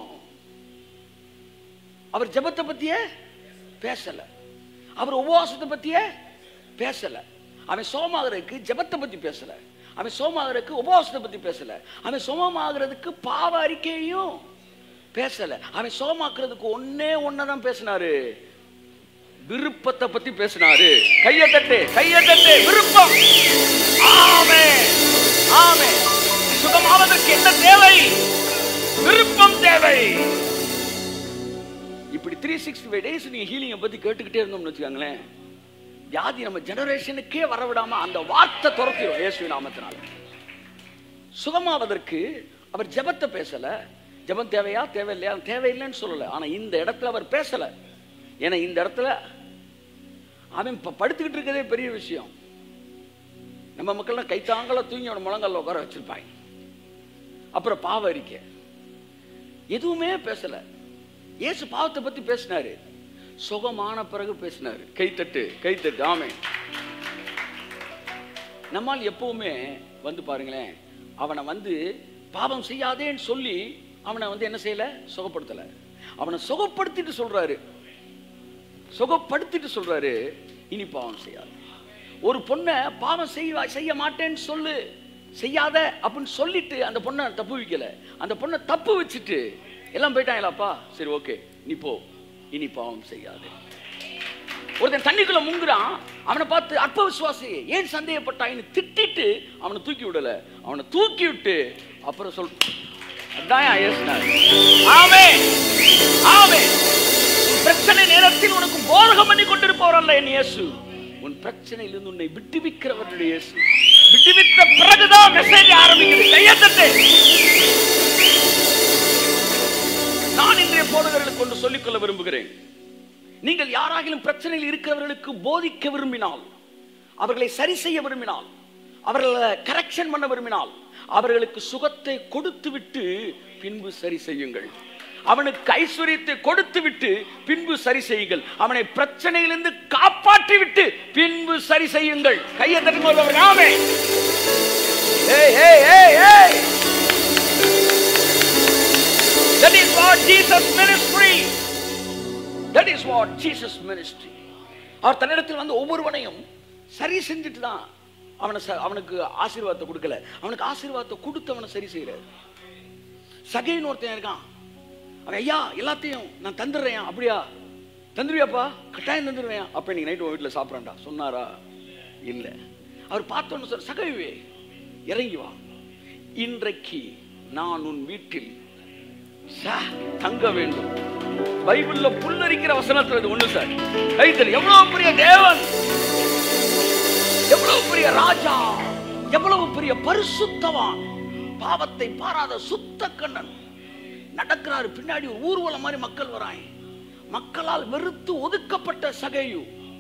அவர் ஜெபத்தை பத்தியே பேசல அவர் உபவாசத்தை பத்தியே பேசல அவன் சோமாகிறதுக்கு ஜெபத்தை பத்தி பேசல அவன் சோமாகிறதுக்கு உபவாசத்தை பத்தி பேசல அவன் சோமமாகிறதுக்கு பாவ அறிக்கையும் பேசல அவன் சோமாக்குறதுக்கு ஒன்னே ஒன்னதான் பேசினாரு விருப்பத்தை பத்தி பேசினாரு கையை தட்டு கையை தட்டு விருப்பம் ஆமே ஆமே சுகமாவதற்கு என்ன தேவை விருப்பம் தேவை இப்படி த்ரீ சிக்ஸ்டி ஃபைவ் டேஸ் நீங்க ஹீலிங்கை பத்தி கேட்டுக்கிட்டே இருந்தோம்னு வச்சுக்கோங்களேன் வியாதி நம்ம ஜெனரேஷனுக்கே வரவிடாம அந்த வார்த்தை துரத்திடும் இயேசு நாமத்தினால சுகமாவதற்கு அவர் ஜெபத்தை பேசல ஜெபம் தேவையா தேவையில்லையா தேவையில்லைன்னு சொல்லல ஆனா இந்த இடத்துல அவர் பேசல ஏன்னா இந்த இடத்துல அவன் ப- படுத்துக்கிட்டு இருக்கதே பெரிய விஷயம் நம்ம மக்கள்லாம் கைத்தாங்கள தூங்கி அவன் முழங்கால உட்கார வச்சிருப்பாங்க அப்புறம் பாவ அறிக்கை எதுவுமே பேசல இயேசு பாவத்தை பத்தி பேசினாரு சுகமான பிறகு பேசினாரு கைத்தட்டு கைத்தட்டு ஆமே நம்மால் எப்பவுமே வந்து பாருங்களேன் அவனை வந்து பாவம் செய்யாதேன்னு சொல்லி அவனை வந்து என்ன செய்யல சுகப்படுத்தல அவனை சுகப்படுத்திட்டு சொல்றாரு சுகப்படுத்திட்டு சொல்றாரு இனி பாவம் செய்யாது ஒரு பொண்ணை பாவம் செய்வா செய்ய மாட்டேன்னு சொல்லு செய்யாத அப்படின்னு சொல்லிட்டு அந்த பொண்ணை தப்பு வைக்கல அந்த பொண்ணை தப்பு வச்சுட்டு எல்லாம் போயிட்டாங்களாப்பா சரி ஓகே நீ போ இனி பாவம் செய்யாது ஒருத்தன் தண்ணிக்குள்ள முங்குறான் அவனை பார்த்து அற்ப விசுவாசி ஏன் சந்தேகப்பட்டாயின்னு திட்டிட்டு அவனை தூக்கி விடல அவனை தூக்கி விட்டு அப்புறம் சொல் அதான் ஏசுனார் ஆமே ஆமே உன் பிரச்சனை நேரத்தில் உனக்கு போரகம் பண்ணி கொண்டிருப்பவர் அல்ல என் இயேசு உன் பிரச்சனையிலிருந்து உன்னை விட்டுவிக்கிறவருடைய இயேசு விட்டுவித்த பிறகுதான் மெசேஜ் ஆரம்பிக்குது கையத்தட்டு நான் இன்றைய போதகர்களுக்கு ஒன்று சொல்லிக்கொள்ள விரும்புகிறேன் நீங்கள் யாராகிலும் பிரச்சனையில் இருக்கிறவர்களுக்கு போதிக்க விரும்பினால் அவர்களை சரி செய்ய விரும்பினால் அவர்களை கரெக்ஷன் பண்ண விரும்பினால் அவர்களுக்கு சுகத்தை கொடுத்து விட்டு பின்பு சரி செய்யுங்கள் அவனுக்கு ஐஸ்வர்யத்தை கொடுத்து விட்டு பின்பு சரி செய்யுங்கள் அவனை பிரச்சனையிலிருந்து காப்பாற்றி விட்டு பின்பு சரி செய்யுங்கள் கையை தட்டுங்கள் ஆமே ஏய் ஏய் ஏய் ஏய் what Jesus ministry. That is what Jesus ministry. அவர் தன்னிடத்தில் வந்து ஒவ்வொருவனையும் சரி செஞ்சுட்டு தான் அவனை ச- அவனுக்கு ஆசீர்வாதத்தை கொடுக்கல அவனுக்கு ஆசீர்வாதத்தை கொடுத்து அவனை சரி செய்யறாரு சகைன்னு ஒருத்தன் இருக்கான் அவன் ஐயா எல்லாத்தையும் நான் தந்துடுறேன் அப்படியா தந்துருவியாப்பா கட்டாயம் தந்துடுவேன் அப்ப இன்னைக்கு நைட்டு உன் வீட்டில் சாப்பிட்றேன்டா சொன்னாரா இல்லை அவர் பார்த்தோன்னு சார் சகைவே இறங்கி வா இன்றைக்கு நான் உன் வீட்டில் சா, தங்க வேண்டும் பைபிள்ல புல்லரிக்கிற வசனத்துல இது ஒண்ணு சார் கைத்தறி எவ்வளவு பெரிய தேவன் எவ்வளவு பெரிய ராஜா எவ்வளவு பெரிய பரிசுத்தவான் பாவத்தை பாராத சுத்த கண்ணன் நடக்கிறாரு பின்னாடி ஒரு ஊர்வலம் மாதிரி மக்கள் வராங்க மக்களால் வெறுத்து ஒதுக்கப்பட்ட சகையு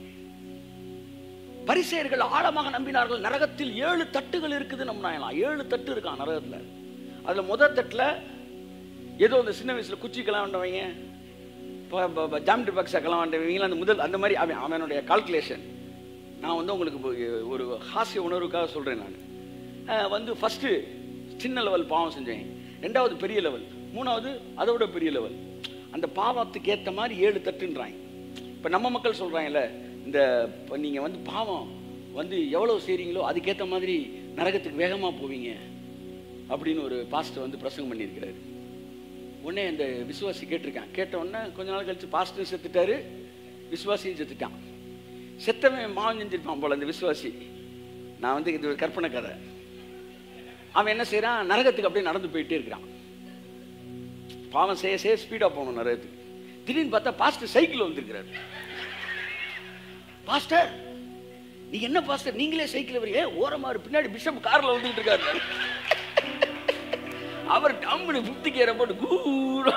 பரிசேயர்கள் ஆழமாக நம்பினார்கள் நரகத்தில் ஏழு தட்டுகள் இருக்குது நம்பினாங்களாம் ஏழு தட்டு இருக்கான் நரகத்துல அதுல முதல் தட்டுல ஏதோ அந்த சின்ன வயசுல குச்சிக்கெல்லாம் வேண்டவங்க ஜாமெட்ரி பாக்ஸாக்கெல்லாம் வேண்டவங்க அந்த முதல் அந்த மாதிரி அவன் அவனுடைய கால்குலேஷன் நான் வந்து உங்களுக்கு இப்போ ஒரு ஹாஸ்ய உணர்வுக்காக சொல்றேன் நான் அஹ் வந்து ஃபர்ஸ்ட் சின்ன லெவல் பாவம் செஞ்சேன் ரெண்டாவது பெரிய லெவல் மூணாவது அதை விட பெரிய லெவல் அந்த பாவத்துக்கு ஏத்த மாதிரி ஏழு தட்டுன்றாங்க இப்ப நம்ம மக்கள் சொல்றாங்கல்ல இந்த இப்ப நீங்க வந்து பாவம் வந்து எவ்வளவு செய்றீங்களோ அதுக்கேத்த மாதிரி நரகத்துக்கு வேகமா போவீங்க அப்படின்னு ஒரு பாஸ்டர் வந்து பிரசங்கம் பண்ணியிருக்கிறாரு உடனே அந்த விசுவாசி கேட்டிருக்கான் கேட்ட உடனே கொஞ்ச நாள் கழிச்சு பாஸ்டர் செத்துட்டாரு விசுவாசியும் செத்துட்டான் செத்தவன் மாவன் செஞ்சிருப்பான் போல அந்த விசுவாசி நான் வந்து இது ஒரு கற்பனை கதை அவன் என்ன செய்றான் நரகத்துக்கு அப்படியே நடந்து போயிட்டே இருக்கிறான் பாவம் செய்ய செய்ய ஸ்பீடா போகணும் நரகத்துக்கு திடீர்னு பார்த்தா பாஸ்டர் சைக்கிள் வந்திருக்கிறார் பாஸ்டர் நீ என்ன பாஸ்டர் நீங்களே சைக்கிள் வரீங்க ஓரமா இரு, பின்னாடி பிஷப் கார்ல வந்துட்டு இருக்காரு அவர் டம்முனு புத்தி கேர போட்டு கூடா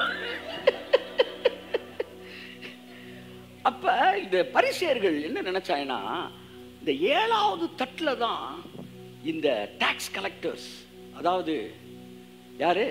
அப்ப இந்த பரிசேயர்கள் என்ன நினைச்சாங்கன்னா இந்த ஏழாவது தட்டுல தான் இந்த டாக்ஸ் கலெக்டர்ஸ் அதாவது யாரு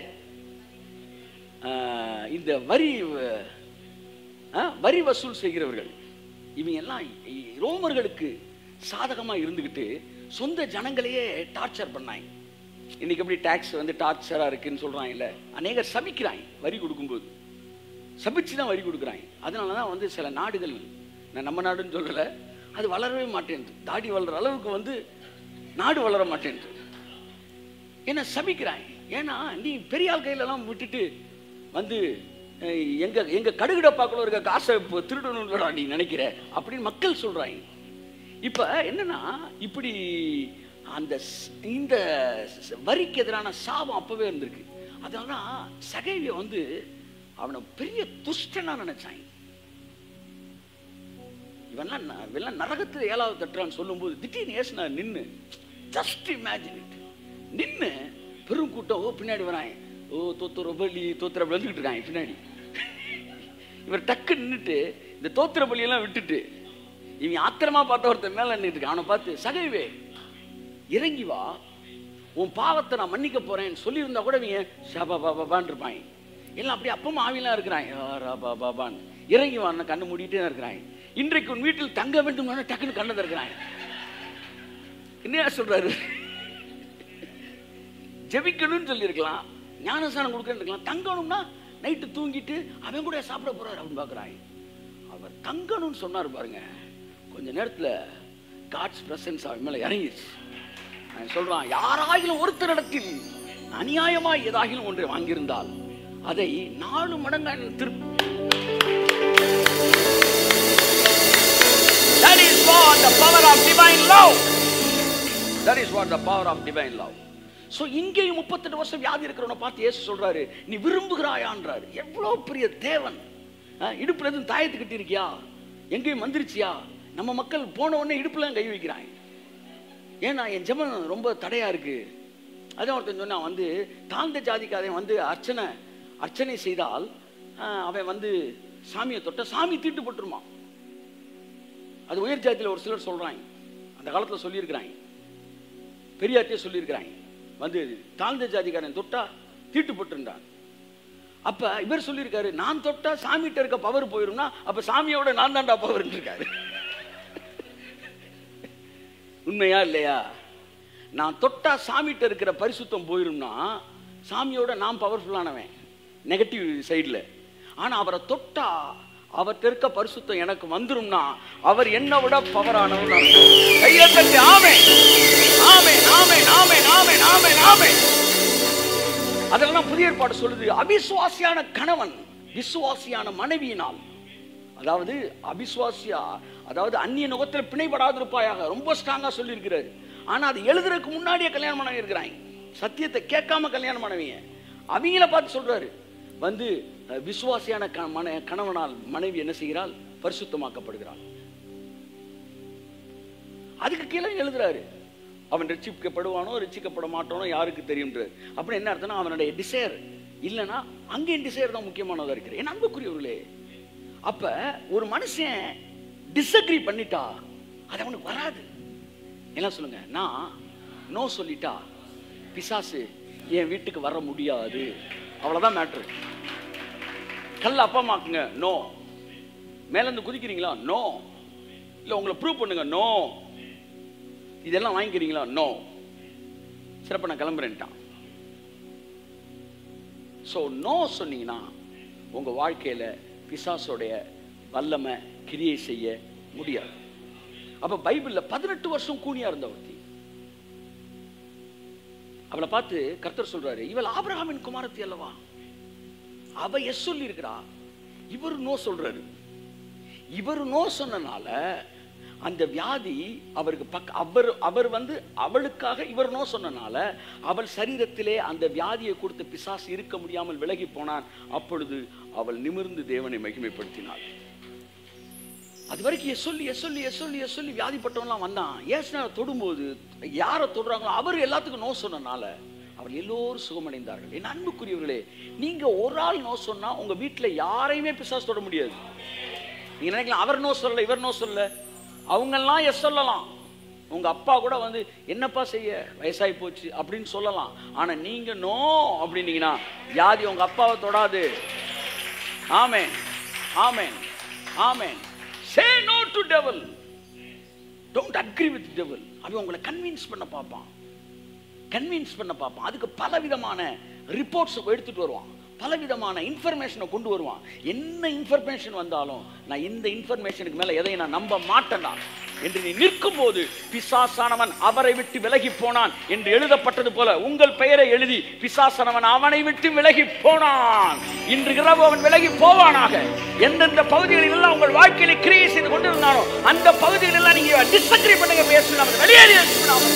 ஆஹ், இந்த வரி ஆஹ், வரி வசூல் செய்கிறவர்கள் இவங்க எல்லாம் இ- ரோமர்களுக்கு சாதகமா இருந்துகிட்டு சொந்த ஜனங்களையே டார்ச்சர் பண்ணாங்க இன்னைக்கு எப்படி டாக்ஸ் வந்து டார்ச்சரா இருக்குன்னு சொல்றாங்கல்ல அநேகர் சபிக்கிறாங்க வரி கொடுக்கும்போது சபிச்சு தான் வரி கொடுக்குறாங்க அதனால தான் வந்து சில நாடுகள் நான் நம்ம நாடுன்னு சொல்லலை அது வளரவே மாட்டேன்து தாடி வளர்ற அளவுக்கு வந்து நாடு வளர மாட்டேன்து ஏன்னா சபிக்கிறாங்க ஏன்னா நீ பெரிய ஆள் கையிலலாம் விட்டுட்டு வந்து அஹ், எங்க எங்க கடுகுடப்பாக்குள்ள இருக்க காசை இப்போ திருடணும்லடா நீ நினைக்கிற அப்படின்னு மக்கள் சொல்றாங்க இப்ப என்னன்னா இப்படி அந்த ஸ்- இந்த ஸ்- வரிக்கு எதிரான சாபம் அப்பவே இருந்திருக்கு அதனால தான் சகைவிய வந்து அவனை பெரிய துஷ்டனா நினைச்சாங்க இவன்லாம் ந- இவன்லாம் நரகத்துல ஏழாவது தட்டுறான்னு சொல்லும்போது திடீர்னு ஏசுனா நின்னு ஜஸ்ட் இமேஜின் இட் நின்னு பெரும் கூட்டம் ஓ பின்னாடி வராங்க ஓ தோத்துற பலி தோத்துற பலி வந்துகிட்டு இருக்காங்க பின்னாடி இவர் டக்கு நின்னுட்டு இந்த தோத்திர பலியெல்லாம் விட்டுட்டு இவன் ஆத்திரமா பார்த்த ஒருத்தன் மேல நின்னுட்டு இருக்கான் அவனை பார்த்து சகைவே இறங்கி வா உன் பாவத்தை நான் மன்னிக்க போறேன்னு சொல்லியிருந்தா கூட இவங்க ஷபா பாபான்னு இருப்பாங்க எல்லாம் அப்படியே அப்பமா ஆவிலாம் இருக்கிறாங்க ஆ, ரா, பா, பாபான்னு இறங்கி வான்னு கண்ணு மூடிட்டே தான் இருக்கிறாங்க இன்றைக்கு உன் வீட்டில் தங்க வேண்டும் டக்குன்னு கண்ணை திறக்கிறாங்க என்ன சொல்றாரு ஜெபிக்கணும்னு சொல்லியிருக்கலாம் ஞானஸ்தானம் கொடுக்கணும்னு இருக்கலாம் தங்கணும்னா நைட்டு தூங்கிட்டு அவன் கூட சாப்பிட போறாரு அப்படின்னு பார்க்குறாங்க அவர் தங்கணும்னு சொன்னார் பாருங்க கொஞ்ச நேரத்துல காட்ஸ் பிரசன்ஸ் அவன் மேல இறங்கிடுச்சு அவன் சொல்றான் யாராகிலும் ஒருத்தரிடத்தில் அநியாயமாய் ஏதாகிலும் ஒன்றை வாங்கியிருந்தால் அதை நாலு மடங்கு திருப்பி That is what the power of divine love. That is what the power of divine love. So இங்கேயும் முப்பத்தெட்டு வருஷம் வியாதி இருக்கிறவனை பார்த்து இயேசு சொல்றாரு நீ விரும்புகிறாயான்றாரு எவ்வளோ பெரிய தேவன் அஹ், இடுப்புல எதுவும் தாயத்து கட்டி இருக்கியா எங்கேயும் வந்துருச்சியா நம்ம மக்கள் போன உடனே இடுப்புல கை வைக்கிறாங்க ஏன்னா என் ஜெபம் ரொம்ப தடையா இருக்கு அதான் ஒருத்தன் சொன்னான் வந்து தாழ்ந்த ஜாதிக்காரன் வந்து அர்ச்சனை அர்ச்சனை செய்தால் அஹ், அவன் வந்து சாமியை தொட்ட சாமி தீட்டுப்பட்டுருமா அது உயர் ஜாதியில் ஒரு சிலர் சொல்றாங்க அந்த காலத்துல சொல்லியிருக்கிறாங்க பெரியார்ட்டே சொல்லியிருக்கிறாங்க வந்து தாழ்ந்த ஜாதிக்காரன் தொட்டா தீட்டுப்பட்டுருந்தான் அப்ப இவர் சொல்லியிருக்காரு நான் தொட்டா சாமிகிட்ட இருக்க பவர் போயிரும்னா அப்ப சாமியோட நான் தான்டா பவர் இருக்காரு உண்மையா இல்லையா நான் தொட்டா சாமிகிட்ட இருக்கிற பரிசுத்தம் போயிரும்னா சாமியோட நான் பவர்ஃபுல்லானவன் நெகட்டிவ் சைடில் ஆனா அவரை தொட்டா அவர்கிட்ட இருக்க பரிசுத்தம் எனக்கு வந்துரும்னா அவர் என்னை விட பவரானவர் கையை தட்டி ஆமே ஆமே ஆமே ஆமே ஆமே ஆமே ஆமே அதெல்லாம் புதிய ஏற்பாடு சொல்லுது அவிசுவாசியான கணவன் விசுவாசியான மனைவியினால் அதாவது அவிசுவாசியா அதாவது அந்நிய நுகத்தில் பிணைபடாதிருப்பாயாக ரொம்ப ஸ்ட்ராங்கா சொல்லியிருக்கிறாரு ஆனா அது எழுதுறதுக்கு முன்னாடியே கல்யாணம் பண்ண இருக்கிறாங்க சத்தியத்தை கேட்காம கல்யாணம் பண்ணவங்க அவங்கள பார்த்து சொல்றாரு வந்து அஹ், விசுவாசியான க- மன- கணவனால் மனைவி என்ன செய்கிறாள் பரிசுத்தமாக்கப்படுகிறாள் அதுக்கு கீழே எழுதுறாரு அவன் ரட்சிக்கப்படுவானோ ரட்சிக்கப்பட மாட்டானோ யாருக்கு தெரியும்ன்றார் அப்படி என்ன அர்த்தம்னா அவனுடைய டிசைர் இல்லைன்னா அங்கேயும் டிசைர் தான் முக்கியமானதா இருக்கிறது என் அன்புக்குரியவர்களே அப்ப ஒரு மனுஷன் டிஸ்அக்ரி பண்ணிட்டா அது அவனுக்கு வராது என்ன சொல்லுங்க நான் நோ சொல்லிட்டா பிசாசு என் வீட்டுக்கு வர முடியாது அவ்வளவுதான் மேட்ரு கல்ல அப்பா அம்மாக்குங்க நோ மேல இருந்து குதிக்கிறீங்களா நோ இல்ல உங்களை ப்ரூவ் பண்ணுங்க நோ இதெல்லாம் வாங்கிக்கிறீங்களா நோ சிறப்ப நான் கிளம்புறேன்ட்டான் ஸோ நோ சொன்னீங்கன்னா உங்க வாழ்க்கையில பிசாசோடைய வல்லமை கிரியை செய்ய முடியாது அப்ப பைபிள்ல பதினெட்டு வருஷம் கூனியா இருந்த ஒருத்தி அவளை பார்த்து கர்த்தர் சொல்றாரு இவள் ஆபிரகாமின் குமாரத்தி அல்லவா அவ எஸ் சொல்லி இருக்கிறா இவர் நோ சொல்றாரு இவர் நோ சொன்னனால அந்த வியாதி அவருக்கு பக்க அவர் அவர் வந்து அவளுக்காக இவர் நோ சொன்னனால அவள் சரீரத்திலே அந்த வியாதியை கொடுத்த பிசாசு இருக்க முடியாமல் விலகி போனான் அப்பொழுது அவள் நிமிர்ந்து தேவனை மகிமைப்படுத்தினாள் அது வரைக்கும் எஸ் சொல்லி எஸ் சொல்லி எஸ் சொல்லி எஸ் சொல்லி வியாதிப்பட்டவன்லாம் வந்தான் ஏசுனா தொடும்போது யாரை தொடுறாங்களோ அவர் எல்லாத்துக்கும் நோ சொன்னனால அவர் எல்லோரும் சுகமடைந்தார்கள் என் அன்புக்குரியவர்களே நீங்க ஒரு ஆள் நோ சொன்னா உங்க வீட்டுல யாரையுமே பிசாசு தொட முடியாது நீங்க நினைக்கலாம் அவர் நோ சொல்லல இவர் நோ சொல்லல அவங்கெல்லாம் எஸ் சொல்லலாம் உங்க அப்பா கூட வந்து என்னப்பா செய்ய வயசாகி போச்சு அப்படின்னு சொல்லலாம் ஆனா நீங்க நோ அப்படின்னீங்கன்னா வியாதி உங்க அப்பாவை தொடாது ஆமென் ஆமென் ஆமென் say no to devil don't agree with devil அவன் உங்களை கன்வின்ஸ் பண்ண பார்ப்பான் கன்வின்ஸ் பண்ண பார்ப்பான் அதுக்கு பல விதமான ரிப்போர்ட்ஸ் எடுத்துட்டு வருவான் பல விதமான இன்ஃபர்மேஷனை கொண்டு வருவான் என்ன இன்ஃபர்மேஷன் வந்தாலும் நான் இந்த இன்ஃபர்மேஷனுக்கு மேல எதையும் நான் நம்ப மாட்டேன்டா என்று நீ நிற்கும் போது பிசாசானவன் அவரை விட்டு விலகி போனான் என்று எழுதப்பட்டது போல உங்கள் பெயரை எழுதி பிசாசானவன் அவனை விட்டு விலகி போனான் இன்று இரவு அவன் விலகி போவானாக எந்தெந்த பகுதிகளில் எல்லாம் உங்கள் வாழ்க்கையில கிரியை செய்து கொண்டிருந்தானோ அந்த பகுதிகளில் எல்லாம் நீங்க டிஸ்அக்ரி பண்ணுங்க பேசணும் அவன் வெளியேறி இருக்கணும்.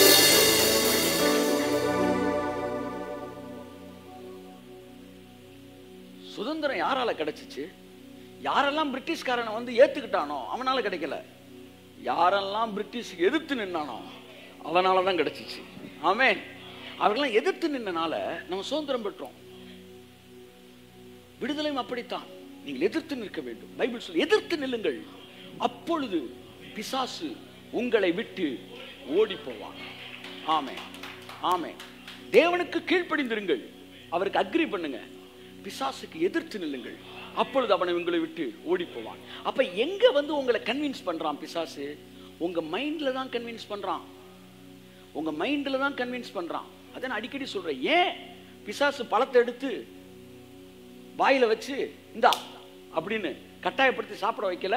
சுதந்திரம் யாரால கிடைச்சிச்சு யாரெல்லாம் பிரிட்டிஷ்காரனை வந்து ஏத்துக்கிட்டானோ அவனால கிடைக்கல யாரெல்லாம் பிரிட்டிஷ் எதிர்த்து நின்னானோ அவனால தான் கிடைச்சிச்சு ஆமென் அவர்களெல்லாம் எதிர்த்து நின்னனால நம்ம சுதந்திரம் பெற்றோம் விடுதலையும் அப்படித்தான் நீங்கள் எதிர்த்து நிற்க வேண்டும் பைபிள் சொல்லி எதிர்த்து நில்லுங்கள் அப்பொழுது பிசாசு உங்களை விட்டு ஓடி போவான் ஆமே ஆமே தேவனுக்கு கீழ்ப்படிந்திருங்கள் அவருக்கு அக்ரி பண்ணுங்க பிசாசுக்கு எதிர்த்து நில்லுங்கள் அப்பொழுது அவனை உங்களை விட்டு ஓடி போவான் அப்ப எங்க வந்து உங்களை கன்வின்ஸ் பண்றான் பிசாசு உங்க மைண்ட்ல தான் கன்வின்ஸ் பண்றான் உங்க மைண்ட்ல தான் கன்வின்ஸ் பண்றான் அதை நான் அடிக்கடி சொல்றேன் ஏன் பிசாசு பழத்தை எடுத்து வாயில வச்சு இந்தா அப்படின்னு கட்டாயப்படுத்தி சாப்பிட வைக்கல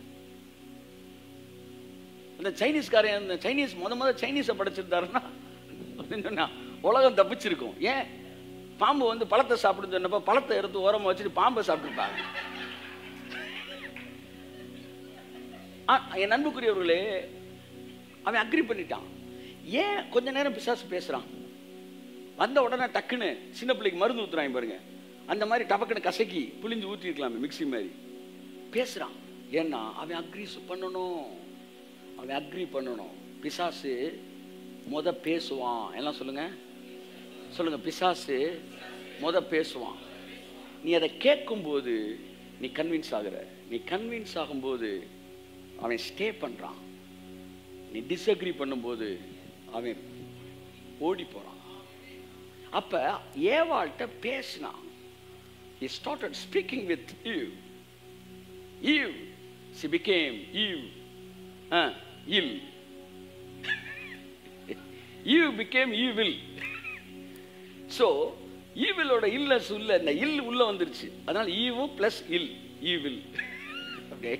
அந்த சைனீஸ்காரன் அந்த சைனீஸ் முத முத சைனீஸை படைச்சிருந்தாருன்னா அப்படின்னு சொன்னா உலகம் தப்பிச்சிருக்கும் ஏன் பாம்பு வந்து பழத்தை சாப்பிடுன்னு சொன்னப்ப பழத்தை எடுத்து ஓரமா வச்சுட்டு பாம்பை சாப்பிட்டுருப்பாங்க ஆ, என் அன்புக்குரியவர்களே அவன் அக்ரி பண்ணிட்டான் ஏன் கொஞ்ச நேரம் பிசாசு பேசுறான் வந்த உடனே டக்குன்னு சின்ன பிள்ளைக்கு மருந்து ஊத்துறாங்க பாருங்க அந்த மாதிரி டபக்குன்னு கசக்கி புளிஞ்சு ஊற்றிருக்கலாமே மிக்ஸி மாதிரி பேசுறான் ஏன்னா அவன் அக்ரி பண்ணணும் அவன் அக்ரி பண்ணணும் பிசாசு முத பேசுவான் எல்லாம் சொல்லுங்க சொல்லுங்க பிசாசு முத பேசுவான் நீ அதை கேட்கும்போது நீ கன்வின்ஸ் ஆகுற நீ கன்வின்ஸ் ஆகும்போது அவன் ஸ்டே பண்றான் நீ டிஸ்அக்ரி பண்ணும்போது அவன் ஓடி போறான் அப்ப ஏவாள்கிட்ட பேசினான் he started speaking with Eve. Eve, she became Eve. Uh, ill. Eve became evil. So, ஈவிலோட இல்லஸ் உள்ள இந்த இல் உள்ள வந்துருச்சு அதனால ஈவு பிளஸ் இல் ஈவில் அப்படியே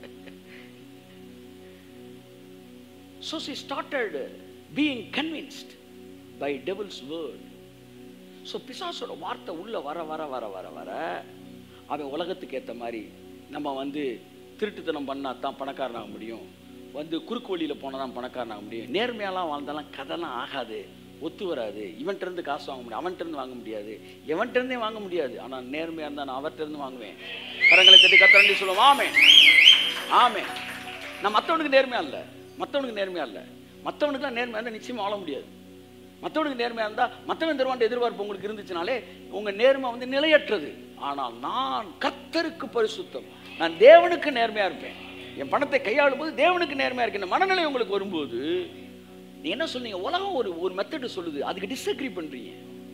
So she started being convinced by devil's word. So பிசாசோட வார்த்தை உள்ள வர வர வர வர வர அவன் உலகத்துக்கு ஏற்ற மாதிரி நம்ம வந்து திருட்டுத்தனம் பண்ணா தான் பணக்காரனாக முடியும் வந்து குறுக்கு வழியில் போனால் தான் பணக்காரனாக முடியும் நேர்மையாலாம் வாழ்ந்தாலாம் கதைலாம் ஆகாது ஒத்து வராது இவன்கிட்ட இருந்து காசு வாங்க முடியும் அவன்கிட்ட இருந்து வாங்க முடியாது எவன்கிட்ட இருந்தே வாங்க முடியாது ஆனால் நேர்மையாக இருந்தால் நான் அவர்கிட்ட இருந்து வாங்குவேன் கரங்களை தட்டி கத்தரண்டி சொல்லுவோம் ஆமே ஆமே நான் மற்றவனுக்கு நேர்மையா இல்லை மற்றவனுக்கு நேர்மையா இல்லை மற்றவனுக்குலாம் நேர்மையா இருந்தால் நிச்சயமா வாழ முடியாது மற்றவனுக்கு நேர்மையா இருந்தா மற்றவன் தருவான் எதிர்பார்ப்பு உங்களுக்கு இருந்துச்சுனாலே உங்க நேர்மை வந்து நிலையற்றது ஆனால் நான் கர்த்தருக்கு பரிசுத்தம் நான் தேவனுக்கு நேர்மையா இருப்பேன் என் பணத்தை கையாளும் போது தேவனுக்கு நேர்மையா இருக்கேன் மனநிலை உங்களுக்கு வரும்போது நீ என்ன சொன்னீங்க உலகம் ஒரு ஒரு மெத்தட் சொல்லுது அதுக்கு டிஸ்அக்ரி பண்றீங்க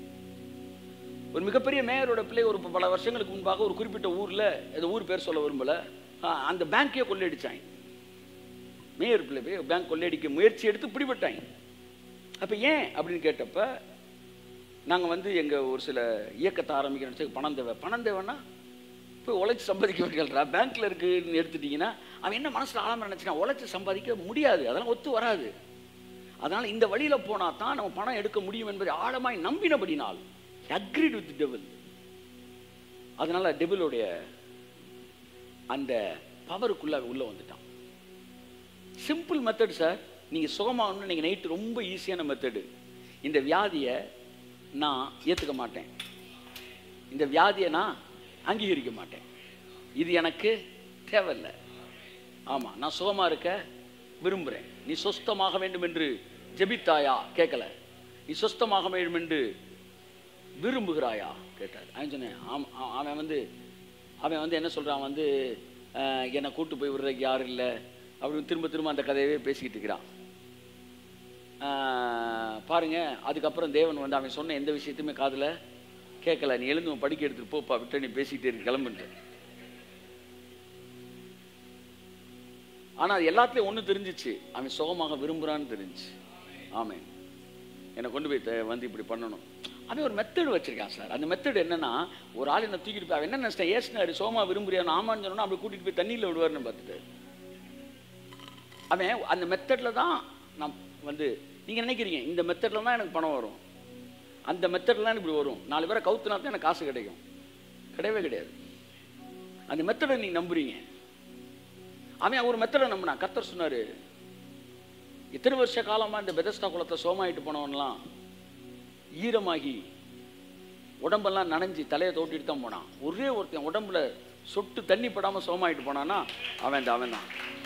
ஒரு மிகப்பெரிய மேயரோட பிள்ளை ஒரு பல வருஷங்களுக்கு முன்பாக ஒரு குறிப்பிட்ட ஊர்ல ஏதோ ஊர் பேர் சொல்ல விரும்பல ஆ, அந்த பேங்க்கே கொள்ளையடிச்சாங்க மேயர் பிள்ளை போய் பேங்க் கொள்ளையடிக்க முயற்சி எடுத்து பிடிபட்டாங்க அப்ப ஏன் அப்படின்னு கேட்டப்ப நாங்க வந்து எங்க ஒரு சில இயக்கத்தை ஆரம்பிக்கிறோம் பணம் தேவை பணம் தேவைன்னா போய் உழைச்சி சம்பாதிக்க வேண்டியா பேங்க்ல இருக்குன்னு எடுத்துட்டீங்கன்னா அவன் என்ன மனசுல ஆழமா நினைச்சுனா உழைச்சி சம்பாதிக்க முடியாது அதெல்லாம் ஒத்து வராது அதனால இந்த வழியில போனா தான் நம்ம பணம் எடுக்க முடியும் என்பதை ஆழமாய் நம்பினபடினால் அக்ரிட் வித் டெவில் அதனால டெவிலுடைய அந்த பவருக்குள்ள அவன் உள்ள வந்துட்டான் சிம்பிள் மெத்தட் சார் நீங்க சுகமாகணும்னு நீங்க நைட்டு ரொம்ப ஈஸியான மெத்தடு இந்த வியாதியை நான் ஏத்துக்க மாட்டேன் இந்த வியாதியை நான் அங்கீகரிக்க மாட்டேன் இது எனக்கு தேவையில்லை ஆமா நான் சுகமா இருக்க விரும்புகிறேன் நீ சொஸ்தமாக வேண்டும் என்று ஜெபித்தாயா கேட்கல நீ சொஸ்தமாக வேண்டும் என்று விரும்புகிறாயா கேட்டார் அவன் சொன்னேன் ஆம், ஆ- அவன் வந்து அவன் வந்து என்ன சொல்றான் வந்து அஹ், என்னை கூட்டு போய் விடுறதுக்கு யாரும் இல்லை அப்படின்னு திரும்ப திரும்ப அந்த கதையவே பேசிக்கிட்டு இருக்கிறான் ஆஹ், பாருங்க அதுக்கப்புறம் தேவன் வந்து அவன் சொன்ன எந்த விஷயத்தையுமே காதுல கேட்கல நீ எழுந்து உன் படிக்க எடுத்துட்டு போப்பா விட்டு நீ பேசிக்கிட்டே இருக்கு கிளம்புன்ட்டு ஆனா அது எல்லாத்துலயும் ஒண்ணு தெரிஞ்சிச்சு அவன் சுகமாக விரும்புறான்னு தெரிஞ்சுச்சு ஆமென் என்னை கொண்டு போய் த- வந்து இப்படி பண்ணணும் அவன் ஒரு மெத்தடு வச்சிருக்கான் சார் அந்த மெத்தட் என்னன்னா ஒரு ஆள் என்ன தூக்கிட்டு போய் அவன் என்ன நினைச்சிட்டேன் ஏசுனாரு சோமா விரும்புறியா ஆமான்னு சொன்னா அப்படி கூட்டிட்டு போய் தண்ணியில விடுவாருன்னு பார்த்துட்டு அவன் அந்த மெத்தட்ல தான் நான் வந்து நீங்க நினைக்கிறீங்க இந்த மெத்தட்ல தான் எனக்கு பணம் வரும் அந்த மெத்தட்ல தான் இப்படி வரும் நாலு பேரை கவுத்துனா தான் எனக்கு காசு கிடைக்கும் கிடையவே கிடையாது அந்த மெத்தடை நீங்க நம்புறீங்க அவன் ஒரு மெத்தடை நம்பினான் கர்த்தர் சொன்னாரு எத்தனை வருஷ காலமா இந்த பெதஸ்தா குளத்தை சோமாயிட்டு போனவன்லாம் ஈரமாகி உடம்பெல்லாம் நனைஞ்சு தலையை தோட்டிட்டு தான் போனான் ஒரே ஒருத்தன் உடம்புல சொட்டு தண்ணி படாம சோமாயிட்டு போனான்னா அவன் தான் அவன் தான்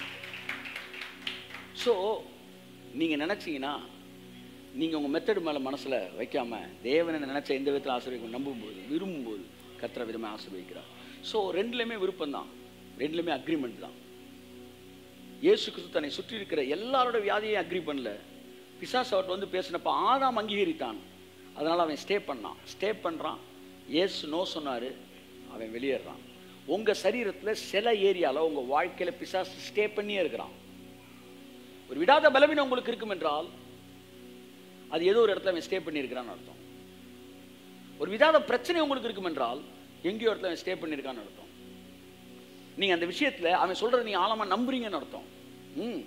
ஸோ நீங்கள் நினச்சிங்கன்னா நீங்கள் உங்கள் மெத்தடு மேலே மனசில் வைக்காம தேவனை நினச்ச எந்த விதத்தில் ஆசிரியக்கும் நம்பும்போது விரும்பும்போது கத்துற விதமாக ஆசீர்வதிக்கிறார் ஸோ ரெண்டுலையுமே விருப்பம் தான் ரெண்டுலையுமே அக்ரிமெண்ட் தான் இயேசு கிறிஸ்து தன்னை சுற்றி இருக்கிற எல்லாரோட வியாதியையும் அக்ரி பண்ணல பிசாசு அவர்கிட்ட வந்து பேசினப்ப ஆதாம் அங்கீகரித்தான் அதனால அவன் ஸ்டே பண்ணான் ஸ்டே பண்றான் இயேசு நோ சொன்னாரு அவன் வெளியேறான் உங்க சரீரத்துல சில ஏரியால உங்க வாழ்க்கையில பிசாசு ஸ்டே பண்ணியே இருக்கிறான் ஒரு விடாத பலவீனம் உங்களுக்கு இருக்கும் என்றால் அது ஏதோ ஒரு இடத்துல அவன் ஸ்டே பண்ணியிருக்கிறான்னு அர்த்தம் ஒரு விடாத பிரச்சனை உங்களுக்கு இருக்கும் என்றால் எங்கேயோ இடத்துல அவன் ஸ்டே பண்ணியிருக்கான்னு அர்த்தம் நீங்க அந்த விஷயத்துல அவன் சொல்றதை நீங்க ஆழமா நம்புறீங்கன்னு அர்த்தம் ம்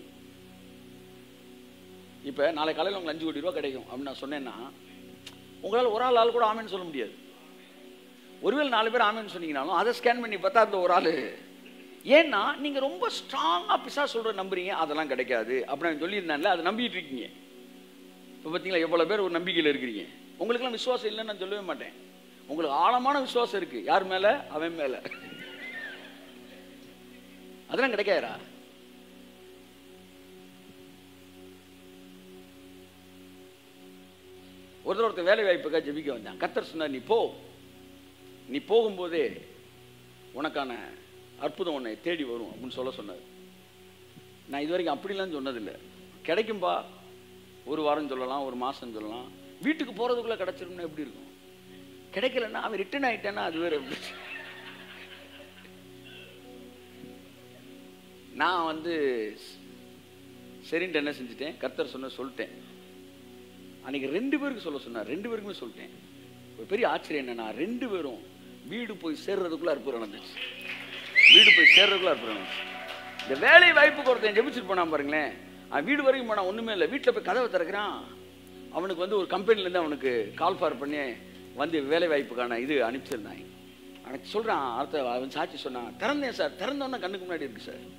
இப்ப நாளை காலையில் உங்களுக்கு அஞ்சு கோடி ரூபா கிடைக்கும் அப்படின்னு நான் சொன்னேன்னா உங்களால் ஒரு ஆள் ஆள் கூட ஆமேன்னு சொல்ல முடியாது ஒருவேளை நாலு பேர் ஆமேன்னு சொன்னீங்கனாலும் அதை ஸ்கேன் பண்ணி பார்த்தா அந்த ஒரு ஆள் ஏன்னா நீங்க ரொம்ப ஸ்ட்ராங்கா பிசா சொல்ற நம்புறீங்க அதெல்லாம் கிடைக்காது அப்படின்னு சொல்லியிருந்தான்ல அதை நம்பிட்டு இருக்கீங்க இப்போ பார்த்தீங்களா எவ்வளவு பேர் ஒரு நம்பிக்கையில் இருக்கிறீங்க உங்களுக்குலாம் விசுவாசம் இல்லைன்னு நான் சொல்லவே மாட்டேன் உங்களுக்கு ஆழமான விசுவாசம் இருக்கு யார் மேல அவன் மேல அதெல்லாம் கிடைக்காதா ஒருத்தர் ஒருத்தர் வேலை வாய்ப்புக்காக ஜெபிக்க வந்தான் கத்தர் சொன்னார் நீ போ நீ போகும்போதே உனக்கான அற்புதம் உன்னை தேடி வரும் அப்படின்னு சொல்ல சொன்னார் நான் இது வரைக்கும் அப்படிலாம் சொன்னதில்லை கிடைக்கும்பா ஒரு வாரம் சொல்லலாம் ஒரு மாசம் சொல்லலாம் வீட்டுக்கு போறதுக்குள்ள கிடைச்சிரும்னா எப்படி இருக்கும் கிடைக்கலன்னா அவன் ரிட்டர்ன் ஆயிட்டான்னா அது வேற எப்படி? நான் வந்து சரின்ட்டு என்ன செஞ்சுட்டேன் கர்த்தர் சொன்ன சொல்லிட்டேன் அன்னைக்கு ரெண்டு பேருக்கு சொல்ல சொன்னார் ரெண்டு பேருக்குமே சொல்லிட்டேன் ஒரு பெரிய ஆச்சரியம் என்னன்னா ரெண்டு பேரும் வீடு போய் சேர்றதுக்குள்ள அற்புதம் நடந்துச்சு வீடு போய் சேர்றதுக்குள்ள அற்புதம் நடந்துச்சு இந்த வேலை வாய்ப்புக்கு ஒருத்தன் ஜெபிச்சுட்டு போனான் பாருங்களேன் அவன் வீடு வரைக்கும் போனா ஒண்ணுமே இல்லை வீட்டில் போய் கதவை திறக்கிறான் அவனுக்கு வந்து ஒரு கம்பெனிலேருந்து அவனுக்கு கால் ஃபார் பண்ணி வந்து வேலை வாய்ப்புக்கான இது அனுப்பிச்சிருந்தாங்க அவனுக்கு சொல்றான் அடுத்த அவன் சாட்சி சொன்னான் திறந்தேன் சார் திறந்தோன்னே கண்ணுக்கு முன்னாடி இருக்கு சார்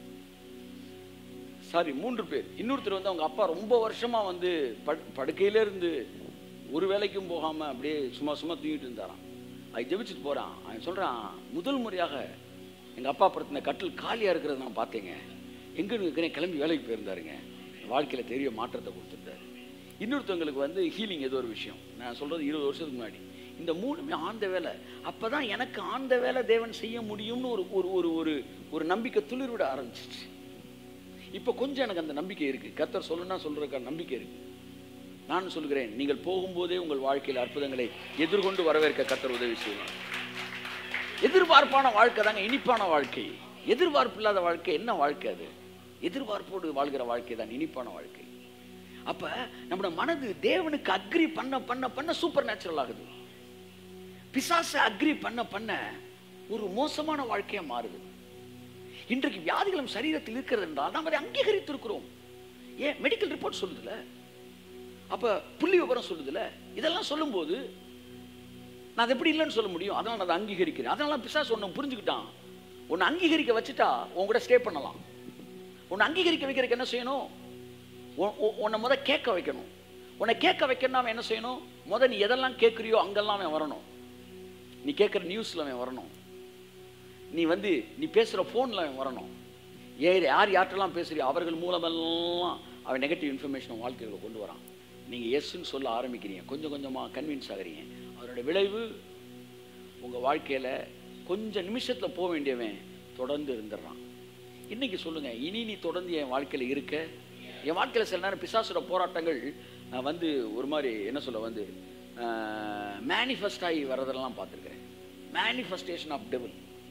சாரி மூன்று பேர் இன்னொருத்தர் வந்து அவங்க அப்பா ரொம்ப வருஷமா வந்து படு படுக்கையில இருந்து ஒரு வேலைக்கும் போகாம அப்படியே சும்மா சும்மா தூங்கிட்டு இருந்தாராம் அது ஜெபிச்சுட்டு போறான் அவன் சொல்றான் முதல் முறையாக எங்க அப்பா படுத்தின கட்டில் காலியா இருக்கிறத நான் பார்த்தேங்க எங்க இருக்கிறேன் கிளம்பி வேலைக்கு போயிருந்தாருங்க வாழ்க்கையில தெரிய மாற்றத்தை கொடுத்துருந்தாரு இன்னொருத்தவங்களுக்கு வந்து ஹீலிங் ஏதோ ஒரு விஷயம் நான் சொல்றது இருபது வருஷத்துக்கு முன்னாடி இந்த மூணுமே ஆழ்ந்த வேலை அப்பதான் எனக்கு ஆழ்ந்த வேலை தேவன் செய்ய முடியும்னு ஒரு ஒரு ஒரு ஒரு ஒரு நம்பிக்கை துளிர்விட ஆரம்பிச்சிச்சு இப்போ கொஞ்சம் எனக்கு அந்த நம்பிக்கை இருக்கு கர்த்தர் சொல்லணும்னா சொல்றதுக்கான நம்பிக்கை இருக்கு நான் சொல்கிறேன் நீங்கள் போகும்போதே உங்கள் வாழ்க்கையில் அற்புதங்களை எதிர்கொண்டு வரவேற்க கர்த்தர் உதவி செய்வார் எதிர்பார்ப்பான வாழ்க்கை தாங்க இனிப்பான வாழ்க்கை எதிர்பார்ப்பு இல்லாத வாழ்க்கை என்ன வாழ்க்கை அது எதிர்பார்ப்போடு வாழ்கிற வாழ்க்கை தான் இனிப்பான வாழ்க்கை அப்ப நம்முடைய மனது தேவனுக்கு அக்ரி பண்ண பண்ண பண்ண சூப்பர் நேச்சுரல் ஆகுது பிசாச அக்ரி பண்ண பண்ண ஒரு மோசமான வாழ்க்கையா மாறுது இன்றைக்கு வியாதிகளும் சரீரத்தில் இருக்கிறது என்றால் நாம் அதை அங்கீகரித்திருக்கிறோம் ஏன் மெடிக்கல் ரிப்போர்ட் சொல்லுதுல அப்ப புள்ளி விவரம் சொல்லுதுல இதெல்லாம் சொல்லும்போது நான் அது எப்படி இல்லைன்னு சொல்ல முடியும் அதனால நான் அதை அங்கீகரிக்கிறேன் அதனால பிசாசு ஒன்று புரிஞ்சுக்கிட்டான் உன்னை அங்கீகரிக்க வச்சுட்டா உன் கூட ஸ்டே பண்ணலாம் உன்னை அங்கீகரிக்க வைக்கிறதுக்கு என்ன செய்யணும் உன்- உன்- உன்னை முத கேட்க வைக்கணும் உன்னை கேட்க வைக்கணும்னா அவன் என்ன செய்யணும் முத நீ எதெல்லாம் கேட்குறியோ அங்கெல்லாம் அவன் வரணும் நீ கேட்குற நியூஸில் அவன் வரணும் நீ வந்து நீ பேசுகிற ஃபோனில் அவன் வரணும் ஏ யார் யார்கிட்டலாம் பேசுறியோ அவர்கள் மூலமெல்லாம் அவன் நெகட்டிவ் இன்ஃபர்மேஷன் வாழ்க்கையில் கொண்டு வரான் நீங்கள் எஸ்ன்னு சொல்ல ஆரம்பிக்கிறீங்க கொஞ்சம் கொஞ்சமாக கன்வின்ஸ் ஆகுறீங்க அதனோட விளைவு உங்கள் வாழ்க்கையில் கொஞ்சம் நிமிஷத்தில் போக வேண்டியவன் தொடர்ந்து இருந்துடுறான் இன்னைக்கு சொல்லுங்க இனி நீ தொடர்ந்து என் வாழ்க்கையில் இருக்க என் வாழ்க்கையில் சில நேரம் பிசாசுட போராட்டங்கள் அஹ், வந்து ஒரு மாதிரி என்ன சொல்ல வந்து மேனிஃபெஸ்ட் ஆகி வர்றதெல்லாம் பார்த்துருக்கிறேன் மேனிஃபெஸ்டேஷன் ஆஃப் டெவல்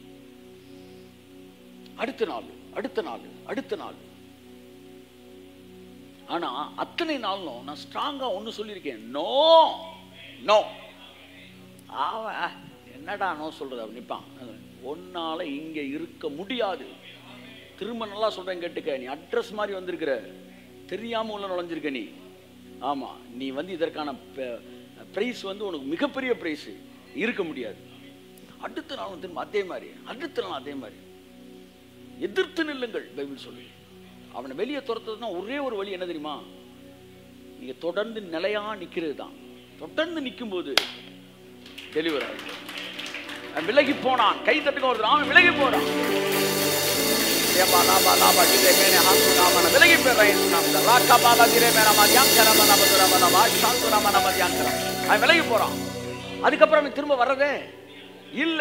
அடுத்த நாள் அடுத்த நாள் அடுத்த நாள் ஆனா அத்தனை நாளும் நான் ஸ்ட்ராங்கா ஒண்ணு சொல்லியிருக்கேன் நோ நோ அவன் என்னடா நோ சொல்றது அவன் நிப்பான் ஒன்னால இங்க இருக்க முடியாது திரும்ப நல்லா சொல்றேன் கேட்டுக்க நீ அட்ரஸ் மாதிரி வந்திருக்கிற தெரியாம உள்ள நுழைஞ்சிருக்க நீ ஆமா நீ வந்து இதற்கான பிரைஸ் வந்து உனக்கு மிகப்பெரிய பிரைஸ் இருக்க முடியாது அடுத்த நாள் திரும்ப அதே மாதிரி அடுத்த நாள் அதே மாதிரி எதிர்த்து நில்லுங்கள் பைபிள் சொல்லி அவனை வெளியே துரத்துறதுனா ஒரே ஒரு வழி என்ன தெரியுமா நீங்க தொடர்ந்து நிலையா நிக்கிறது தான் தொடர்ந்து நிக்கும்போது டெலிவர் ஆகுது அவன் விலகி போனான் கை தட்டுக்க ஒருத்தர் அவன் விலகி போறான் ஏப்பா, லாபா, லாபா, டிரே, மேனே, ஹாந்து, ராமன, விலகி போயிடுறான் இயேசு நாமத்துல. ராக்கா, பாலா, டிரே, மேனா, மதியாங்க, ரம, நம, துரம, நம, சாந்து, ரம, நம, மதியாங்க. அவன் விலகி போறான் அதுக்கப்புறம் அவன் திரும்ப வர்றதே இல்ல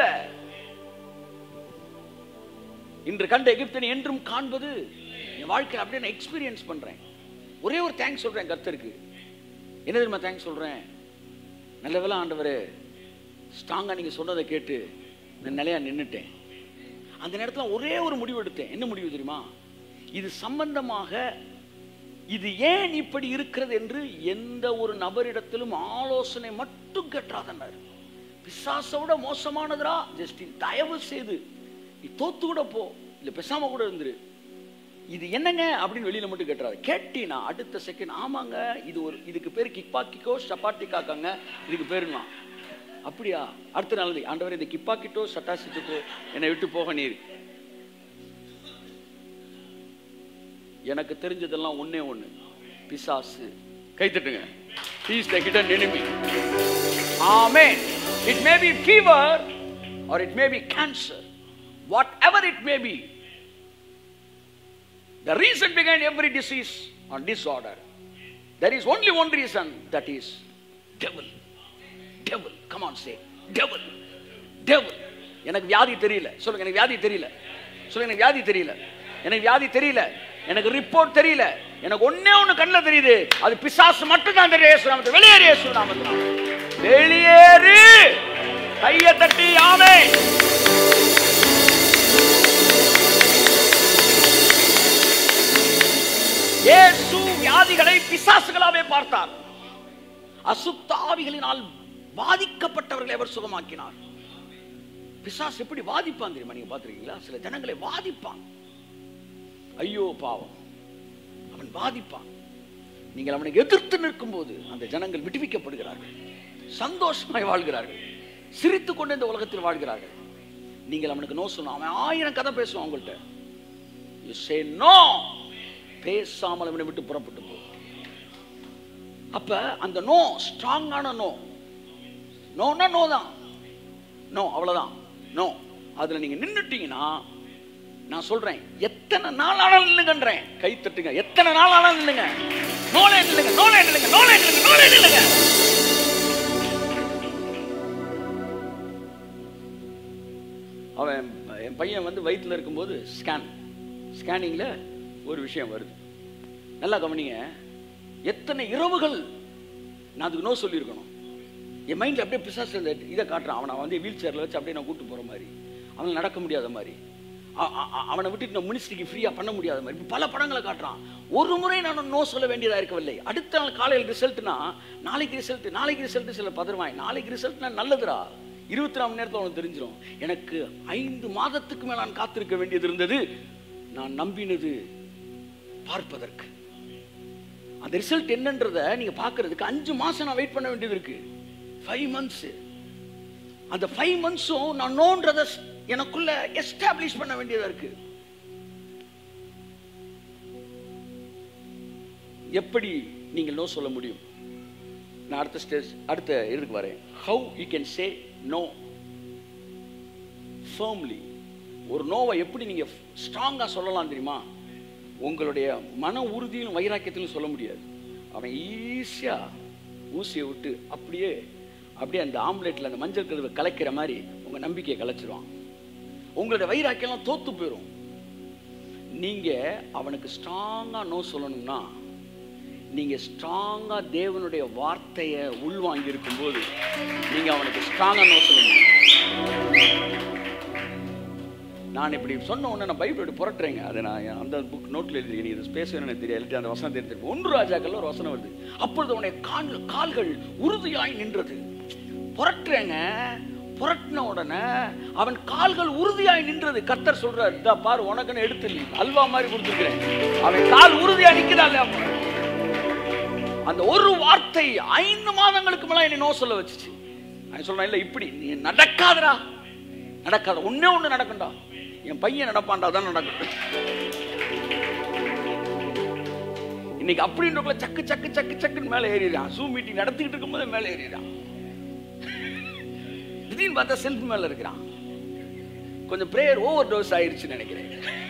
இன்று கண்ட எகிப்தனை என்றும் காண்பது என் வாழ்க்கையில் அப்படியே நான் எக்ஸ்பீரியன்ஸ் பண்றேன் ஒரே ஒரு தேங்க்ஸ் சொல்றேன் கர்த்தருக்கு என்ன தெரியுமா தேங்க்ஸ் சொல்றேன் நல்ல வேலை ஆண்டவரே ஸ்ட்ராங்கா நீங்க சொன்னதை கேட்டு நான் நிலையா நின்னுட்டேன் அந்த நேரத்துல ஒரே ஒரு முடிவு எடுத்தேன் என்ன முடிவு தெரியுமா இது சம்பந்தமாக இது ஏன் இப்படி இருக்கிறது என்று எந்த ஒரு நபரிடத்திலும் ஆலோசனை மட்டும் கேட்டாதன்னாரு பிசாசோட மோசமானதுரா ஜஸ்ட் தயவு செய்து நீ தோத்து கூட போ இல்ல பேசாம கூட இருந்துரு இது என்னங்க அப்படின்னு வெளியில மட்டும் கேட்டுறாரு கேட்டீனா அடுத்த செகண்ட் ஆமாங்க இது ஒரு இதுக்கு பேர் கிக்பாக்கிக்கோ சப்பாத்தி காக்காங்க இதுக்கு பேருமா அப்படியா அடுத்த நாள் ஆண்டவர் இந்த கிப்பாக்கிட்டோ சட்டாசிட்டுக்கோ என்னை விட்டு போக நீர் எனக்கு தெரிஞ்சதெல்லாம் ஒண்ணே ஒண்ணு பிசாசு கை தட்டுங்க He is the hidden enemy. Amen. It may be fever or it may be cancer. Whatever it may be. The reason behind every disease or disorder. There is only one reason that is devil. Devil. Come on, say. Devil. Devil. எனக்கு வியாதி தெரியல சொல்லுங்க எனக்கு வியாதி தெரியல சொல்லுங்க எனக்கு வியாதி தெரியல எனக்கு வியாதி தெரியல எனக்கு ரிப்போர்ட் தெரியல எனக்கு ஒண்ணே ஒண்ணு கண்ணுல தெரியுது அது பிசாசு மட்டும் தான் தெரியும் இயேசு நாமத்தில் வெளியேறு இயேசு நாமத்தில் வெளியேறு கையை தட்டி ஆமே இயேசு வியாதிகளை பிசாசுகளாவே பார்த்தார் அசுத்த ஆவிகளினால் பாதிக்கப்பட்டவர்களை அவர் சுகமாக்கினார் பிசாசு எப்படி வாதிப்பான் தெரியுமா நீங்க பாத்துருக்கீங்களா சில ஜனங்களை வாதிப்பான் ஐயோ பாவம் அவன் வாதிப்பான் நீங்கள் அவனை எதிர்த்து நிற்கும் போது அந்த ஜனங்கள் விடுவிக்கப்படுகிறார்கள் சந்தோஷமாய் வாழ்கிறார்கள் சிரித்துக் கொண்டு இந்த உலகத்தில் வாழ்கிறார்கள் நீங்கள் அவனுக்கு நோ சொன்ன அவன் ஆயிரம் கதை பேசுவான் உங்கள்கிட்ட யூ சே நோ பேசாமல் அவனை விட்டு புறப்பட்டு போ அப்ப அந்த நோ ஸ்ட்ராங்கான நோ நோனா நோ தான் நோ அவ்வளவுதான் நோ அதுல நீங்க நின்னுட்டீங்கன்னா நான் சொல்றேன் எத்தனை நாள் ஆனாலும் நில்லுங்கன்றேன் கை தட்டுங்க எத்தனை நாள் ஆனாலும் நில்லுங்க நோலே நில்லுங்க நோலே நில்லுங்க நோலே நில்லுங்க நோலே நில்லுங்க அவன் என் பையன் வந்து வயித்துல இருக்கும்போது ஸ்கேன் ஸ்கேனிங்ல ஒரு விஷயம் வருது நல்லா கவனிங்க எத்தனை இரவுகள் நான் அதுக்கு நோ சொல்லியிருக்கணும் என் மைண்டில் அப்படியே பிசாசு இந்த இதை காட்டுறான் அவனை வந்து வீல் சேரில் வச்சு அப்படியே நான் கூட்டு போகிற மாதிரி அவன் நடக்க முடியாத மாதிரி அ- அ- அ- அவனை விட்டுட்டு நான் மினிஸ்ட்ரிக்கு ஃப்ரீயாக பண்ண முடியாத மாதிரி இப்படி பல படங்களை காட்டுறான் ஒரு முறை நான் நோ சொல்ல வேண்டியதாக இருக்கவில்லை அடுத்த நாள் காலையில் ரிசல்ட்னா நாளைக்கு ரிசல்ட் நாளைக்கு ரிசல்ட் சில பதறுவாங்க நாளைக்கு ரிசல்ட்னா நல்லதுடா இருபத்தி நாலு மணி நேரத்தில் அவனுக்கு தெரிஞ்சிடும் எனக்கு ஐந்து மாதத்துக்கு மேல் நான் காத்திருக்க வேண்டியது இருந்தது நான் நம்பினது பார்ப்பதற்கு அந்த ரிசல்ட் என்னன்றத நீங்க பார்க்கிறதுக்கு அஞ்சு மாசம் நான் வெயிட் பண்ண வேண்டியது இருக்கு ஃபைவ் மந்த்ஸ் அந்த ஃபைவ் மந்த்ஸும் நான் நோன்றத எனக்குள்ள எஸ்டாப்ளிஷ் பண்ண வேண்டியதா இருக்கு எப்படி நீங்கள் நோ சொல்ல முடியும் நான் அடுத்த ஸ்டேஜ் அடுத்த இதுக்கு வரேன் how you can say no firmly ஒரு நோவை எப்படி நீங்க ஸ்ட்ராங்கா சொல்லலாம் தெரியுமா உங்களுடைய மன உறுதியிலும் வைராக்கியத்திலும் சொல்ல முடியாது அவன் ஈஸியா ஊசியை விட்டு அப்படியே அப்படியே அந்த ஆம்லெட்ல அந்த மஞ்சள் கருவை கலக்கிற மாதிரி உங்க நம்பிக்கையை கலைச்சிருவான் உங்களுடைய வைராக்கியம்லாம் தோத்து போயிடும் நீங்க அவனுக்கு ஸ்ட்ராங்கா நோ சொல்லணும்னா நீங்க ஸ்ட்ராங்கா தேவனுடைய வார்த்தையை உள்வாங்கி இருக்கும்போது நீங்க அவனுக்கு ஸ்ட்ராங்கா நோ சொல்லணும் நான் இப்படி சொன்ன உடனே நான் பைபிள் எடுத்து புரட்டுறேங்க அதை நான் அந்த புக் நோட்டில் எழுதிருக்கேன் நீ இது பேசுவேன்னு எனக்கு தெரியாது இல்லாட்டி அந்த வசனம் தெரிஞ்சு ஒன்று ராஜாக்கள் ஒரு வசனம் வருது அப்பொழுது அவனுடைய கால் கால்கள் உறுதியாய் நின்றது புரட்டுறேங்க புரட்டின உடனே அவன் கால்கள் உறுதியாய் நின்றது கர்த்தர் சொல்றாரு இதா பாரு உனக்குன்னு எடுத்து நீ அல்வா மாதிரி கொடுத்துருக்கிறேன் அவன் கால் உறுதியா நிக்கிறாள் அந்த ஒரு வார்த்தை ஐந்து மாதங்களுக்கு மேல என்னை நோ சொல்ல வச்சுச்சு நான் சொல்றேன் இல்ல இப்படி நீ நடக்காதடா நடக்காத ஒண்ணே ஒண்ணு நடக்கும்டா என் பையன் நடப்பான்டா தான் நடக்கும் இன்னைக்கு அப்படின்றக்குள்ள சக்கு சக்கு சக்கு சக்குன்னு மேல ஏறிடுறான் ஜூம் மீட்டிங் நடத்திக்கிட்டு இருக்கும்போது மேல ஏறிடுறான் திடீர்னு பார்த்தா செல்ஃப் மேல இருக்கிறான் கொஞ்சம் பிரேயர் ஓவர் டோஸ் ஆயிருச்சுன்னு நினைக்கிறேன்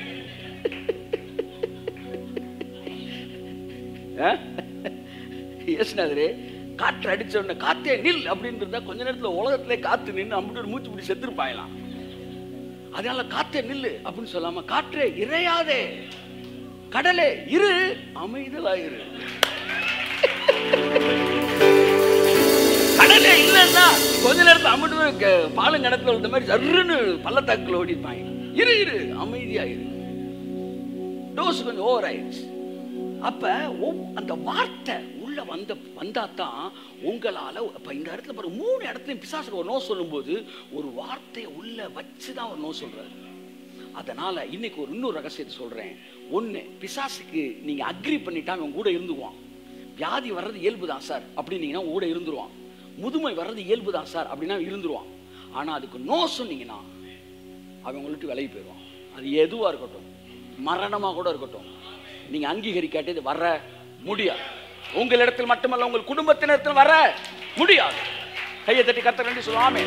ஏசுனாதரே காற்று அடிச்ச உடனே காத்தே நில் அப்படின்னு இருந்தா கொஞ்ச நேரத்துல உலகத்திலே காத்து நின்று அம்பிட்டு ஒரு மூச்சு பிடி செத்துருப்பாயலாம் அதனால காத்தே நில்லு அப்படின்னு சொல்லாம காற்றே இறையாதே கடலே இரு அமைதலா இரு கடலே இல்லைன்னா கொஞ்ச நேரத்துல அம்பிட்டு பாலும் கிணத்துல இந்த மாதிரி சர்ருன்னு பள்ளத்தாக்குல ஓடிப்பாங்க இரு இரு அமைதியா இரு டோஸ் கொஞ்சம் ஓவர் ஆயிடுச்சு அப்ப ஒவ்- அந்த வார்த்தை உள்ள வந்த வந்தாதான் உங்களால இப்ப இந்த இடத்துல பாருங்க மூணு இடத்துலயும் பிசாசுக்கு ஒரு நோ சொல்லும்போது ஒரு வார்த்தையை உள்ள வச்சுதான் ஒரு நோ சொல்றாரு அதனால இன்னைக்கு ஒரு இன்னொரு ரகசியத்தை சொல்றேன் ஒண்ணு பிசாசுக்கு நீங்க அக்ரி பண்ணிட்டா அவன் கூட இருந்துக்குவான் வியாதி வர்றது இயல்பு தான் சார் அப்படின்னீங்கன்னா உங்க கூட இருந்துருவான் முதுமை வர்றது இயல்பு தான் சார் அப்படின்னா இருந்துருவான் ஆனா அதுக்கு நோ சொன்னீங்கன்னா அவன் உங்களை விட்டு விலகி போயிடுவான் அது எதுவா இருக்கட்டும் மரணமா கூட இருக்கட்டும் நீங்க அங்கீகரிக்காட்டி இது வர முடியாது உங்களிடத்தில் மட்டுமல்ல உங்கள் குடும்பத்தினத்தில் வர முடியாது கையை தட்டி கத்த நன்றி சொல்லாமே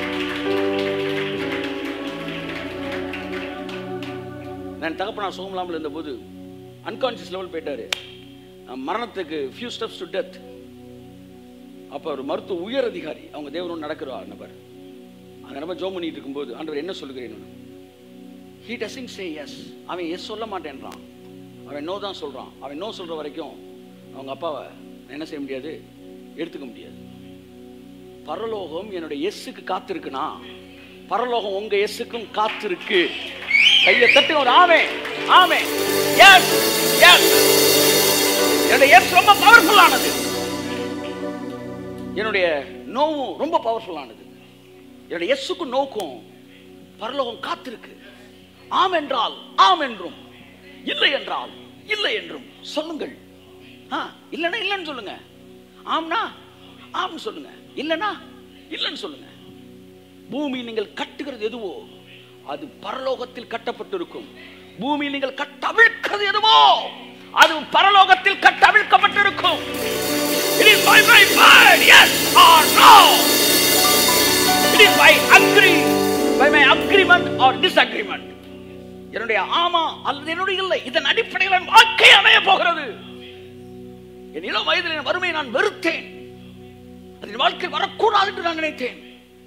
நான் தகப்பனா சுகமில்லாமல் இருந்தபோது அன்கான்சியஸ் லெவல் போயிட்டாரு அஹ் மரணத்துக்கு ஃபியூ ஸ்டெப்ஸ் டு டெத் அப்போ ஒரு மருத்துவ உயர் அதிகாரி அவங்க தேவனோடு நடக்கிற நபர் அந்த நபர் ஜோம் பண்ணிட்டு இருக்கும்போது ஆண்டவர் என்ன சொல்லுகிறேன் ஹீ டசிங் சே எஸ் அவன் எஸ் சொல்ல மாட்டேன்றான் அவன் நோ தான் சொல்றான் அவன் நோ சொல்ற வரைக்கும் அவங்க அப்பாவை நான் என்ன செய்ய முடியாது எடுத்துக்க முடியாது பரலோகம் என்னுடைய எஸ்ஸுக்கு காத்திருக்குனா பரலோகம் உங்க எஸ்ஸுக்கும் காத்திருக்கு கையை தட்டி ஒரு ஆமே ஆமே எஸ் எஸ் என்னுடைய எஸ் ரொம்ப பவர்ஃபுல்லானது என்னுடைய நோவும் ரொம்ப பவர்ஃபுல்லானது என்னுடைய எஸ்ஸுக்கு நோக்கும் பரலோகம் காத்திருக்கு ஆம் என்றால் ஆம் என்றும் இல்லை என்றால் இல்லை என்றும் சொல்லுங்கள் ஆ இல்லைன்னா இல்லைன்னு சொல்லுங்க ஆம்னா ஆம்னு சொல்லுங்க இல்லைன்னா இல்லைன்னு சொல்லுங்க பூமி நீங்கள் கட்டுகிறது எதுவோ அது பரலோகத்தில் கட்டப்பட்டிருக்கும் பூமியில் நீங்கள் கட்டவிழ்க்கிறது எதுவோ அது பரலோகத்தில் கட்டவிழ்க்கப்பட்டிருக்கும் It is by my word, yes or no. It is by agree, by my agreement or disagreement. என்னுடைய ஆமா அல்லது என்னுடைய இல்லை இதன் அடிப்படையில் என் வாழ்க்கை அமைய போகிறது என் இளம் வயதில் என் வறுமையை நான் வெறுத்தேன் அது என் வாழ்க்கை வரக்கூடாது என்று நான் நினைத்தேன்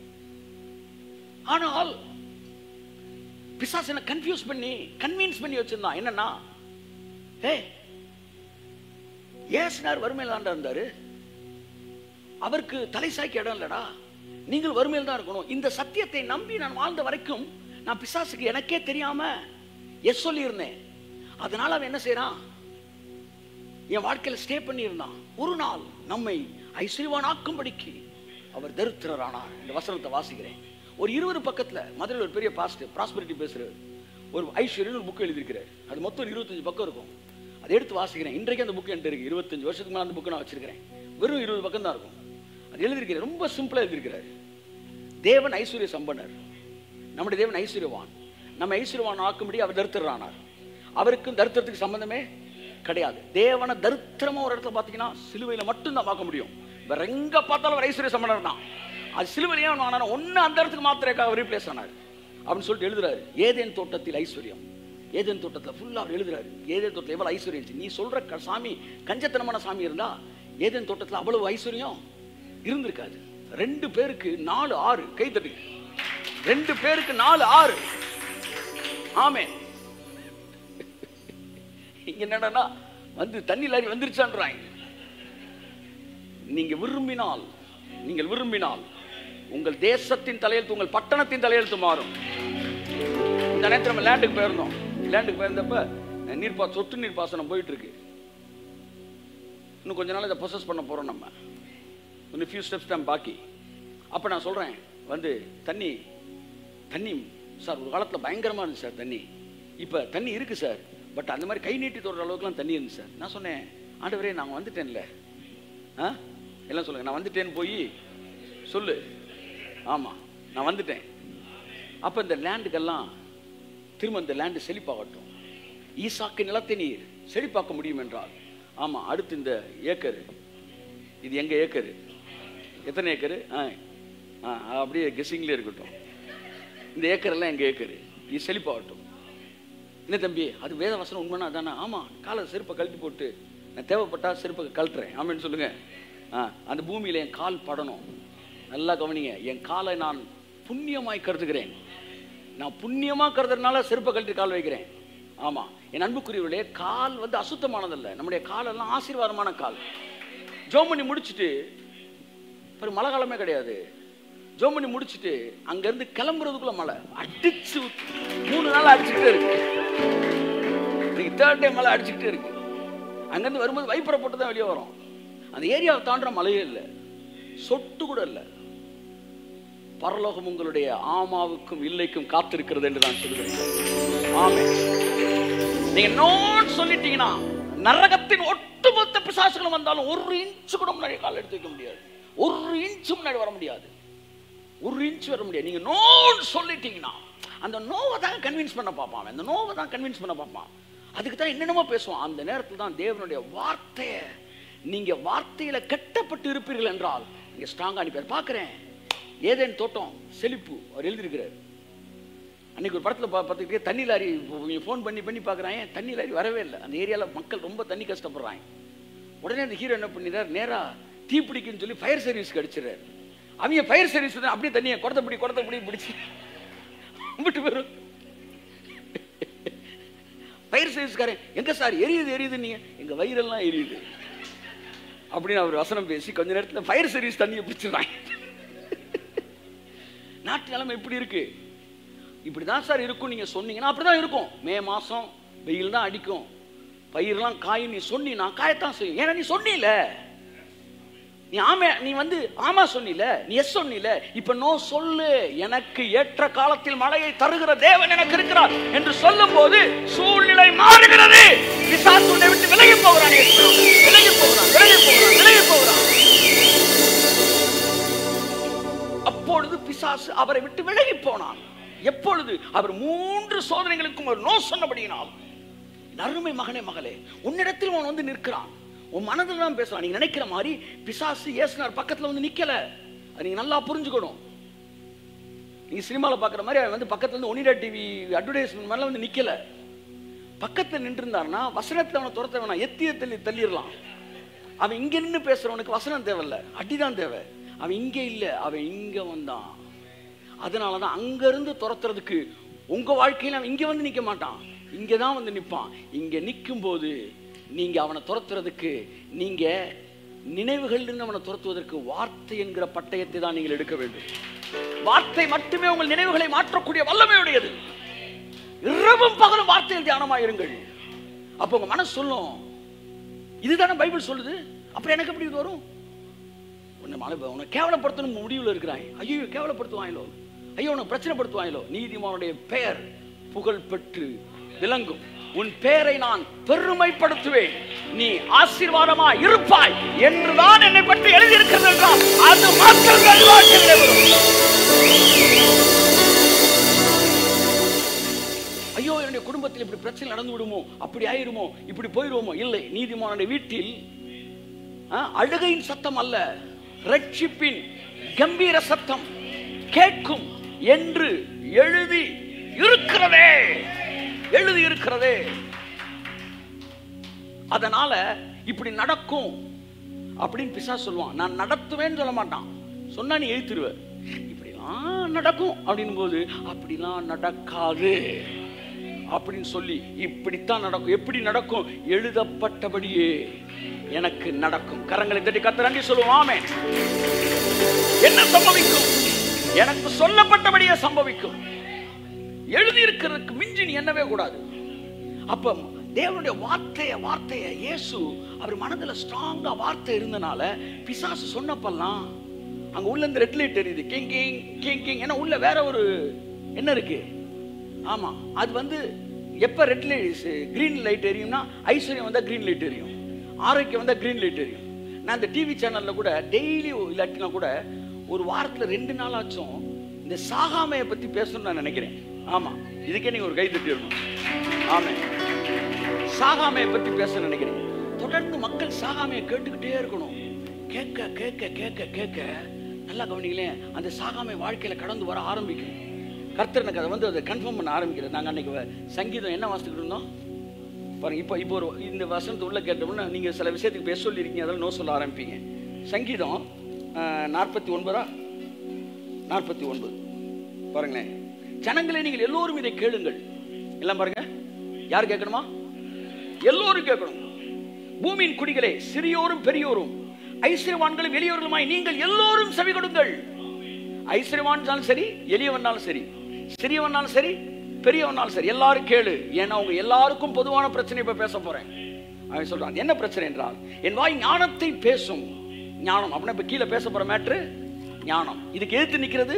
ஆனால் பிசாசு என்ன கன்ஃபியூஸ் பண்ணி கன்வின்ஸ் பண்ணி வச்சிருந்தான் என்னன்னா ஏ ஏசுனார் வறுமையில் தான்டா இருந்தாரு அவருக்கு தலை சாய்க்க இடம் இல்லடா நீங்கள் வறுமையில் தான் இருக்கணும் இந்த சத்தியத்தை நம்பி நான் வாழ்ந்த வரைக்கும் நான் பிசாசுக்கு எனக்கே தெரியாம எஸ் சொல்லியிருந்தேன் அதனால அவன் என்ன செய்யறான் என் வாழ்க்கையில ஸ்டே பண்ணியிருந்தான் ஒரு நாள் நம்மை ஐஸ்வர்யவான் ஆக்கும்படிக்கு அவர் தரித்திரரானார் இந்த வசனத்தை வாசிக்கிறேன் ஒரு இருபது பக்கத்துல மதுரையில் ஒரு பெரிய பாஸ்ட் ப்ராஸ்பரிட்டி பேசுறாரு ஒரு ஐஸ்வர்யன் ஒரு புக் எழுதியிருக்கிறார் அது மொத்தம் ஒரு இருபத்தஞ்சு பக்கம் இருக்கும் அதை எடுத்து வாசிக்கிறேன் இன்றைக்கு அந்த புக் என்கிட்ட இருக்கு இருபத்தஞ்சு வருஷத்துக்கு மேலே அந்த புக்கு நான் வச்சிருக்கிறேன் வெறும் இருபது பக்கம் தான் இருக்கும் அது எழுதியிருக்கிறார் ரொம்ப சிம்பிளா எழுதியிருக்கிறார் தேவன் ஐஸ்வர்ய சம்பனர் நம்முடைய தேவன் ஐஸ்வர்யவான் நம்ம ஐஸ்வர்யவான் ஆக்கும்படி அவர் தரித்திரரானார் அவருக்கும் தரித்திரத்துக்கு சம்பந்தமே கிடையாது தேவனை தரித்திரமா ஒரு இடத்துல பார்த்தீங்கன்னா சிலுவையில மட்டும்தான் பார்க்க முடியும் வேற எங்க பார்த்தாலும் அவர் ஐஸ்வர்ய சம்பனர் தான் அது சிலுவையிலே அவன் ஆனானா ஒன்னு அந்த இடத்துக்கு மாத்திரக்காக ரீப்ளேஸ் ஆனார் அப்படின்னு சொல்லிட்டு எழுதுறாரு ஏதேன் தோட்டத்தில் ஐஸ்வர்யம் ஏதேன் தோட்டத்தில் ஃபுல்லா அவர் எழுதுறாரு ஏதேன் தோட்டத்தில் எவ்வளவு ஐஸ்வர்யம் இருந்துச்சு நீ சொல்ற க- சாமி கஞ்சத்தனமான சாமி இருந்தா ஏதேன் தோட்டத்தில் அவ்வளவு ஐஸ்வர்யம் இருந்திருக்காது ரெண்டு பேருக்கு நாலு ஆறு கை தட்டுங்க ரெண்டு பேருக்கு நாலு ஆறு ஆமே இங்க என்னடா வந்து தண்ணி லாரி வந்துருச்சான்றாங்க நீங்க விரும்பினால் நீங்கள் விரும்பினால் உங்கள் தேசத்தின் தலையெழுத்து உங்கள் பட்டணத்தின் தலையெழுத்து மாறும் இந்த நேரத்தில் நம்ம லேண்டுக்கு போயிருந்தோம் லேண்டுக்கு போயிருந்தப்ப நீர்ப்பா சொட்டு நீர் பாசனம் போயிட்டு இருக்கு இன்னும் கொஞ்ச நாள் இதை ப்ரொசஸ் பண்ண போறோம் நம்ம இன்னும் ஃபியூ ஸ்டெப்ஸ் தான் பாக்கி அப்போ நான் சொல்றேன் வந்து தண்ணி தண்ணி சார் ஒரு காலத்தில் பயங்கரமா இருந்துச்சு சார் தண்ணி இப்போ தண்ணி இருக்கு சார் பட் அந்த மாதிரி கை நீட்டி தொடுற அளவுக்குலாம் தண்ணி இருந்துச்சு சார் நான் சொன்னேன் ஆண்டவரே நான் வந்துட்டேன்ல ஆ எல்லாம் சொல்லுங்க நான் வந்துட்டேன்னு போய் சொல்லு ஆமா நான் வந்துட்டேன் அப்ப இந்த லேண்டுக்கெல்லாம் திரும்ப இந்த லேண்டு செழிப்பாகட்டும் ஈசாக்கு நிலத்தை நீர் செழிப்பாக்க முடியும் என்றால் ஆமா அடுத்து இந்த ஏக்கர் இது எங்க ஏக்கரு எத்தனை ஏக்கரு ஆ ஆ அப்படியே கெஸ்ஸிங்லேயே இருக்கட்டும் இந்த ஏக்கர் எல்லாம் எங்க ஏக்கரு இது செழிப்பாகட்டும் என்ன தம்பி அது வேத வசனம் உண்மைனா அதானே ஆமா காலை செருப்பை கழட்டி போட்டு நான் தேவைப்பட்டா செருப்பை கழட்டுறேன் ஆமான்னு சொல்லுங்க ஆ அந்த பூமியில என் கால் படணும் நல்லா கவனிங்க என் காலை நான் புண்ணியமாய் கருதுகிறேன் நான் புண்ணியமா கருதுறதுனால செருப்பை கழட்டி கால் வைக்கிறேன் ஆமா என் அன்புக்குரியவர்களே கால் வந்து அசுத்தமானதல்ல நம்முடைய காலெல்லாம் ஆசீர்வாதமான கால் ஜோம் பண்ணி முடிச்சுட்டு பாரு மழை காலமே கிடையாது ஜோம் பண்ணி முடிச்சுட்டு அங்க இருந்து கிளம்புறதுக்குள்ள மழை அடிச்சு ஊத்து. மூணு நாள் அடிச்சுக்கிட்டே இருக்கு இன்னைக்கு தேர்ட் டே மழை அடிச்சுக்கிட்டே இருக்கு அங்கிருந்து வரும்போது வைப்பரை போட்டு தான் வெளியே வரும் அந்த ஏரியாவை தாண்டுற மழையே இல்லை சொட்டு கூட இல்லை பரலோகம் உங்களுடைய ஆமாவுக்கும் இல்லைக்கும் காத்திருக்கிறது என்று நான் சொல்கிறேன் ஆமே நீங்க நோட் சொல்லிட்டீங்கன்னா நரகத்தின் ஒட்டுமொத்த பிசாசுகளும் வந்தாலும் ஒரு இன்ச்சு கூட முன்னாடி கால் எடுத்து வைக்க முடியாது ஒரு இன்ச்சு முன்னாடி வர முடியாது ஒரு இன்ச் வர முடியாது நீங்க நோட் சொல்லிட்டீங்கன்னா அந்த நோவை தான் கன்வின்ஸ் பண்ண பார்ப்பான் அவன். அந்த நோவை தான் கன்வின்ஸ் பண்ண பார்ப்பான் அதுக்கு தான் என்னென்னமோ பேசுவான் அந்த நேரத்தில் தான் தேவனுடைய வார்த்தையை நீங்க வார்த்தையில கட்டப்பட்டு இருப்பீர்கள் என்றால் நீங்க ஸ்ட்ராங்கா அனுப்பி பார்க்கிறேன் ஏதேன் தோட்டம் செழிப்பு அவர் எழுதியிருக்கிறார் அன்னைக்கு ஒரு படத்தில் பா பார்த்துக்கிட்டே தண்ணி லாரி ஃபோன் பண்ணி பண்ணி பார்க்குறான் ஏன் தண்ணி லாரி வரவே இல்லை அந்த ஏரியாவில் மக்கள் ரொம்ப தண்ணி கஷ்டப்படுறாங்க உடனே அந்த ஹீரோ என்ன பண்ணிடுறார் நேரா தீ பிடிக்குன்னு சொல்லி ஃபயர் சர்வீஸ்க்கு அடிச்சிடுறாரு அவங்க ஃபயர் சர்வீஸ் வந்து அப்படியே தண்ணியை குடத்தை பிடி குடத்தை பிடி பிடிச்சி விட்டு போயிடும் ஃபயர் சர்வீஸ்காரன் எங்க சார் எரியுது எரியுது நீங்க எங்க வயிறெல்லாம் எரியுது அப்படின்னு அவர் வசனம் பேசி கொஞ்ச நேரத்தில் ஃபயர் சர்வீஸ் தண்ணியை பிடிச்சிடுறாங்க நாட்டு நிலைமை இப்படி இருக்கு இப்படிதான் சார் இருக்கும் நீங்க சொன்னீங்கன்னா அப்படிதான் இருக்கும் மே மாசம் வெயில் தான் அடிக்கும் பயிரெல்லாம் காய் நீ சொன்னீங்கன்னா காயத்தான் செய்யும் ஏன்னா நீ சொன்னீல நீ ஆமா நீ வந்து ஆமா சொன்னில நீ எஸ் சொன்னில இப்ப நோ சொல்லு எனக்கு ஏற்ற காலத்தில் மழையை தருகிற தேவன் எனக்கு இருக்கிறார் என்று சொல்லும் போது சூழ்நிலை மாறுகிறது பிசாசு உன்னை விட்டு விலகி போகிறான் இயேசுநாதர். விலகி போகிறான் விலகி போகிறான் விலகி போகிறான் அப்பொழுது பிசாசு அவரை விட்டு விலகி போனான் எப்பொழுது அவர் மூன்று சோதனைகளுக்கும் ஒரு நோ சொன்னபடியினால் என் அருமை மகனே மகளே உன்னிடத்தில் அவன் வந்து நிற்கிறான் உன் மனதில் தான் பேசுறான் நீங்க நினைக்கிற மாதிரி பிசாசு இயேசுனார் பக்கத்துல வந்து நிக்கல அது நீங்க நல்லா புரிஞ்சுக்கணும் நீங்க சினிமால பாக்குற மாதிரி அவன் வந்து பக்கத்துல இருந்து ஒனிடா டிவி அட்வர்டைஸ்மெண்ட் மேல வந்து நிக்கல பக்கத்துல நின்று இருந்தாருன்னா வசனத்துல அவனை துரத்த வேணாம் எத்திய தள்ளி தள்ளிடலாம் அவன் இங்க நின்று பேசுறவனுக்கு வசனம் தேவையில்ல அடிதான் தேவை அவன் இங்க இல்ல அவன் இங்க வந்தான் அதனாலதான் அங்க இருந்து துரத்துறதுக்கு உங்க வாழ்க்கையில அவன் இங்க வந்து நிக்க மாட்டான் இங்க தான் வந்து நிப்பான் இங்க நிற்கும் போது நீங்க அவனை துரத்துறதுக்கு நீங்க நினைவுகள் இருந்து அவனை துரத்துவதற்கு வார்த்தை என்கிற பட்டயத்தை தான் நீங்கள் எடுக்க வேண்டும் வார்த்தை மட்டுமே உங்கள் நினைவுகளை மாற்றக்கூடிய வல்லமையுடையது இரவும் பகலும் வார்த்தையில் தியானமாயிருங்கள் அப்போ உங்க மனசு சொல்லும் இதுதானே பைபிள் சொல்லுது அப்புறம் எனக்கு எப்படி இது வரும் உன்னை மலை உன்னை கேவலப்படுத்தணும் முடிவில் இருக்கிறாய் ஐயோ கேவலப்படுத்துவாங்களோ ஐயோ உன்னை பிரச்சனைப்படுத்துவாங்களோ நீதிமானுடைய பெயர் புகழ் பெற்று விளங்கும் உன் பெயரை நான் பெருமைப்படுத்துவேன் நீ ஆசீர்வாதமா இருப்பாய் என்றுதான் என்னை பற்றி எழுதியிருக்கிறது என்றால் அது மக்கள் வாழ்க்கையிலே வரும் ஐயோ என்னுடைய குடும்பத்தில் இப்படி பிரச்சனை நடந்து விடுமோ அப்படி ஆயிருமோ இப்படி போயிருவோமோ இல்லை நீதிமானுடைய வீட்டில் ஆ, அழுகையின் சத்தம் அல்ல ரட்சிப்பின் கம்பீர சத்தம் கேட்கும் என்று எழுதி இருக்கிறதே எழுதி இருக்கிறதே அதனால இப்படி நடக்கும் அப்படின்னு பிசா சொல்லுவான் நான் நடத்துவேன்னு சொல்ல மாட்டான் சொன்னா நீ எழுத்துருவ இப்படிலாம் நடக்கும் அப்படின் போது அப்படிலாம் நடக்காது அப்படின்னு சொல்லி இப்படித்தான் நடக்கும் எப்படி நடக்கும் எழுதப்பட்டபடியே எனக்கு நடக்கும் கரங்களை தட்டி கத்த நன்றி சொல்லுவோம் ஆமென் என்ன சம்பவிக்கும் எனக்கு சொல்லப்பட்டபடியே சம்பவிக்கும் எழுதி இருக்கிறதுக்கு மிஞ்சி நீ என்னவே கூடாது அப்ப தேவனுடைய வார்த்தைய வார்த்தைய இயேசு அவர் மனதுல ஸ்ட்ராங்கா வார்த்தை இருந்தனால பிசாசு சொன்னப்பெல்லாம் அங்க உள்ள இந்த ரெட் லைட் தெரியுது கிங் கிங் கிங் கிங் ஏன்னா உள்ள வேற ஒரு என்ன இருக்கு ஆமா அது வந்து எப்ப ரெட் லைட் கிரீன் லைட் எரியும்னா ஐஸ்வர்யம் வந்தா கிரீன் லைட் எரியும் ஆரோக்கியம் வந்தா கிரீன் லைட் எரியும் நான் இந்த டிவி சேனல்ல கூட டெய்லி இல்லாட்டினா கூட ஒரு வாரத்துல ரெண்டு நாள் ஆச்சும் இந்த சாகாமையை பத்தி பேசணும்னு நான் நினைக்கிறேன் ஆமா இதுக்கே நீங்க ஒரு கை தட்டிடணும் ஆமே சாகாமையை பத்தி பேச நினைக்கிறேன் தொடர்ந்து மக்கள் சாகாமையை கேட்டுக்கிட்டே இருக்கணும் கேட்க கேட்க கேட்க கேட்க நல்லா கவனிங்களேன் அந்த சாகாமை வாழ்க்கையில கடந்து வர ஆரம்பிக்கும் கர்த்தர் எனக்கு அதை வந்து அதை கன்ஃபார்ம் பண்ண ஆரம்பிக்கிறது நாங்க அன்னைக்கு வ- சங்கீதம் என்ன வாசித்துக்கிட்டு இருந்தோம் பாருங்க இப்போ இப்போ ஒரு இந்த வசனத்தை உள்ள கேட்டோம்னா நீங்க சில விஷயத்துக்கு பேச சொல்லியிருக்கீங்க அதெல்லாம் நோ சொல்ல ஆரம்பிப்பீங்க சங்கீதம் நாற்பத்தி ஒன்பதா நாற்பத்தி ஒன்பது பாருங்களேன் ஜனங்களே நீங்கள் எல்லோரும் இதை கேளுங்கள் எல்லாம் பாருங்க யார் கேட்கணுமா எல்லோரும் கேட்கணும் பூமியின் குடிகளே சிறியோரும் பெரியோரும் ஐஸ்வர்யவான்களும் எளியவர்களுமாய் நீங்கள் எல்லோரும் செவி கொடுங்கள் ஐஸ்வர்யவான்னாலும் சரி எளியவனாலும் சரி சிறியவனாலும் சரி பெரியவனாலும் சரி எல்லாரும் கேளு ஏன்னா அவங்க எல்லாருக்கும் பொதுவான பிரச்சனை இப்ப பேச போறேன் அவன் சொல்றான் என்ன பிரச்சனை என்றால் என் வாய் ஞானத்தை பேசும் ஞானம் அப்படின்னா இப்ப கீழே பேச போற மேட்ரு ஞானம் இதுக்கு எதிர்த்து நிக்கிறது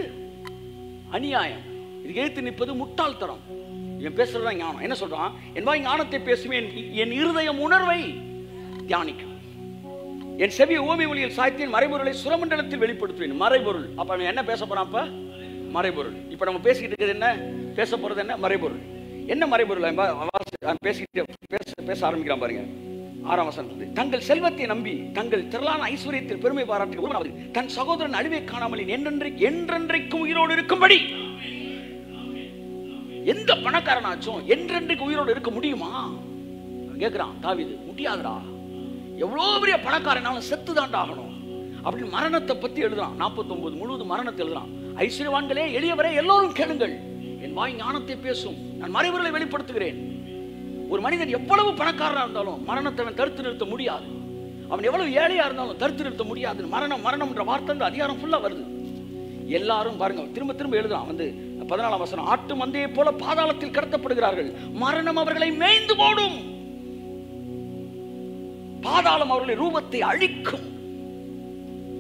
அநியாயம் இதுக்கு எதிர்த்து நிற்பது முட்டாள்தனம் இவன் பேசுறதுதான் ஞானம் என்ன சொல்றான் என் வாய் ஞானத்தை பேசும் என் என் இருதயம் உணர்வை தியானிக்கும் என் செவி ஓமி ஒளியில் சாய்த்தேன் மறைபொருளை சுரமண்டலத்தில் வெளிப்படுத்துவேன் மறைபொருள் அப்ப அவன் என்ன பேச போறான் அப்ப மறைபொருள் இப்ப நம்ம பேசிக்கிட்டு இருக்கிறது என்ன பேச போறது என்ன மறைபொருள் என்ன மறைபொருள் அவன் பா- வாசி- அவன் பேசிக்கிட்டு பேச பேச ஆரம்பிக்கிறான் பாருங்க ஆறாம் வசனத்துல தங்கள் செல்வத்தை நம்பி தங்கள் திரளான ஐஸ்வர்யத்தில் பெருமை பாராட்டு ஒருவனாவது தன் சகோதரன் அழிவை காணாமல் என்றென்றைக்கு என்றென்றைக்கும் உயிரோடு இருக்கும்படி எந்த பணக்காரனாச்சும் என்றென்றைக்கு உயிரோடு இருக்க முடியுமா அவன் கேக்குறான் தாவீது முடியாதுடா எவ்வளவு பெரிய பணக்காரனாலும் செத்து ஆகணும் அப்படின்னு மரணத்தை பத்தி எழுதுறான் 49 முழுவதும் மரணத்தை எழுதுறான் ஐஸ்வர்யவான்களே எளியவரே எல்லோரும் கேளுங்கள் என் வாய் ஞானத்தை பேசும் நான் மறைவுகளை வெளிப்படுத்துகிறேன் ஒரு மனிதன் எவ்வளவு பணக்காரனா இருந்தாலும் மரணத்தை அவன் தடுத்து நிறுத்த முடியாது அவன் எவ்வளவு ஏழையா இருந்தாலும் தடுத்து நிறுத்த முடியாது மரணம் மரணம்ன்ற வார்த்தை அந்த அதிகாரம் ஃபுல்லா வருது எல்லாரும் பாருங்க திரும்ப திரும்ப எழுதுறான் வந்து பதினாலாம் வசனம் ஆட்டு மந்தையை போல பாதாளத்தில் கடத்தப்படுகிறார்கள் மரணம் அவர்களை மேய்ந்து போடும் பாதாளம் அவர்களை ரூபத்தை அழிக்கும்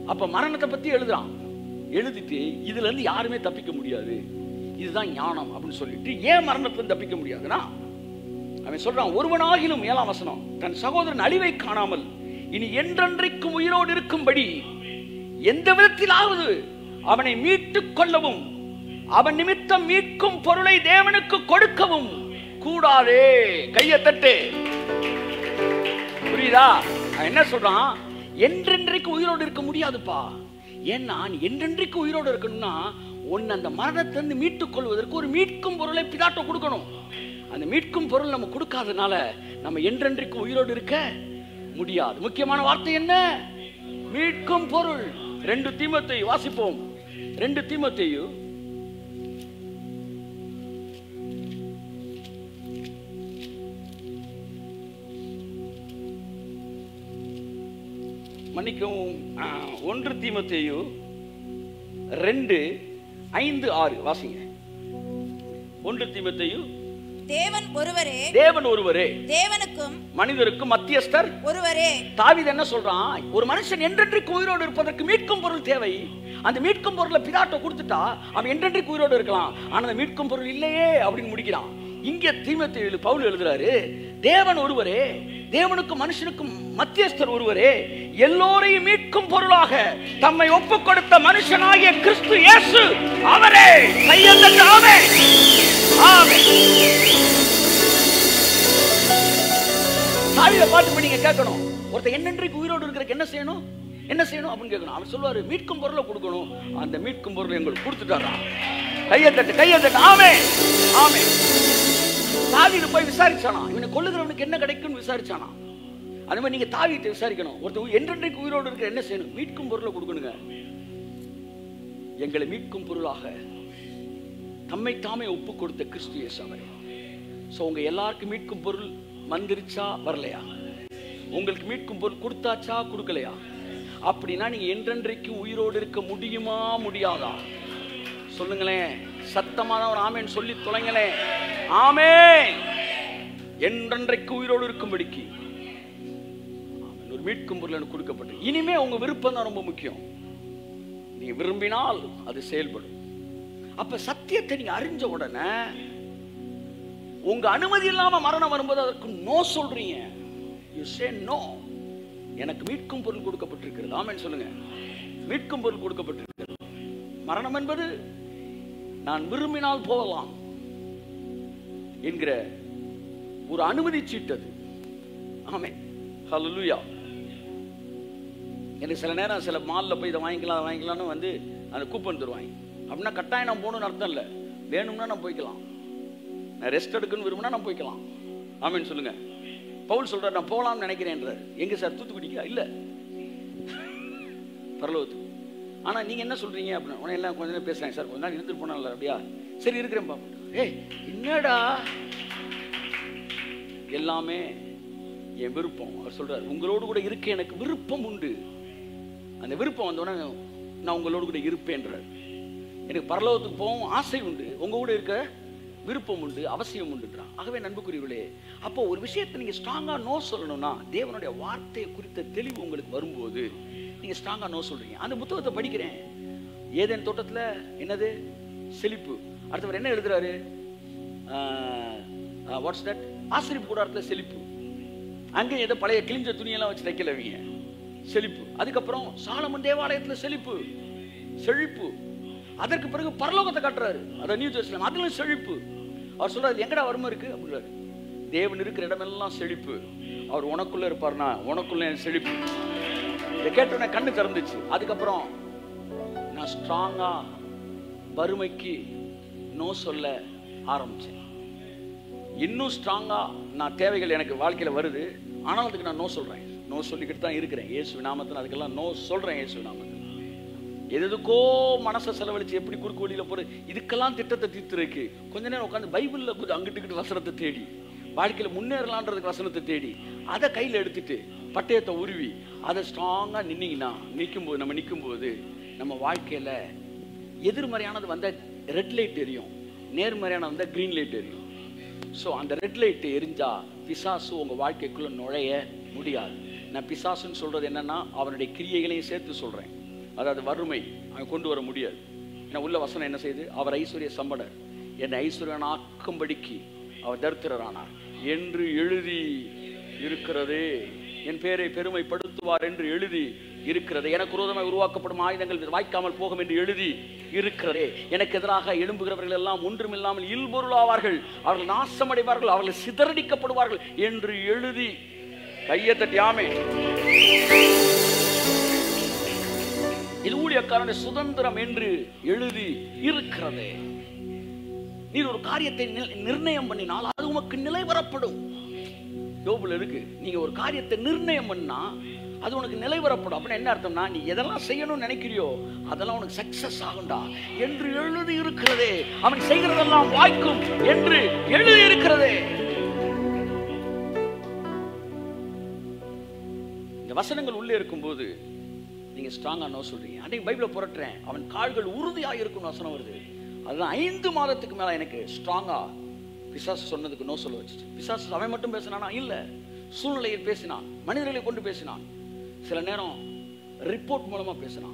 அப்ப மரணத்தை பத்தி எழுதுறான் எழுதிட்டு இதுல இருந்து யாருமே தப்பிக்க முடியாது இதுதான் ஞானம் அப்படின்னு சொல்லிட்டு ஏன் மரணத்துல இருந்து தப்பிக்க முடியாதுன்னா அவன் சொல்றான் ஒருவனாகிலும் ஏழாம் வசனம் தன் சகோதரன் அழிவை காணாமல் இனி என்றென்றைக்கும் உயிரோடு இருக்கும்படி எந்த விதத்திலாவது அவனை மீட்டுக் கொள்ளவும் அவன் நிமித்தம் மீட்கும் பொருளை தேவனுக்கு கொடுக்கவும் கூடாதே கையை தட்டு புரியுதா அவன் என்ன சொல்றான் என்றென்றைக்கு உயிரோடு இருக்க முடியாதுப்பா ஏன்னா நீ என்றென்றைக்கு உயிரோடு இருக்கணும்னா உன்னை அந்த மரணத்திலிருந்து மீட்டுக் கொள்வதற்கு ஒரு மீட்கும் பொருளை பிதாட்ட கொடுக்கணும் அந்த மீட்கும் பொருள் நம்ம கொடுக்காதனால நம்ம என்றென்றைக்கு உயிரோடு இருக்க முடியாது முக்கியமான வார்த்தை என்ன மீட்கும் பொருள் ரெண்டு தீமத்தை வாசிப்போம் ரெண்டு தீமத்தையு மன்னிக்கவும் ஆ, ஒன்று தீமத்தேயு ரெண்டு ஐந்து ஆறு வாசிங்க ஒன்று தீமத்தேயு தேவன் ஒருவரே தேவன் ஒருவரே தேவனுக்கும் மனிதருக்கும் மத்தியஸ்தர் ஒருவரே தாவீது என்ன சொல்றான் ஒரு மனுஷன் என்றென்றைக்கு உயிரோடு இருப்பதற்கு மீட்கும் பொருள் தேவை அந்த மீட்கும் பொருளை பிதாட்ட கொடுத்துட்டா அவன் என்றென்றைக்கு உயிரோடு இருக்கலாம் ஆனா அந்த மீட்கும் பொருள் இல்லையே அப்படின்னு முடிக்கிறான் இங்க தீமத்தேழு பவுல் எழுதுறாரு தேவன் ஒருவரே தேவனுக்கும் மனுஷனுக்கும் மத்தியஸ்தர் ஒருவரே எல்லோரையும் மீட்கும் பொருளாக தம்மை ஒப்புக் கொடுத்த மனுஷனாகிய கிறிஸ்து இயேசு அவரே கையெழுத்து ஆமே ஆமே தாவித பாட்டு போய் நீங்க கேட்கணும் ஒருத்தன் என்னென்றைக்கு உயிரோடு இருக்கிறதுக்கு என்ன செய்யணும் என்ன செய்யணும் அப்படின்னு கேட்கணும் அவர் சொல்லுவாரு மீட்கும் பொருளை கொடுக்கணும் அந்த மீட்கும் பொருளை எங்களுக்கு கொடுத்துட்டாரா கையை தட்டு கையை தட்டு ஆமே ஆமே தாவீது போய் விசாரிச்சானா இவனை கொல்லுகிறவனுக்கு என்ன கிடைக்கும்னு விசாரிச்சானா அதே மாதிரி நீங்க தாவீத்தை விசாரிக்கணும் ஒருத்தர் என்றென்றைக்கு உயிரோடு இருக்கிற என்ன செய்யணும் மீட்கும் பொருளை கொடுக்கணுங்க எங்களை மீட்கும் பொருளாக தம்மை தாமே ஒப்பு கொடுத்த கிறிஸ்து இயேசு அவரே ஸோ உங்க எல்லாருக்கும் மீட்கும் பொருள் வந்துருச்சா வரலையா உங்களுக்கு மீட்கும் பொருள் கொடுத்தாச்சா கொடுக்கலையா அப்படின்னா நீங்க என்றென்றைக்கு உயிரோடு இருக்க முடியுமா முடியாதா சொல்லுங்களேன் சத்தமா தான் ஒரு ஆமேன்னு சொல்லி தொலைங்களேன் ஆமே என்றென்றைக்கு உயிரோடு இருக்கும்படிக்கு ஆமென். ஒரு மீட்கும் பொருள் எனக்கு கொடுக்கப்பட்டு இனிமே உங்க விருப்பம் தான் ரொம்ப முக்கியம் நீ விரும்பினால் அது செயல்படும் அப்ப சத்தியத்தை நீங்க அறிஞ்ச உடனே உங்க அனுமதி இல்லாம மரணம் வரும்போது அதற்கு நோ சொல்றீங்க யூ சே நோ எனக்கு மீட்கும் பொருள் கொடுக்கப்பட்டிருக்கிறது ஆமென் சொல்லுங்க மீட்கும் பொருள் கொடுக்கப்பட்டிருக்கிறது மரணம் என்பது நான் விரும்பினால் போகலாம் என்கிற ஒரு அனுமதி சீட்டது ஆமே ஹalleluya எனக்கு சில நேரம் சில மால்ல போய் இதை வாங்கிக்கலாம் அதை வாங்கிக்கலாம்னு வந்து அந்த கூப்பன் தருவாங்க அப்படின்னா கட்டாயம் நான் போகணும்னு அர்த்தம் இல்லை வேணும்னா நான் போய்க்கலாம் நான் ரெஸ்ட் எடுக்கணும்னு விரும்பினா நான் போய்க்கலாம் ஆமென்னு சொல்லுங்க பவுல் சொல்றார் நான் போகலாம்னு நினைக்கிறேன்றார் எங்க சார் தூத்துக்குடிக்கா இல்ல பரலோகத்துக்கு ஆனா நீங்க என்ன சொல்றீங்க அப்படின்னு உடனே எல்லாம் கொஞ்ச நேரம் பேசுறாங்க சார் கொஞ்ச நாள் இருந்துட்டு போனால அப்படியா சரி இருக்கிறேன் பாப்பா ஏய் என்னடா எல்லாமே என் விருப்பம் அவர் சொல்றாரு உங்களோடு கூட இருக்க எனக்கு விருப்பம் உண்டு அந்த விருப்பம் வந்த உடனே நான் உங்களோடு கூட இருப்பேன்றார் எனக்கு பரலோகத்துக்கு போகவும் ஆசை உண்டு உங்க கூட இருக்க விருப்பம் உண்டு அவசியம் உண்டுன்றான் ஆகவே நண்புக்குரியவர்களே அப்போ ஒரு விஷயத்தை நீங்க ஸ்ட்ராங்கா நோ சொல்லணும்னா தேவனுடைய வார்த்தையை குறித்த தெளிவு உங்களுக்கு வரும்போது நீங்க ஸ்ட்ராங்கா நோ சொல்றீங்க அந்த புத்தகத்தை படிக்கிறேன் ஏதேன் தோட்டத்துல என்னது செழிப்பு அடுத்தவர் என்ன எழுதுறாரு வாட்ஸ் தட் ஆசிரியப்பு கூடாரத்துல செழிப்பு அங்கே ஏதோ பழைய கிழிஞ்ச துணியெல்லாம் வச்சு தைக்கலவீங்க செழிப்பு அதுக்கப்புறம் சாலமன் தேவாலயத்துல செழிப்பு செழிப்பு அதற்கு பிறகு பரலோகத்தை காட்டுறாரு அதை நியூ ஜெருசலேம் அதுல செழிப்பு அவர் சொல்றாரு எங்கடா வறுமை இருக்கு அப்படின்றாரு தேவன் இருக்கிற இடமெல்லாம் செழிப்பு அவர் உனக்குள்ள இருப்பார்னா உனக்குள்ள என் செழிப்பு இதை கேட்டோன்னே கண்ணு திறந்துச்சு அதுக்கப்புறம் நான் ஸ்ட்ராங்கா வறுமைக்கு நோ சொல்ல ஆரம்பிச்சேன் இன்னும் ஸ்ட்ராங்கா நான் தேவைகள் எனக்கு வாழ்க்கையில வருது ஆனால் அதுக்கு நான் நோ சொல்றேன் நோ சொல்லிக்கிட்டு தான் இருக்கிறேன் இயேசு நாமத்தில் அதுக்கெல்லாம் நோ சொல்றேன் இயேசு நாமத்தில் எது எதுக்கோ மனசை செலவழிச்சு எப்படி குறுக்கு வழியில போற இதுக்கெல்லாம் திட்டத்தை தீர்த்துருக்கு கொஞ்ச நேரம் உட்காந்து பைபிள்ல கொஞ்சம் அங்கிட்டு இங்கிட்டு வசனத்தை தேடி வாழ்க்கையில முன்னேறலான்றதுக்கு வசனத்தை தேடி அதை கையில எடுத்துட்டு பட்டயத்தை உருவி அதை ஸ்ட்ராங்கா நின்னீங்கன்னா நிற்கும்போது நம்ம நிற்கும்போது நம்ம வாழ்க்கையில எதிர்மறையானது வந்தா ரெட் லைட் எரியும் நேர்மறையானது வந்தா கிரீன் லைட் எரியும் ஸோ அந்த ரெட் லைட் எரிஞ்சா பிசாசு உங்க வாழ்க்கைக்குள்ள நுழைய முடியாது நான் பிசாசுன்னு சொல்றது என்னன்னா அவனுடைய கிரியைகளையும் சேர்த்து சொல்றேன் அதாவது வறுமை அவன் கொண்டு வர முடியாது ஏன்னா உள்ள வசனம் என்ன செய்யுது அவர் ஐஸ்வர்ய சம்படர் என்னை ஐஸ்வர்யனாக்கும்படிக்கு அவர் தரித்திரரானார் என்று எழுதி இருக்கிறதே என் பேரை பெருமைப்படுத்துவார் என்று எழுதி இருக்கிறது எனக்கு விரோதமாய் உருவாக்கப்படும் ஆயுதங்கள் வாய்க்காமல் போகும் என்று எழுதி இருக்கிறதே எனக்கு எதிராக எழும்புகிறவர்கள் எல்லாம் ஒன்றுமில்லாமல் இல்பொருளாவார்கள் அவர்கள் நாசமடைவார்கள் அவர்கள் சிதறடிக்கப்படுவார்கள் என்று எழுதி கையை தட்டியாமே இது ஊழியக்காரனுடைய சுதந்திரம் என்று எழுதி இருக்கிறது நீர் ஒரு காரியத்தை நி- நிர்ணயம் பண்ணினால் அது உமக்கு நிலைவரப்படும் யோபுல இருக்கு நீங்க ஒரு காரியத்தை நிர்ணயம் பண்ணா அது உனக்கு நிலைவரப்படும் அப்படின்னு என்ன அர்த்தம்னா நீ எதெல்லாம் செய்யணும்னு நினைக்கிறியோ அதெல்லாம் உனக்கு சக்சஸ் ஆகும்டா என்று எழுதி இருக்கிறதே அவன் செய்கிறதெல்லாம் வாய்க்கும் என்று எழுதி இருக்கிறதே இந்த வசனங்கள் உள்ளே இருக்கும்போது நீங்க ஸ்ட்ராங்கா நோ சொல்றீங்க அன்னைக்கு பைபிளை புரட்டுறேன் அவன் கால்கள் உறுதியா இருக்கும் வசனம் வருது அதுதான் ஐந்து மாதத்துக்கு மேல எனக்கு ஸ்ட்ராங்கா பிசாசு சொன்னதுக்கு நோ சொல்ல வச்சுச்சு பிசாசு அவன் மட்டும் பேசினானா இல்ல சூழ்நிலையில் பேசினான் மனிதர்களை கொண்டு பேசினான் சில நேரம் ரிப்போர்ட் மூலமா பேசினான்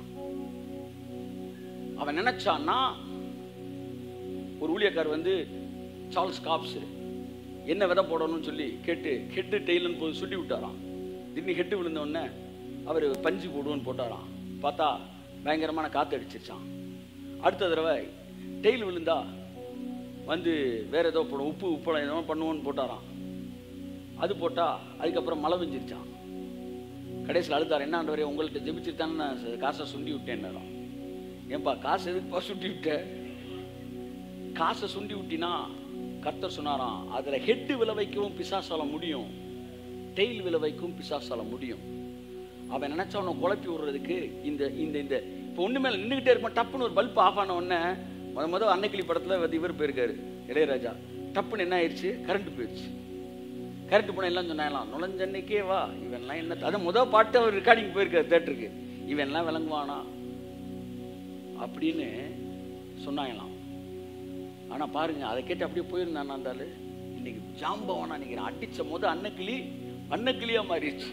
அவன் நினைச்சான்னா ஒரு ஊழியக்கார் வந்து சார்ல்ஸ் காப்ஸ் என்ன விதை போடணும்னு சொல்லி கேட்டு ஹெட்டு டெய்லன் போது சுட்டி விட்டாராம் திடீர்னு ஹெட்டு விழுந்த உடனே அவர் பஞ்சு போடுவோன்னு போட்டாராம் பார்த்தா பயங்கரமான காற்று அடிச்சிருச்சான் அடுத்த தடவை டெய்ல் விழுந்தா வந்து வேற ஏதோ போடும் உப்பு உப்பளம் ஏதோ பண்ணுவோன்னு போட்டாராம் அது போட்டா அதுக்கப்புறம் மழை பெஞ்சிருச்சான் கடைசியில் அழுத்தார் என்ன ஆண்டவரே உங்கள்கிட்ட ஜெபிச்சிருத்தான்னு நான் ச- காசை சுண்டி விட்டேன்னாராம் ஏன்பா காசு எதுக்குப்பா சுண்டி விட்ட காசை சுண்டி விட்டினா கர்த்தர் சொன்னாராம் அதுல ஹெட்டு விளை வைக்கவும் பிசாசால முடியும் டெய்ல் விளை வைக்கவும் பிசாசால முடியும் அவன் நினைச்சவனை குழப்பி விடுறதுக்கு இந்த இந்த இந்த இப்போ ஒண்ணு மேல நின்றுகிட்டே இருப்பான் டப்புன்னு ஒரு பல்ப் ஆஃப் ஆன உடனே முத முத அன்னைக்கிளி படத்துல வந்து இவர் போயிருக்காரு இளையராஜா டப்புன்னு என்ன ஆயிடுச்சு கரண்ட் போயிடுச்சு கரண்ட் போன எல்லாம் சொன்னாங்களாம் நுழைஞ்ச அன்னைக்கே வா இவன்லாம் என்ன அதான் முத பாட்டு அவர் ரெக்கார்டிங் போயிருக்காரு தேட்டருக்கு இவன்லாம் விளங்குவானா அப்படின்னு சொன்னாங்களாம் ஆனா பாருங்க அதை கேட்டு அப்படியே போயிருந்தான் அந்த ஆளு இன்னைக்கு ஜாம்பவனா நினைக்கிறேன் அடிச்ச முத அன்னக்கிளி அன்னக்கிளியா மாறிடுச்சு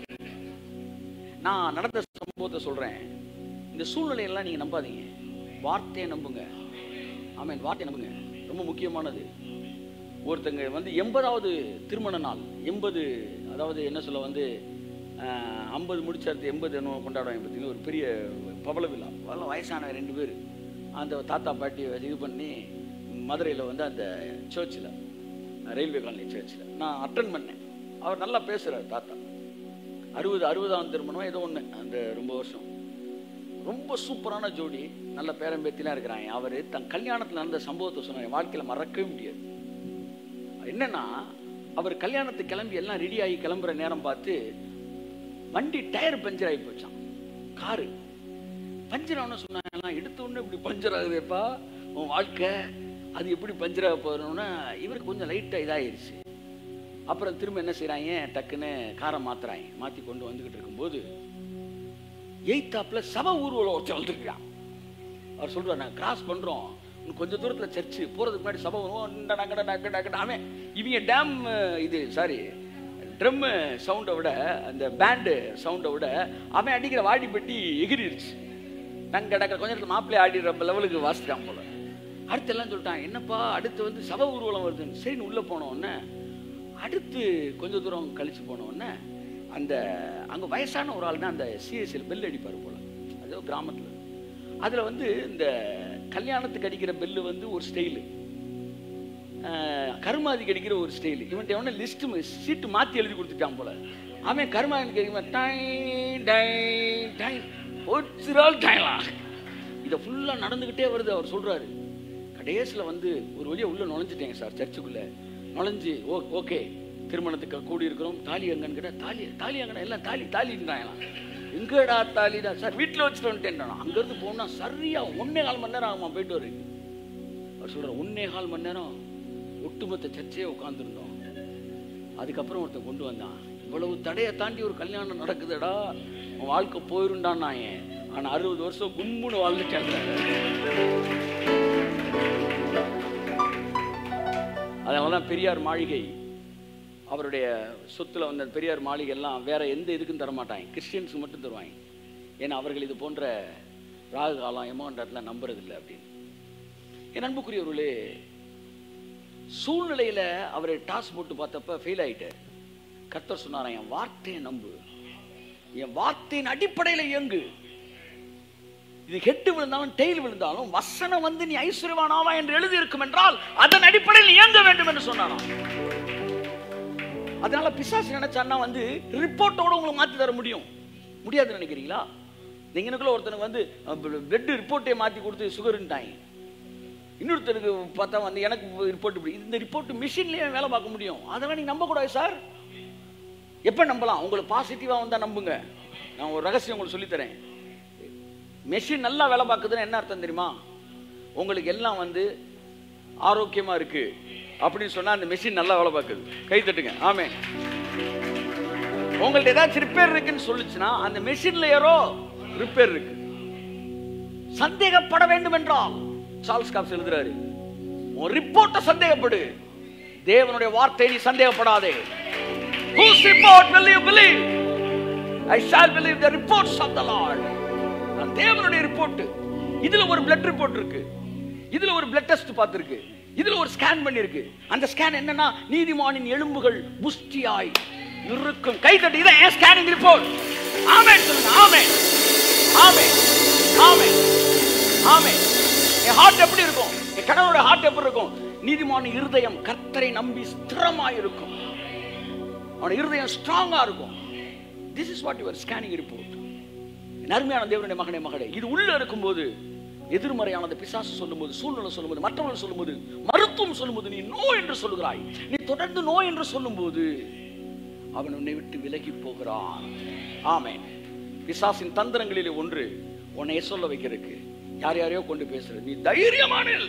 நான் நடந்த சம்பவத்தை சொல்றேன் இந்த சூழ்நிலையெல்லாம் நீங்க நம்பாதீங்க வார்த்தையை நம்புங்க ஆமென் வார்த்தையை நம்புங்க ரொம்ப முக்கியமானது ஒருத்தங்க வந்து எண்பதாவது திருமண நாள் எண்பது அதாவது என்ன சொல்ல வந்து ஐம்பது முடிச்ச அடுத்து எண்பது என்ன கொண்டாடுவாங்க பார்த்தீங்கன்னா ஒரு பெரிய பவள விழா அதெல்லாம் வயசான ரெண்டு பேர் அந்த தாத்தா பாட்டி இது பண்ணி மதுரையில் வந்து அந்த சர்ச்சில் ரயில்வே காலனி சர்ச்சில் நான் அட்டன் பண்ணேன் அவர் நல்லா பேசுகிறார் தாத்தா அறுபது அறுபதாம் திருமணம் ஏதோ ஒன்று அந்த ரொம்ப வருஷம் ரொம்ப சூப்பரான ஜோடி நல்ல பேரம்பேத்திலாம் இருக்கிறாங்க அவர் தன் கல்யாணத்தில் நடந்த சம்பவத்தை சொன்னார் என் வாழ்க்கையில் மறக்கவே முடியாது என்னன்னா அவர் கல்யாணத்துக்கு கிளம்பி எல்லாம் ரெடி ஆகி கிளம்புற நேரம் பார்த்து வண்டி டயர் பஞ்சர் ஆகி போச்சான் காரு பஞ்சர் ஆகணும் சொன்னாங்கலாம் எடுத்த உடனே இப்படி பஞ்சர் ஆகுதேப்பா உன் வாழ்க்கை அது எப்படி பஞ்சர் ஆக போறோம்னா இவருக்கு கொஞ்சம் லைட்டாக இதாயிருச்சு அப்புறம் திரும்ப என்ன செய்றாங்க டக்குன்னு காரை மாத்துறாங்க மாற்றி கொண்டு வந்துகிட்டு இருக்கும்போது எய்த்தாப்புல சப ஊர்வலம் ஒருத்தர் வந்துருக்கான் அவர் சொல்றாரு நாங்கள் கிராஸ் பண்றோம் இன்னும் கொஞ்சம் தூரத்துல சர்ச்சு போறதுக்கு முன்னாடி சபை வரும் இந்த நக்கட நக்கட நக்கட அவன் இவங்க டேம் இது சாரி ட்ரம் சவுண்டை விட அந்த பேண்டு சவுண்டை விட அவன் அடிக்கிற வாடி பெட்டி எகிரிடுச்சு நாங்கள் கிடக்க கொஞ்ச நேரத்தில் மாப்பிள்ளை ஆடிடுற லெவலுக்கு வாசிட்டான் போல அடுத்து எல்லாம் சொல்லிட்டான் என்னப்பா அடுத்து வந்து சபை ஊர்வலம் வருதுன்னு சரின்னு உள்ளே போன உடனே அடுத்து கொஞ்ச தூரம் கழிச்சு போன உடனே அந்த அங்கே வயசான ஒரு ஆள் தான் அந்த சிஎஸ்சியில் பெல் அடிப்பார் போல அதோ கிராமத்தில் அதில் வந்து இந்த கல்யாணத்துக்கு அடிக்கிற பெல்லு வந்து ஒரு ஸ்டைலு கருமாதிக்கு அடிக்கிற ஒரு ஸ்டைலு இவன்ட்ட எவன லிஸ்ட்டு சீட்டு மாற்றி எழுதி கொடுத்துட்டான் போல அவன் கருமாதிக்கு அடிக்கிற டை டை டை ஒச்சுரால் டைலாம் இதை ஃபுல்லாக நடந்துக்கிட்டே வருது அவர் சொல்கிறாரு கடைசியில் வந்து ஒரு வழியா உள்ளே நுழைஞ்சிட்டேங்க சார் சர்ச்சுக்குள்ளே நுழைஞ்சு ஓ ஓகே திருமணத்துக்கு கூடி இருக்கிறோம் தாலி எங்கன்னு கேட்டால் தாலி தாலி எங்கடா எல்லாம் தாலி தாலின்றாங்களாம் எங்கடா தாலிடா சார் வீட்டில் வச்சுட்டு வந்துட்டேன் அங்கேருந்து போனால் சரியா ஒன்னே கால் மணி நேரம் ஆகுமா போயிட்டு வரு அவர் சொல்கிறார் ஒன்னே கால் மணி நேரம் ஒட்டுமொத்த சர்ச்சையே உட்காந்துருந்தோம் அதுக்கப்புறம் ஒருத்தன் கொண்டு வந்தான் இவ்வளவு தடையை தாண்டி ஒரு கல்யாணம் நடக்குதுடா உன் வாழ்க்கை போயிருண்டான் நான் ஏன் ஆனால் அறுபது வருஷம் கும்முன்னு வாழ்ந்துட்டேன் அதனால தான் பெரியார் மாளிகை அவருடைய சொத்துல வந்த பெரியார் மாளிகை எல்லாம் வேற எந்த இதுக்கும் தர மாட்டாங்க கிறிஸ்டியன்ஸுக்கு மட்டும் தருவாங்க ஏன்னா அவர்கள் இது போன்ற ராகு காலம் எமோன்றதுல நம்புறதில்லை அப்படின்னு என் அன்புக்குரியவர்களே சூழ்நிலையில அவரை டாஸ் போட்டு பார்த்தப்ப ஃபெயில் ஆயிட்டார் கர்த்தர் சொன்னாராம் என் வார்த்தையை நம்பு என் வார்த்தையின் அடிப்படையில் இயங்கு இது ஹெட்டு விழுந்தாலும் டெய்ல் விழுந்தாலும் வசனம் வந்து நீ ஐஸ்வர்யவானாவா என்று எழுதி இருக்கும் என்றால் அதன் அடிப்படையில் நீ இயங்க வேண்டும் என்று சொன்னாராம் அதனால பிசாசு நினைச்சான்னா வந்து ரிப்போர்ட்டோட உங்களுக்கு மாத்தி தர முடியும் முடியாதுன்னு நினைக்கிறீங்களா நீங்க எனக்குள்ள ஒருத்தனுக்கு வந்து பிளட் ரிப்போர்ட்டை மாத்தி கொடுத்து சுகர்ன்ட்டாங்க இன்னொருத்தருக்கு பார்த்தா வந்து எனக்கு ரிப்போர்ட் இப்படி இந்த ரிப்போர்ட் மிஷின்லயே வேலை பார்க்க முடியும் அதெல்லாம் நீங்க நம்ப கூடாது சார் எப்ப நம்பலாம் உங்களுக்கு பாசிட்டிவா வந்தா நம்புங்க நான் ஒரு ரகசியம் உங்களுக்கு சொல்லித்தரேன் மெஷின் நல்லா வேலை பார்க்குதுன்னு என்ன அர்த்தம் தெரியுமா உங்களுக்கு எல்லாம் வந்து ஆரோக்கியமா இருக்கு அப்படின்னு சொன்னா அந்த மெஷின் நல்லா வேலை பார்க்குது கை தட்டுங்க ஆமே உங்கள்ட்ட ஏதாச்சும் ரிப்பேர் இருக்குன்னு சொல்லுச்சுன்னா அந்த மெஷின்ல ஏறோ ரிப்பேர் இருக்கு சந்தேகப்பட வேண்டும் என்றால் சார்ல்ஸ் காப்ஸ் எழுதுறாரு உன் ரிப்போர்ட்டை சந்தேகப்படு தேவனுடைய வார்த்தை நீ சந்தேகப்படாதே Whose report will you believe? I shall believe the reports of the Lord. நான் தேவனுடைய ரிப்போர்ட் இதுல ஒரு பிளட் ரிப்போர்ட் இருக்கு இதுல ஒரு பிளட் டெஸ்ட் பார்த்திருக்கு இதுல ஒரு ஸ்கேன் பண்ணிருக்கு அந்த ஸ்கேன் என்னன்னா நீதிமானின் எலும்புகள் புஷ்டியாய் இருக்கும் கை தட்டி இதான் ஏன் ஸ்கேனிங் ரிப்போர்ட் ஆமென் சொல்லுங்க ஆமென் ஆமென் ஆமென் ஆமென் என் ஹார்ட் எப்படி இருக்கும் என் கணவனோட ஹார்ட் எப்படி இருக்கும் நீதிமான இருதயம் கர்த்தரை நம்பி ஸ்திரமாய் இருக்கும் அவன இருதயம் ஸ்ட்ராங்கா இருக்கும் this is what your scanning report அருமையான தேவனுடைய மகனே மகளே இது உள்ள இருக்கும்போது எதிர்மறையானது பிசாசு சொல்லும்போது சூழ்நிலை சொல்லும்போது மற்றவர்கள் சொல்லும்போது மருத்துவம் சொல்லும்போது நீ நோ என்று சொல்லுகிறாய் நீ தொடர்ந்து நோ என்று சொல்லும்போது அவன் உன்னை விட்டு விலகி போகிறான் ஆமென் பிசாசின் தந்திரங்களிலே ஒன்று உன்னை சொல்ல வைக்கிறதுக்கு யார் யாரையோ கொண்டு பேசுறது நீ தைரியமான இரு.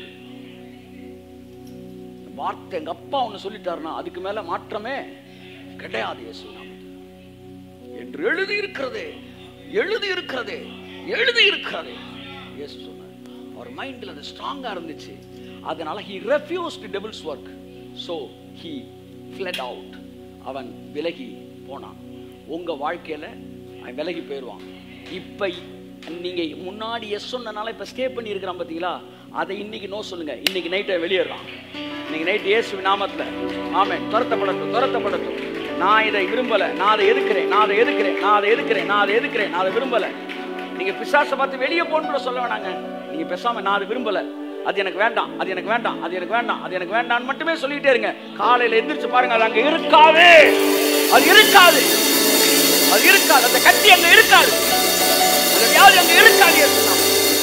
வார்த்தை எங்க அப்பா ஒன்னு சொல்லிட்டாருன்னா அதுக்கு மேல மாற்றமே கிடையாது இயேசு நாமத்தில். என்று எழுதி இருக்கிறதே எழுதி இருக்கிறதே எழுதி இருக்கிறதே இயேசு சொன்னார் அவர் மைண்ட்ல அது ஸ்ட்ராங்கா இருந்துச்சு அதனால he refused devil's work so he fled out அவன் விலகி போனான் உங்க வாழ்க்கையில அவன் விலகி போயிடுவான் இப்ப நீங்க முன்னாடி எஸ் சொன்னனால இப்ப ஸ்டே பண்ணி இருக்கிறான் பாத்தீங்களா அதை இன்னைக்கு நோ சொல்லுங்க இன்னைக்கு நைட்டை வெளியேறான் இன்னைக்கு நைட் இயேசு நாமத்துல ஆமென் துரத்தப்படட்டும் துரத்தப்படட்டும் நான் இதை விரும்பல நான் அதை எதுக்குறேன் நான் அதை எதுக்குறேன் நான் அதை எதுக்குறேன் நான் அதை எதுக்குறேன் நான் அதை விரும்பல நீங்க பிசாசை பார்த்து வெளியே போன்னு கூட சொல்ல வேணாங்க நீங்க பேசாம நான் அதை விரும்பல அது எனக்கு வேண்டாம் அது எனக்கு வேண்டாம் அது எனக்கு வேண்டாம் அது எனக்கு வேண்டாம்னு மட்டுமே சொல்லிட்டே இருங்க காலையில எந்திரிச்சு பாருங்க அது அங்க இருக்காது அது இருக்காது அது இருக்காது அந்த கட்டி அங்க இருக்காது அந்த வியாதி அங்க இருக்காது இயேசு நாமத்தில்.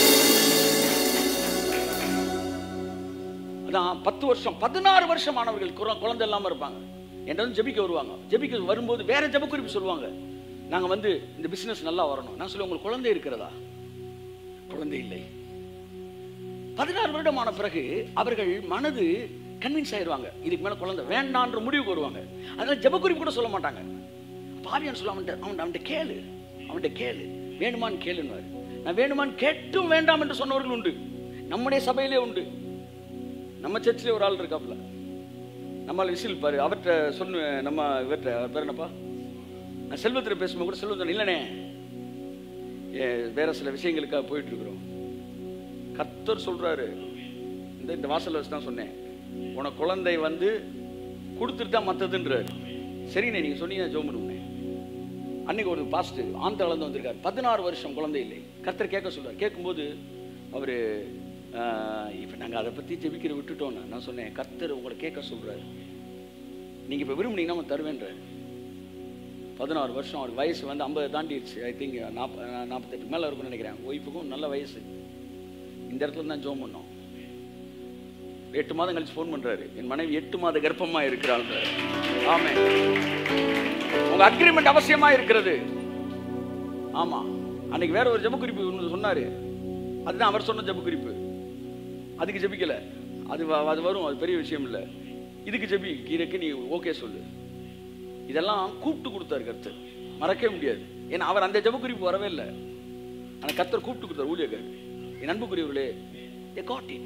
அதான் பத்து வருஷம் பதினாறு வருஷம் ஆனவர்கள் குற- குழந்தை இல்லாம இருப்பாங்க என்கிட்ட வந்து ஜெபிக்க வருவாங்க ஜெபிக்க வரும்போது வேற ஜெப குறிப்பு சொல்லுவாங்க நாங்க வந்து இந்த பிசினஸ் நல்லா வரணும் நான் சொல்லுவேன் உங்களுக்கு குழந்தை இருக்கிறதா குழந்தை இல்லை பதினாறு வருடம் ஆன பிறகு அவர்கள் மனது கன்வின்ஸ் ஆயிருவாங்க இதுக்கு மேல குழந்தை வேண்டான்ற முடிவுக்கு வருவாங்க அதனால ஜெப குறிப்பு கூட சொல்ல மாட்டாங்க பாவியான் சொல்ல அவன்கிட்ட அவன் அவன்கிட்ட கேளு அவன்கிட்ட கேளு வேணுமான்னு கேளுன்னு நான் வேணுமான்னு கேட்டும் வேண்டாம் என்று சொன்னவர்கள் உண்டு நம்முடைய சபையிலே உண்டு நம்ம சர்ச்சில் ஒரு ஆள் இருக்காப்புல நம்மால் விசில் பாரு அவர்கிட்ட சொன்ன நம்ம இவர்கிட்ட அவர் பேர் என்னப்பா நான் செல்வத்தில் பேசும்போது கூட செல்வத்தில் இல்லைனே ஏ, வேற சில விஷயங்களுக்காக போயிட்டு இருக்கிறோம் கர்த்தர் சொல்றாரு இந்த இந்த வாசல்ல வச்சு தான் சொன்னேன் உனக்கு குழந்தை வந்து கொடுத்துட்டு தான் மற்றதுன்றாரு சரிண்ணே நீங்க சொன்னீங்க ஜோம் பண்ணுவேன் அன்னைக்கு ஒரு பாஸ்ட் ஆந்த அளந்து வந்திருக்காரு பதினாறு வருஷம் குழந்தை இல்லை கர்த்தர் கேட்க சொல்றாரு கேட்கும்போது அவரு ஆஹ், இப்ப நாங்க அதை பத்தி ஜெபிக்கிற விட்டுட்டோன்னு நான் சொன்னேன் கர்த்தர் உங்களை கேட்க சொல்றாரு நீங்க இப்ப விரும்புனீங்கன்னா அவன் தருவேன்றாரு பதினாறு வருஷம் அவர் வயசு வந்து ஐம்பது தாண்டிடுச்சு ஐ திங்க் நாற்ப நாற்பத்தெட்டு மேலே இருக்கும்னு நினைக்கிறேன் ஒய்ஃபுக்கும் நல்ல வயசு இந்த இடத்துல தான் ஜோம் பண்ணோம் எட்டு மாதம் கழிச்சு ஃபோன் பண்றாரு என் மனைவி எட்டு மாத கர்ப்பமா இருக்கிறாள் ஆமே உங்க அக்ரிமெண்ட் அவசியமா இருக்கிறது ஆமா அன்னைக்கு வேற ஒரு ஜெப குறிப்பு ஒண்ணு சொன்னாரு அதுதான் அவர் சொன்ன ஜெப குறிப்பு அதுக்கு ஜெபிக்கல அது வ- அது வரும் அது பெரிய விஷயம் இல்ல இதுக்கு ஜெபி கீரைக்கு நீ ஓகே சொல்லு இதெல்லாம் கூப்பிட்டு கொடுத்தாரு கர்த்தர் மறக்கவே முடியாது ஏன்னா அவர் அந்த ஜெப குறிப்பு வரவே இல்லை ஆனா கர்த்தர் கூப்பிட்டு கொடுத்தார் ஊழியர்கள் என் அன்புக்குரியவர்களே they got it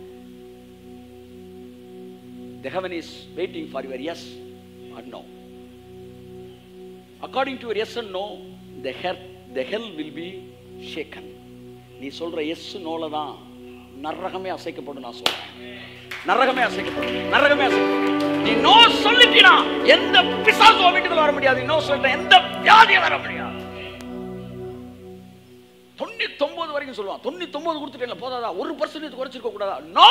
the heaven is waiting for your yes or no according to your yes and no the hell the hell will be shaken நீ சொல்ற எஸ் நோல தான் நரகமே அசைக்கப்படும் நான் சொல்றேன் நரகமே அசைக்கப்படும் நரகமே அசைக்கப்படும் நீ நோ சொல்லிட்டீனா எந்த பிசாசு வீட்டுக்குள்ள வர முடியாது நோ சொல்ற எந்த வியாதியும் வர முடியாது தொண்ணூத்தி ஒன்பது வரைக்கும் சொல்லுவான் தொண்ணூத்தி ஒன்பது கொடுத்துட்டேன் போதாதா ஒரு பர்சன்டேஜ் குறைச்சிருக்க கூடாதா நோ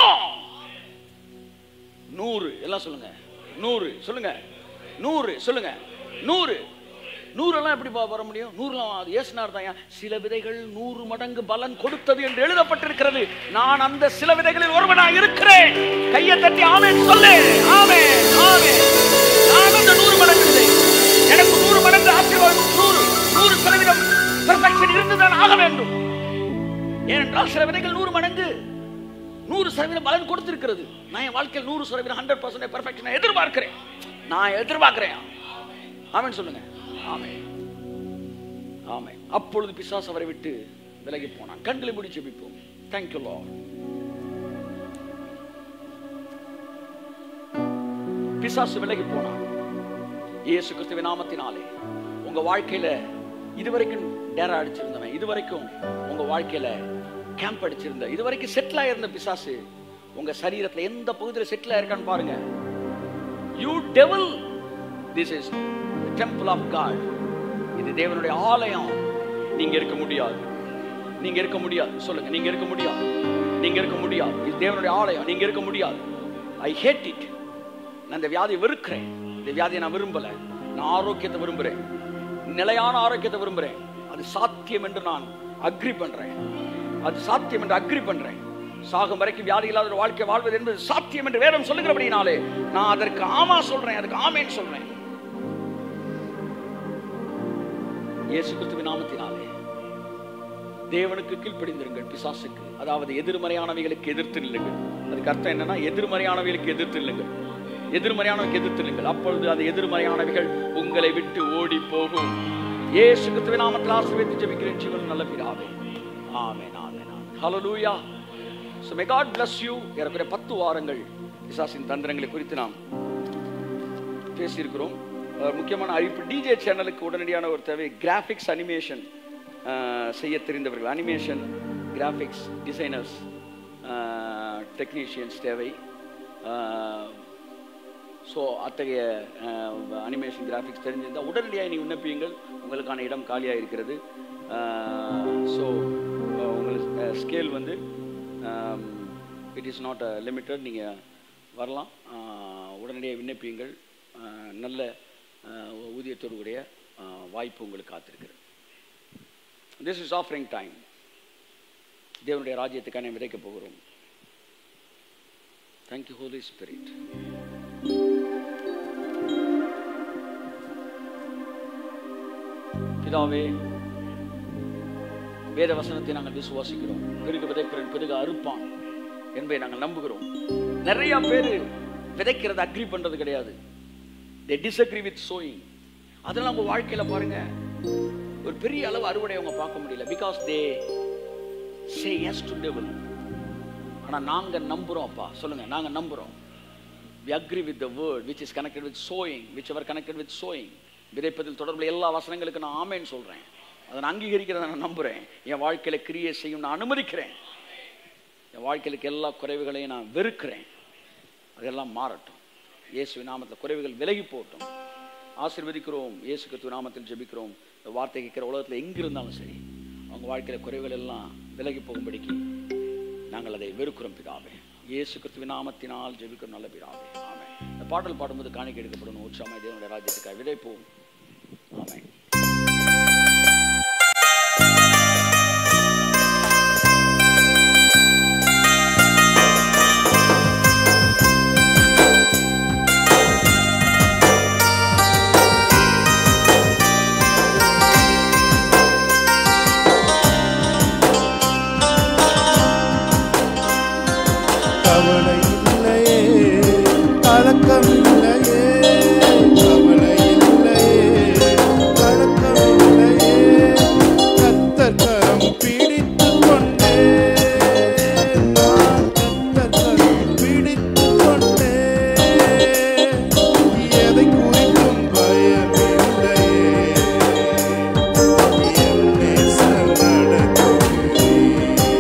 நூறு எல்லாம் சொல்லுங்க நூறு சொல்லுங்க நூறு சொல்லுங்க நூறு நூறெல்லாம் எப்படி பா- வர முடியும் நூறுலாம் அது ஏசுனார் தான் சில விதைகள் நூறு மடங்கு பலன் கொடுத்தது என்று எழுதப்பட்டிருக்கிறது நான் அந்த சில விதைகளில் ஒருவனா இருக்கிறேன் கையை தட்டி ஆமென் சொல்லு ஆமென் ஆமென் நான் அந்த நூறு மடங்கு விதை எனக்கு நூறு மடங்கு ஆசீர்வாதம் நூறு நூறு சதவீதம் பெர்ஃபெக்ஷன் இருந்துதான் ஆக வேண்டும் ஏனென்றால் சில விதைகள் நூறு மடங்கு நூறு சதவீதம் பலன் கொடுத்திருக்கிறது நான் என் வாழ்க்கையில் நூறு சதவீதம் ஹண்ட்ரட் பர்சன்ட் பெர்ஃபெக்ஷன் எதிர்பார்க்கிறேன் நான் எதிர்பார்க்கிறேன் ஆமென் சொல்லுங்க ஆமென் ஆமென் அப்பொழுது பிசாசு அவரை விட்டு விலகி போனான் கண்களை மூடி ஜெபிப்போம் தேங்க்யூ லார்ட் பிசாசு விலகி போனான் இயேசு கிறிஸ்துவின் நாமத்தினாலே உங்க வாழ்க்கையில இதுவரைக்கும் டேரா அடிச்சிருந்தவன் இதுவரைக்கும் உங்க வாழ்க்கையில கேம்ப் அடிச்சிருந்த இதுவரைக்கும் செட்டில் ஆயிருந்த பிசாசு உங்க சரீரத்துல எந்த பகுதியில் செட்டில் ஆயிருக்கான்னு பாருங்க you devil this is temple of God இது தேவனுடைய ஆலயம் நீங்க இருக்க முடியாது நீங்க இருக்க முடியாது சொல்லுங்க நீங்க இருக்க முடியாது நீங்க இருக்க முடியாது இது தேவனுடைய ஆலயம் நீங்க இருக்க முடியாது ஐ ஹேட் இட் நான் இந்த வியாதியை வெறுக்கிறேன் இந்த வியாதியை நான் விரும்பல நான் ஆரோக்கியத்தை விரும்புறேன் நிலையான ஆரோக்கியத்தை விரும்புறேன் அது சாத்தியம் என்று நான் அக்ரி பண்றேன் அது சாத்தியம் என்று அக்ரி பண்றேன் சாகும் வரைக்கும் வியாதி இல்லாத ஒரு வாழ்க்கை வாழ்வது என்பது சாத்தியம் என்று வேதம் சொல்லுகிறபடினாலே நான் அதற்கு ஆமா சொல்றேன் அதுக்கு ஆமேன்னு சொல்றேன் இயேசு கிறிஸ்துவின் நாமத்தினாலே தேவனுக்கு கீழ்ப்படிந்திருங்கள் பிசாசுக்கு அதாவது எதிர்மறையானவைகளுக்கு எதிர்த்து நில்லுங்கள் அதுக்கு அர்த்தம் என்னன்னா எதிர்மறையானவைகளுக்கு எதிர்த்து நில்லுங்கள் எதிர்மறையானவைக்கு எதிர்த்து நில்லுங்கள் அப்பொழுது அந்த எதிர்மறையானவைகள் உங்களை விட்டு ஓடி போகும் இயேசு கிறிஸ்துவின் நாமத்தில் ஆசீர்வதித்து ஜெபிக்கிறேன் ஜீவன் நல்ல பிதாவே ஆமென் ஆமென் ஆமென் ஹalleluya so may god bless you ஏறக்குறைய பத்து வாரங்கள் பிசாசின் தந்திரங்களை குறித்து நாம் பேசியிருக்கிறோம் அஹ் முக்கியமான அறிவிப்பு டிஜே சேனலுக்கு உடனடியான ஒரு தேவை கிராஃபிக்ஸ் அனிமேஷன் செய்ய தெரிந்தவர்கள் அனிமேஷன் கிராஃபிக்ஸ் டிசைனர்ஸ் டெக்னீஷியன்ஸ் தேவை ஸோ அத்தகைய அனிமேஷன் கிராஃபிக்ஸ் தெரிஞ்சிருந்தால் உடனடியாக நீ விண்ணப்பியுங்கள் உங்களுக்கான இடம் காலியாக இருக்கிறது ஸோ உங்களுக்கு ஸ்கேல் வந்து இட் இஸ் நாட் லிமிட்டட் நீங்கள் வரலாம் அஹ், உடனடியாக விண்ணப்பியுங்கள் அஹ், நல்ல அஹ், ஊதியத்தோடு கூடிய அஹ், வாய்ப்பு உங்களுக்கு காத்திருக்கிறது திஸ் இஸ் ஆஃபரிங் டைம் தேவனுடைய ராஜ்யத்துக்கான விதைக்க போகிறோம் தேங்க்யூ ஹோலி ஸ்பிரிட் பிதாவே வேத வசனத்தை நாங்கள் விசுவாசிக்கிறோம் பெருக விதைக்கிறேன் பெருக அறுப்பான் என்பதை நாங்கள் நம்புகிறோம் நிறைய பேர் விதைக்கிறத அக்ரி பண்றது கிடையாது தே டிஸ்அக்ரி வித் சோயிங் அதெல்லாம் உங்க வாழ்க்கையில பாருங்க ஒரு பெரிய அளவு அறுவடை அவங்க பார்க்க முடியல because they say yes to devil ஆனா நாங்க நம்புறோம் அப்பா சொல்லுங்க நாங்க நம்புறோம் we agree with the word which is connected with sowing whichever connected with sowing விதைப்பதில் தொடர்புள்ள எல்லா வசனங்களுக்கு நான் ஆமேன்னு சொல்றேன் அதை நான் அங்கீகரிக்கிறத நான் நம்புறேன் என் வாழ்க்கையில கிரியை செய்யும் நான் அனுமதிக்கிறேன் என் வாழ்க்கையிலுக்கு எல்லா குறைவுகளையும் நான் வெறுக்கிறேன் அதெல்லாம் மாறட்டும் இயேசு நாமத்தில் குறைவுகள் விலகி போகட்டும் ஆசீர்வதிக்கிறோம் இயேசு கிறிஸ்துவ நாமத்தில் ஜெபிக்கிறோம் இந்த வார்த்தை கேட்கிற உலகத்தில் எங்க இருந்தாலும் சரி அவங்க வாழ்க்கையில குறைவுகள் எல்லாம் விலகி போகும்படிக்கு நாங்கள் அதை வெறுக்கிறோம் பிதாவே இயேசு கிறிஸ்துவின் நாமத்தினால் ஜெபிக்கிறோம் நல்ல பிதாவே ஆமென் இந்த பாடல் பாடும்போது காணிக்கை எடுக்கப்படணும் உற்சாகமாய் தேவனுடைய ராஜ்யத்துக்காக விதைப்போம் ஆமென் கவலை இல்லையே கலக்கம் இல்லையே கவலை இல்லையே கலக்கம் இல்லையே கத்தர் கரம் பிடித்து கொண்டே நான் கத்தர் கரம் பிடித்து கொண்டே எதை குறித்தும் பயமில்லையே என் நேசர் நடத்துகிறேன்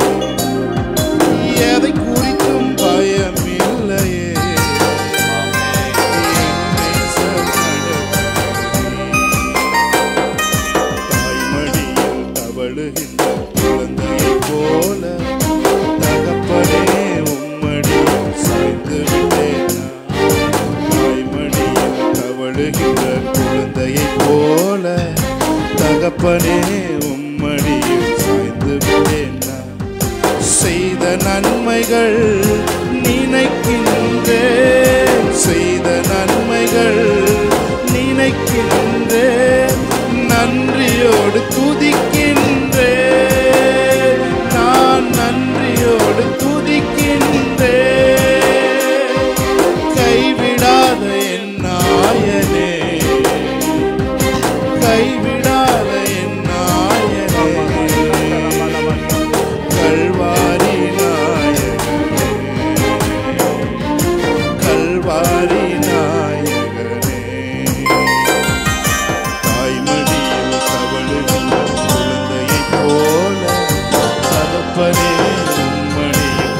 நன்மைகள் நினைக்கின்றேன் செய்த நன்மைகள் நினைக்கின்றேன் நன்றியோடு துதிக்கின்றேன் நான் நன்றியோடு துதிக்கின்றேன் கைவிடாத என் நாயனே கைவிடாத என் நாயனே கல்வாரி நாயகனே கல்வாரி நாயகனே தாய்மடியில் தவழுகின்ற குழந்தையைப் போல தகப்பனே உம்மடியில்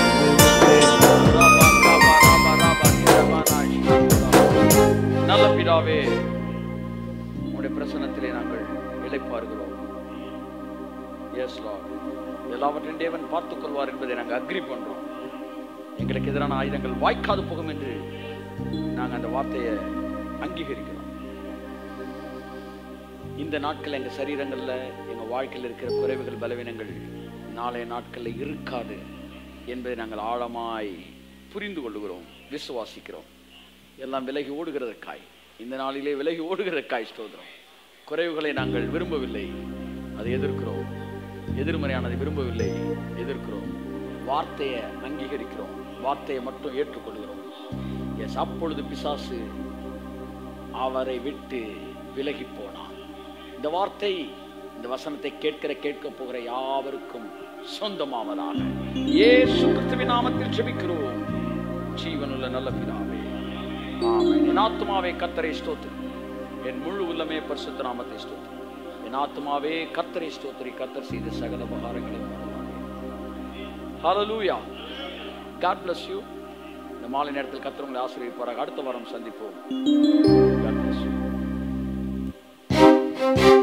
சேர்ந்து நல்ல பிதாவே உடைய பிரசனத்திலே நாங்கள் இளைப்பாருகிறோம் எஸ் எல்லாவற்றையும் தேவன் பார்த்துக் கொள்வார் என்பதை நாங்கள் அக்ரி பண்றோம் எங்களுக்கு எதிரான ஆயுதங்கள் வாய்க்காது போகும் என்று நாங்கள் அந்த வார்த்தையை அங்கீகரிக்கிறோம் இந்த நாட்கள் எங்கள் சரீரங்களில் எங்கள் வாழ்க்கையில் இருக்கிற குறைவுகள் பலவீனங்கள் நாளைய நாட்களில் இருக்காது என்பதை நாங்கள் ஆழமாய் புரிந்து கொள்ளுகிறோம் விசுவாசிக்கிறோம் எல்லாம் விலகி ஓடுகிறதற்காய் இந்த நாளிலே விலகி ஓடுகிறதற்காய் ஸ்தோத்திரம் குறைவுகளை நாங்கள் விரும்பவில்லை அதை எதிர்க்கிறோம் எதிர்மறையானதை விரும்பவில்லை எதிர்க்கிறோம் வார்த்தையை அங்கீகரிக்கிறோம் வார்த்தையை மட்டும் ஏற்றுக்கொள்கிறோம் எஸ் அப்பொழுது பிசாசு அவரை விட்டு விலகி போனான் இந்த வார்த்தை இந்த வசனத்தை கேட்கிற கேட்க போகிற யாவருக்கும் சொந்தமாவதாக இயேசு கிறிஸ்துவின் நாமத்தில் ஜெபிக்கிறோம் ஜீவனுள்ள நல்ல பிதாவே ஆமென் என் ஆத்துமாவே கர்த்தரை ஸ்தோத்திரி என் முழு உள்ளமே பரிசுத்த நாமத்தை ஸ்தோத்திரி என் ஆத்துமாவே கர்த்தரை ஸ்தோத்திரி கர்த்தர் செய்த சகல உபகாரங்களையும் ஹalleluya God bless you இந்த மாலை நேரத்தில் கர்த்தர் உங்களை ஆசீர்வதிப்பாராக அடுத்த வாரம் சந்திப்போம் God bless you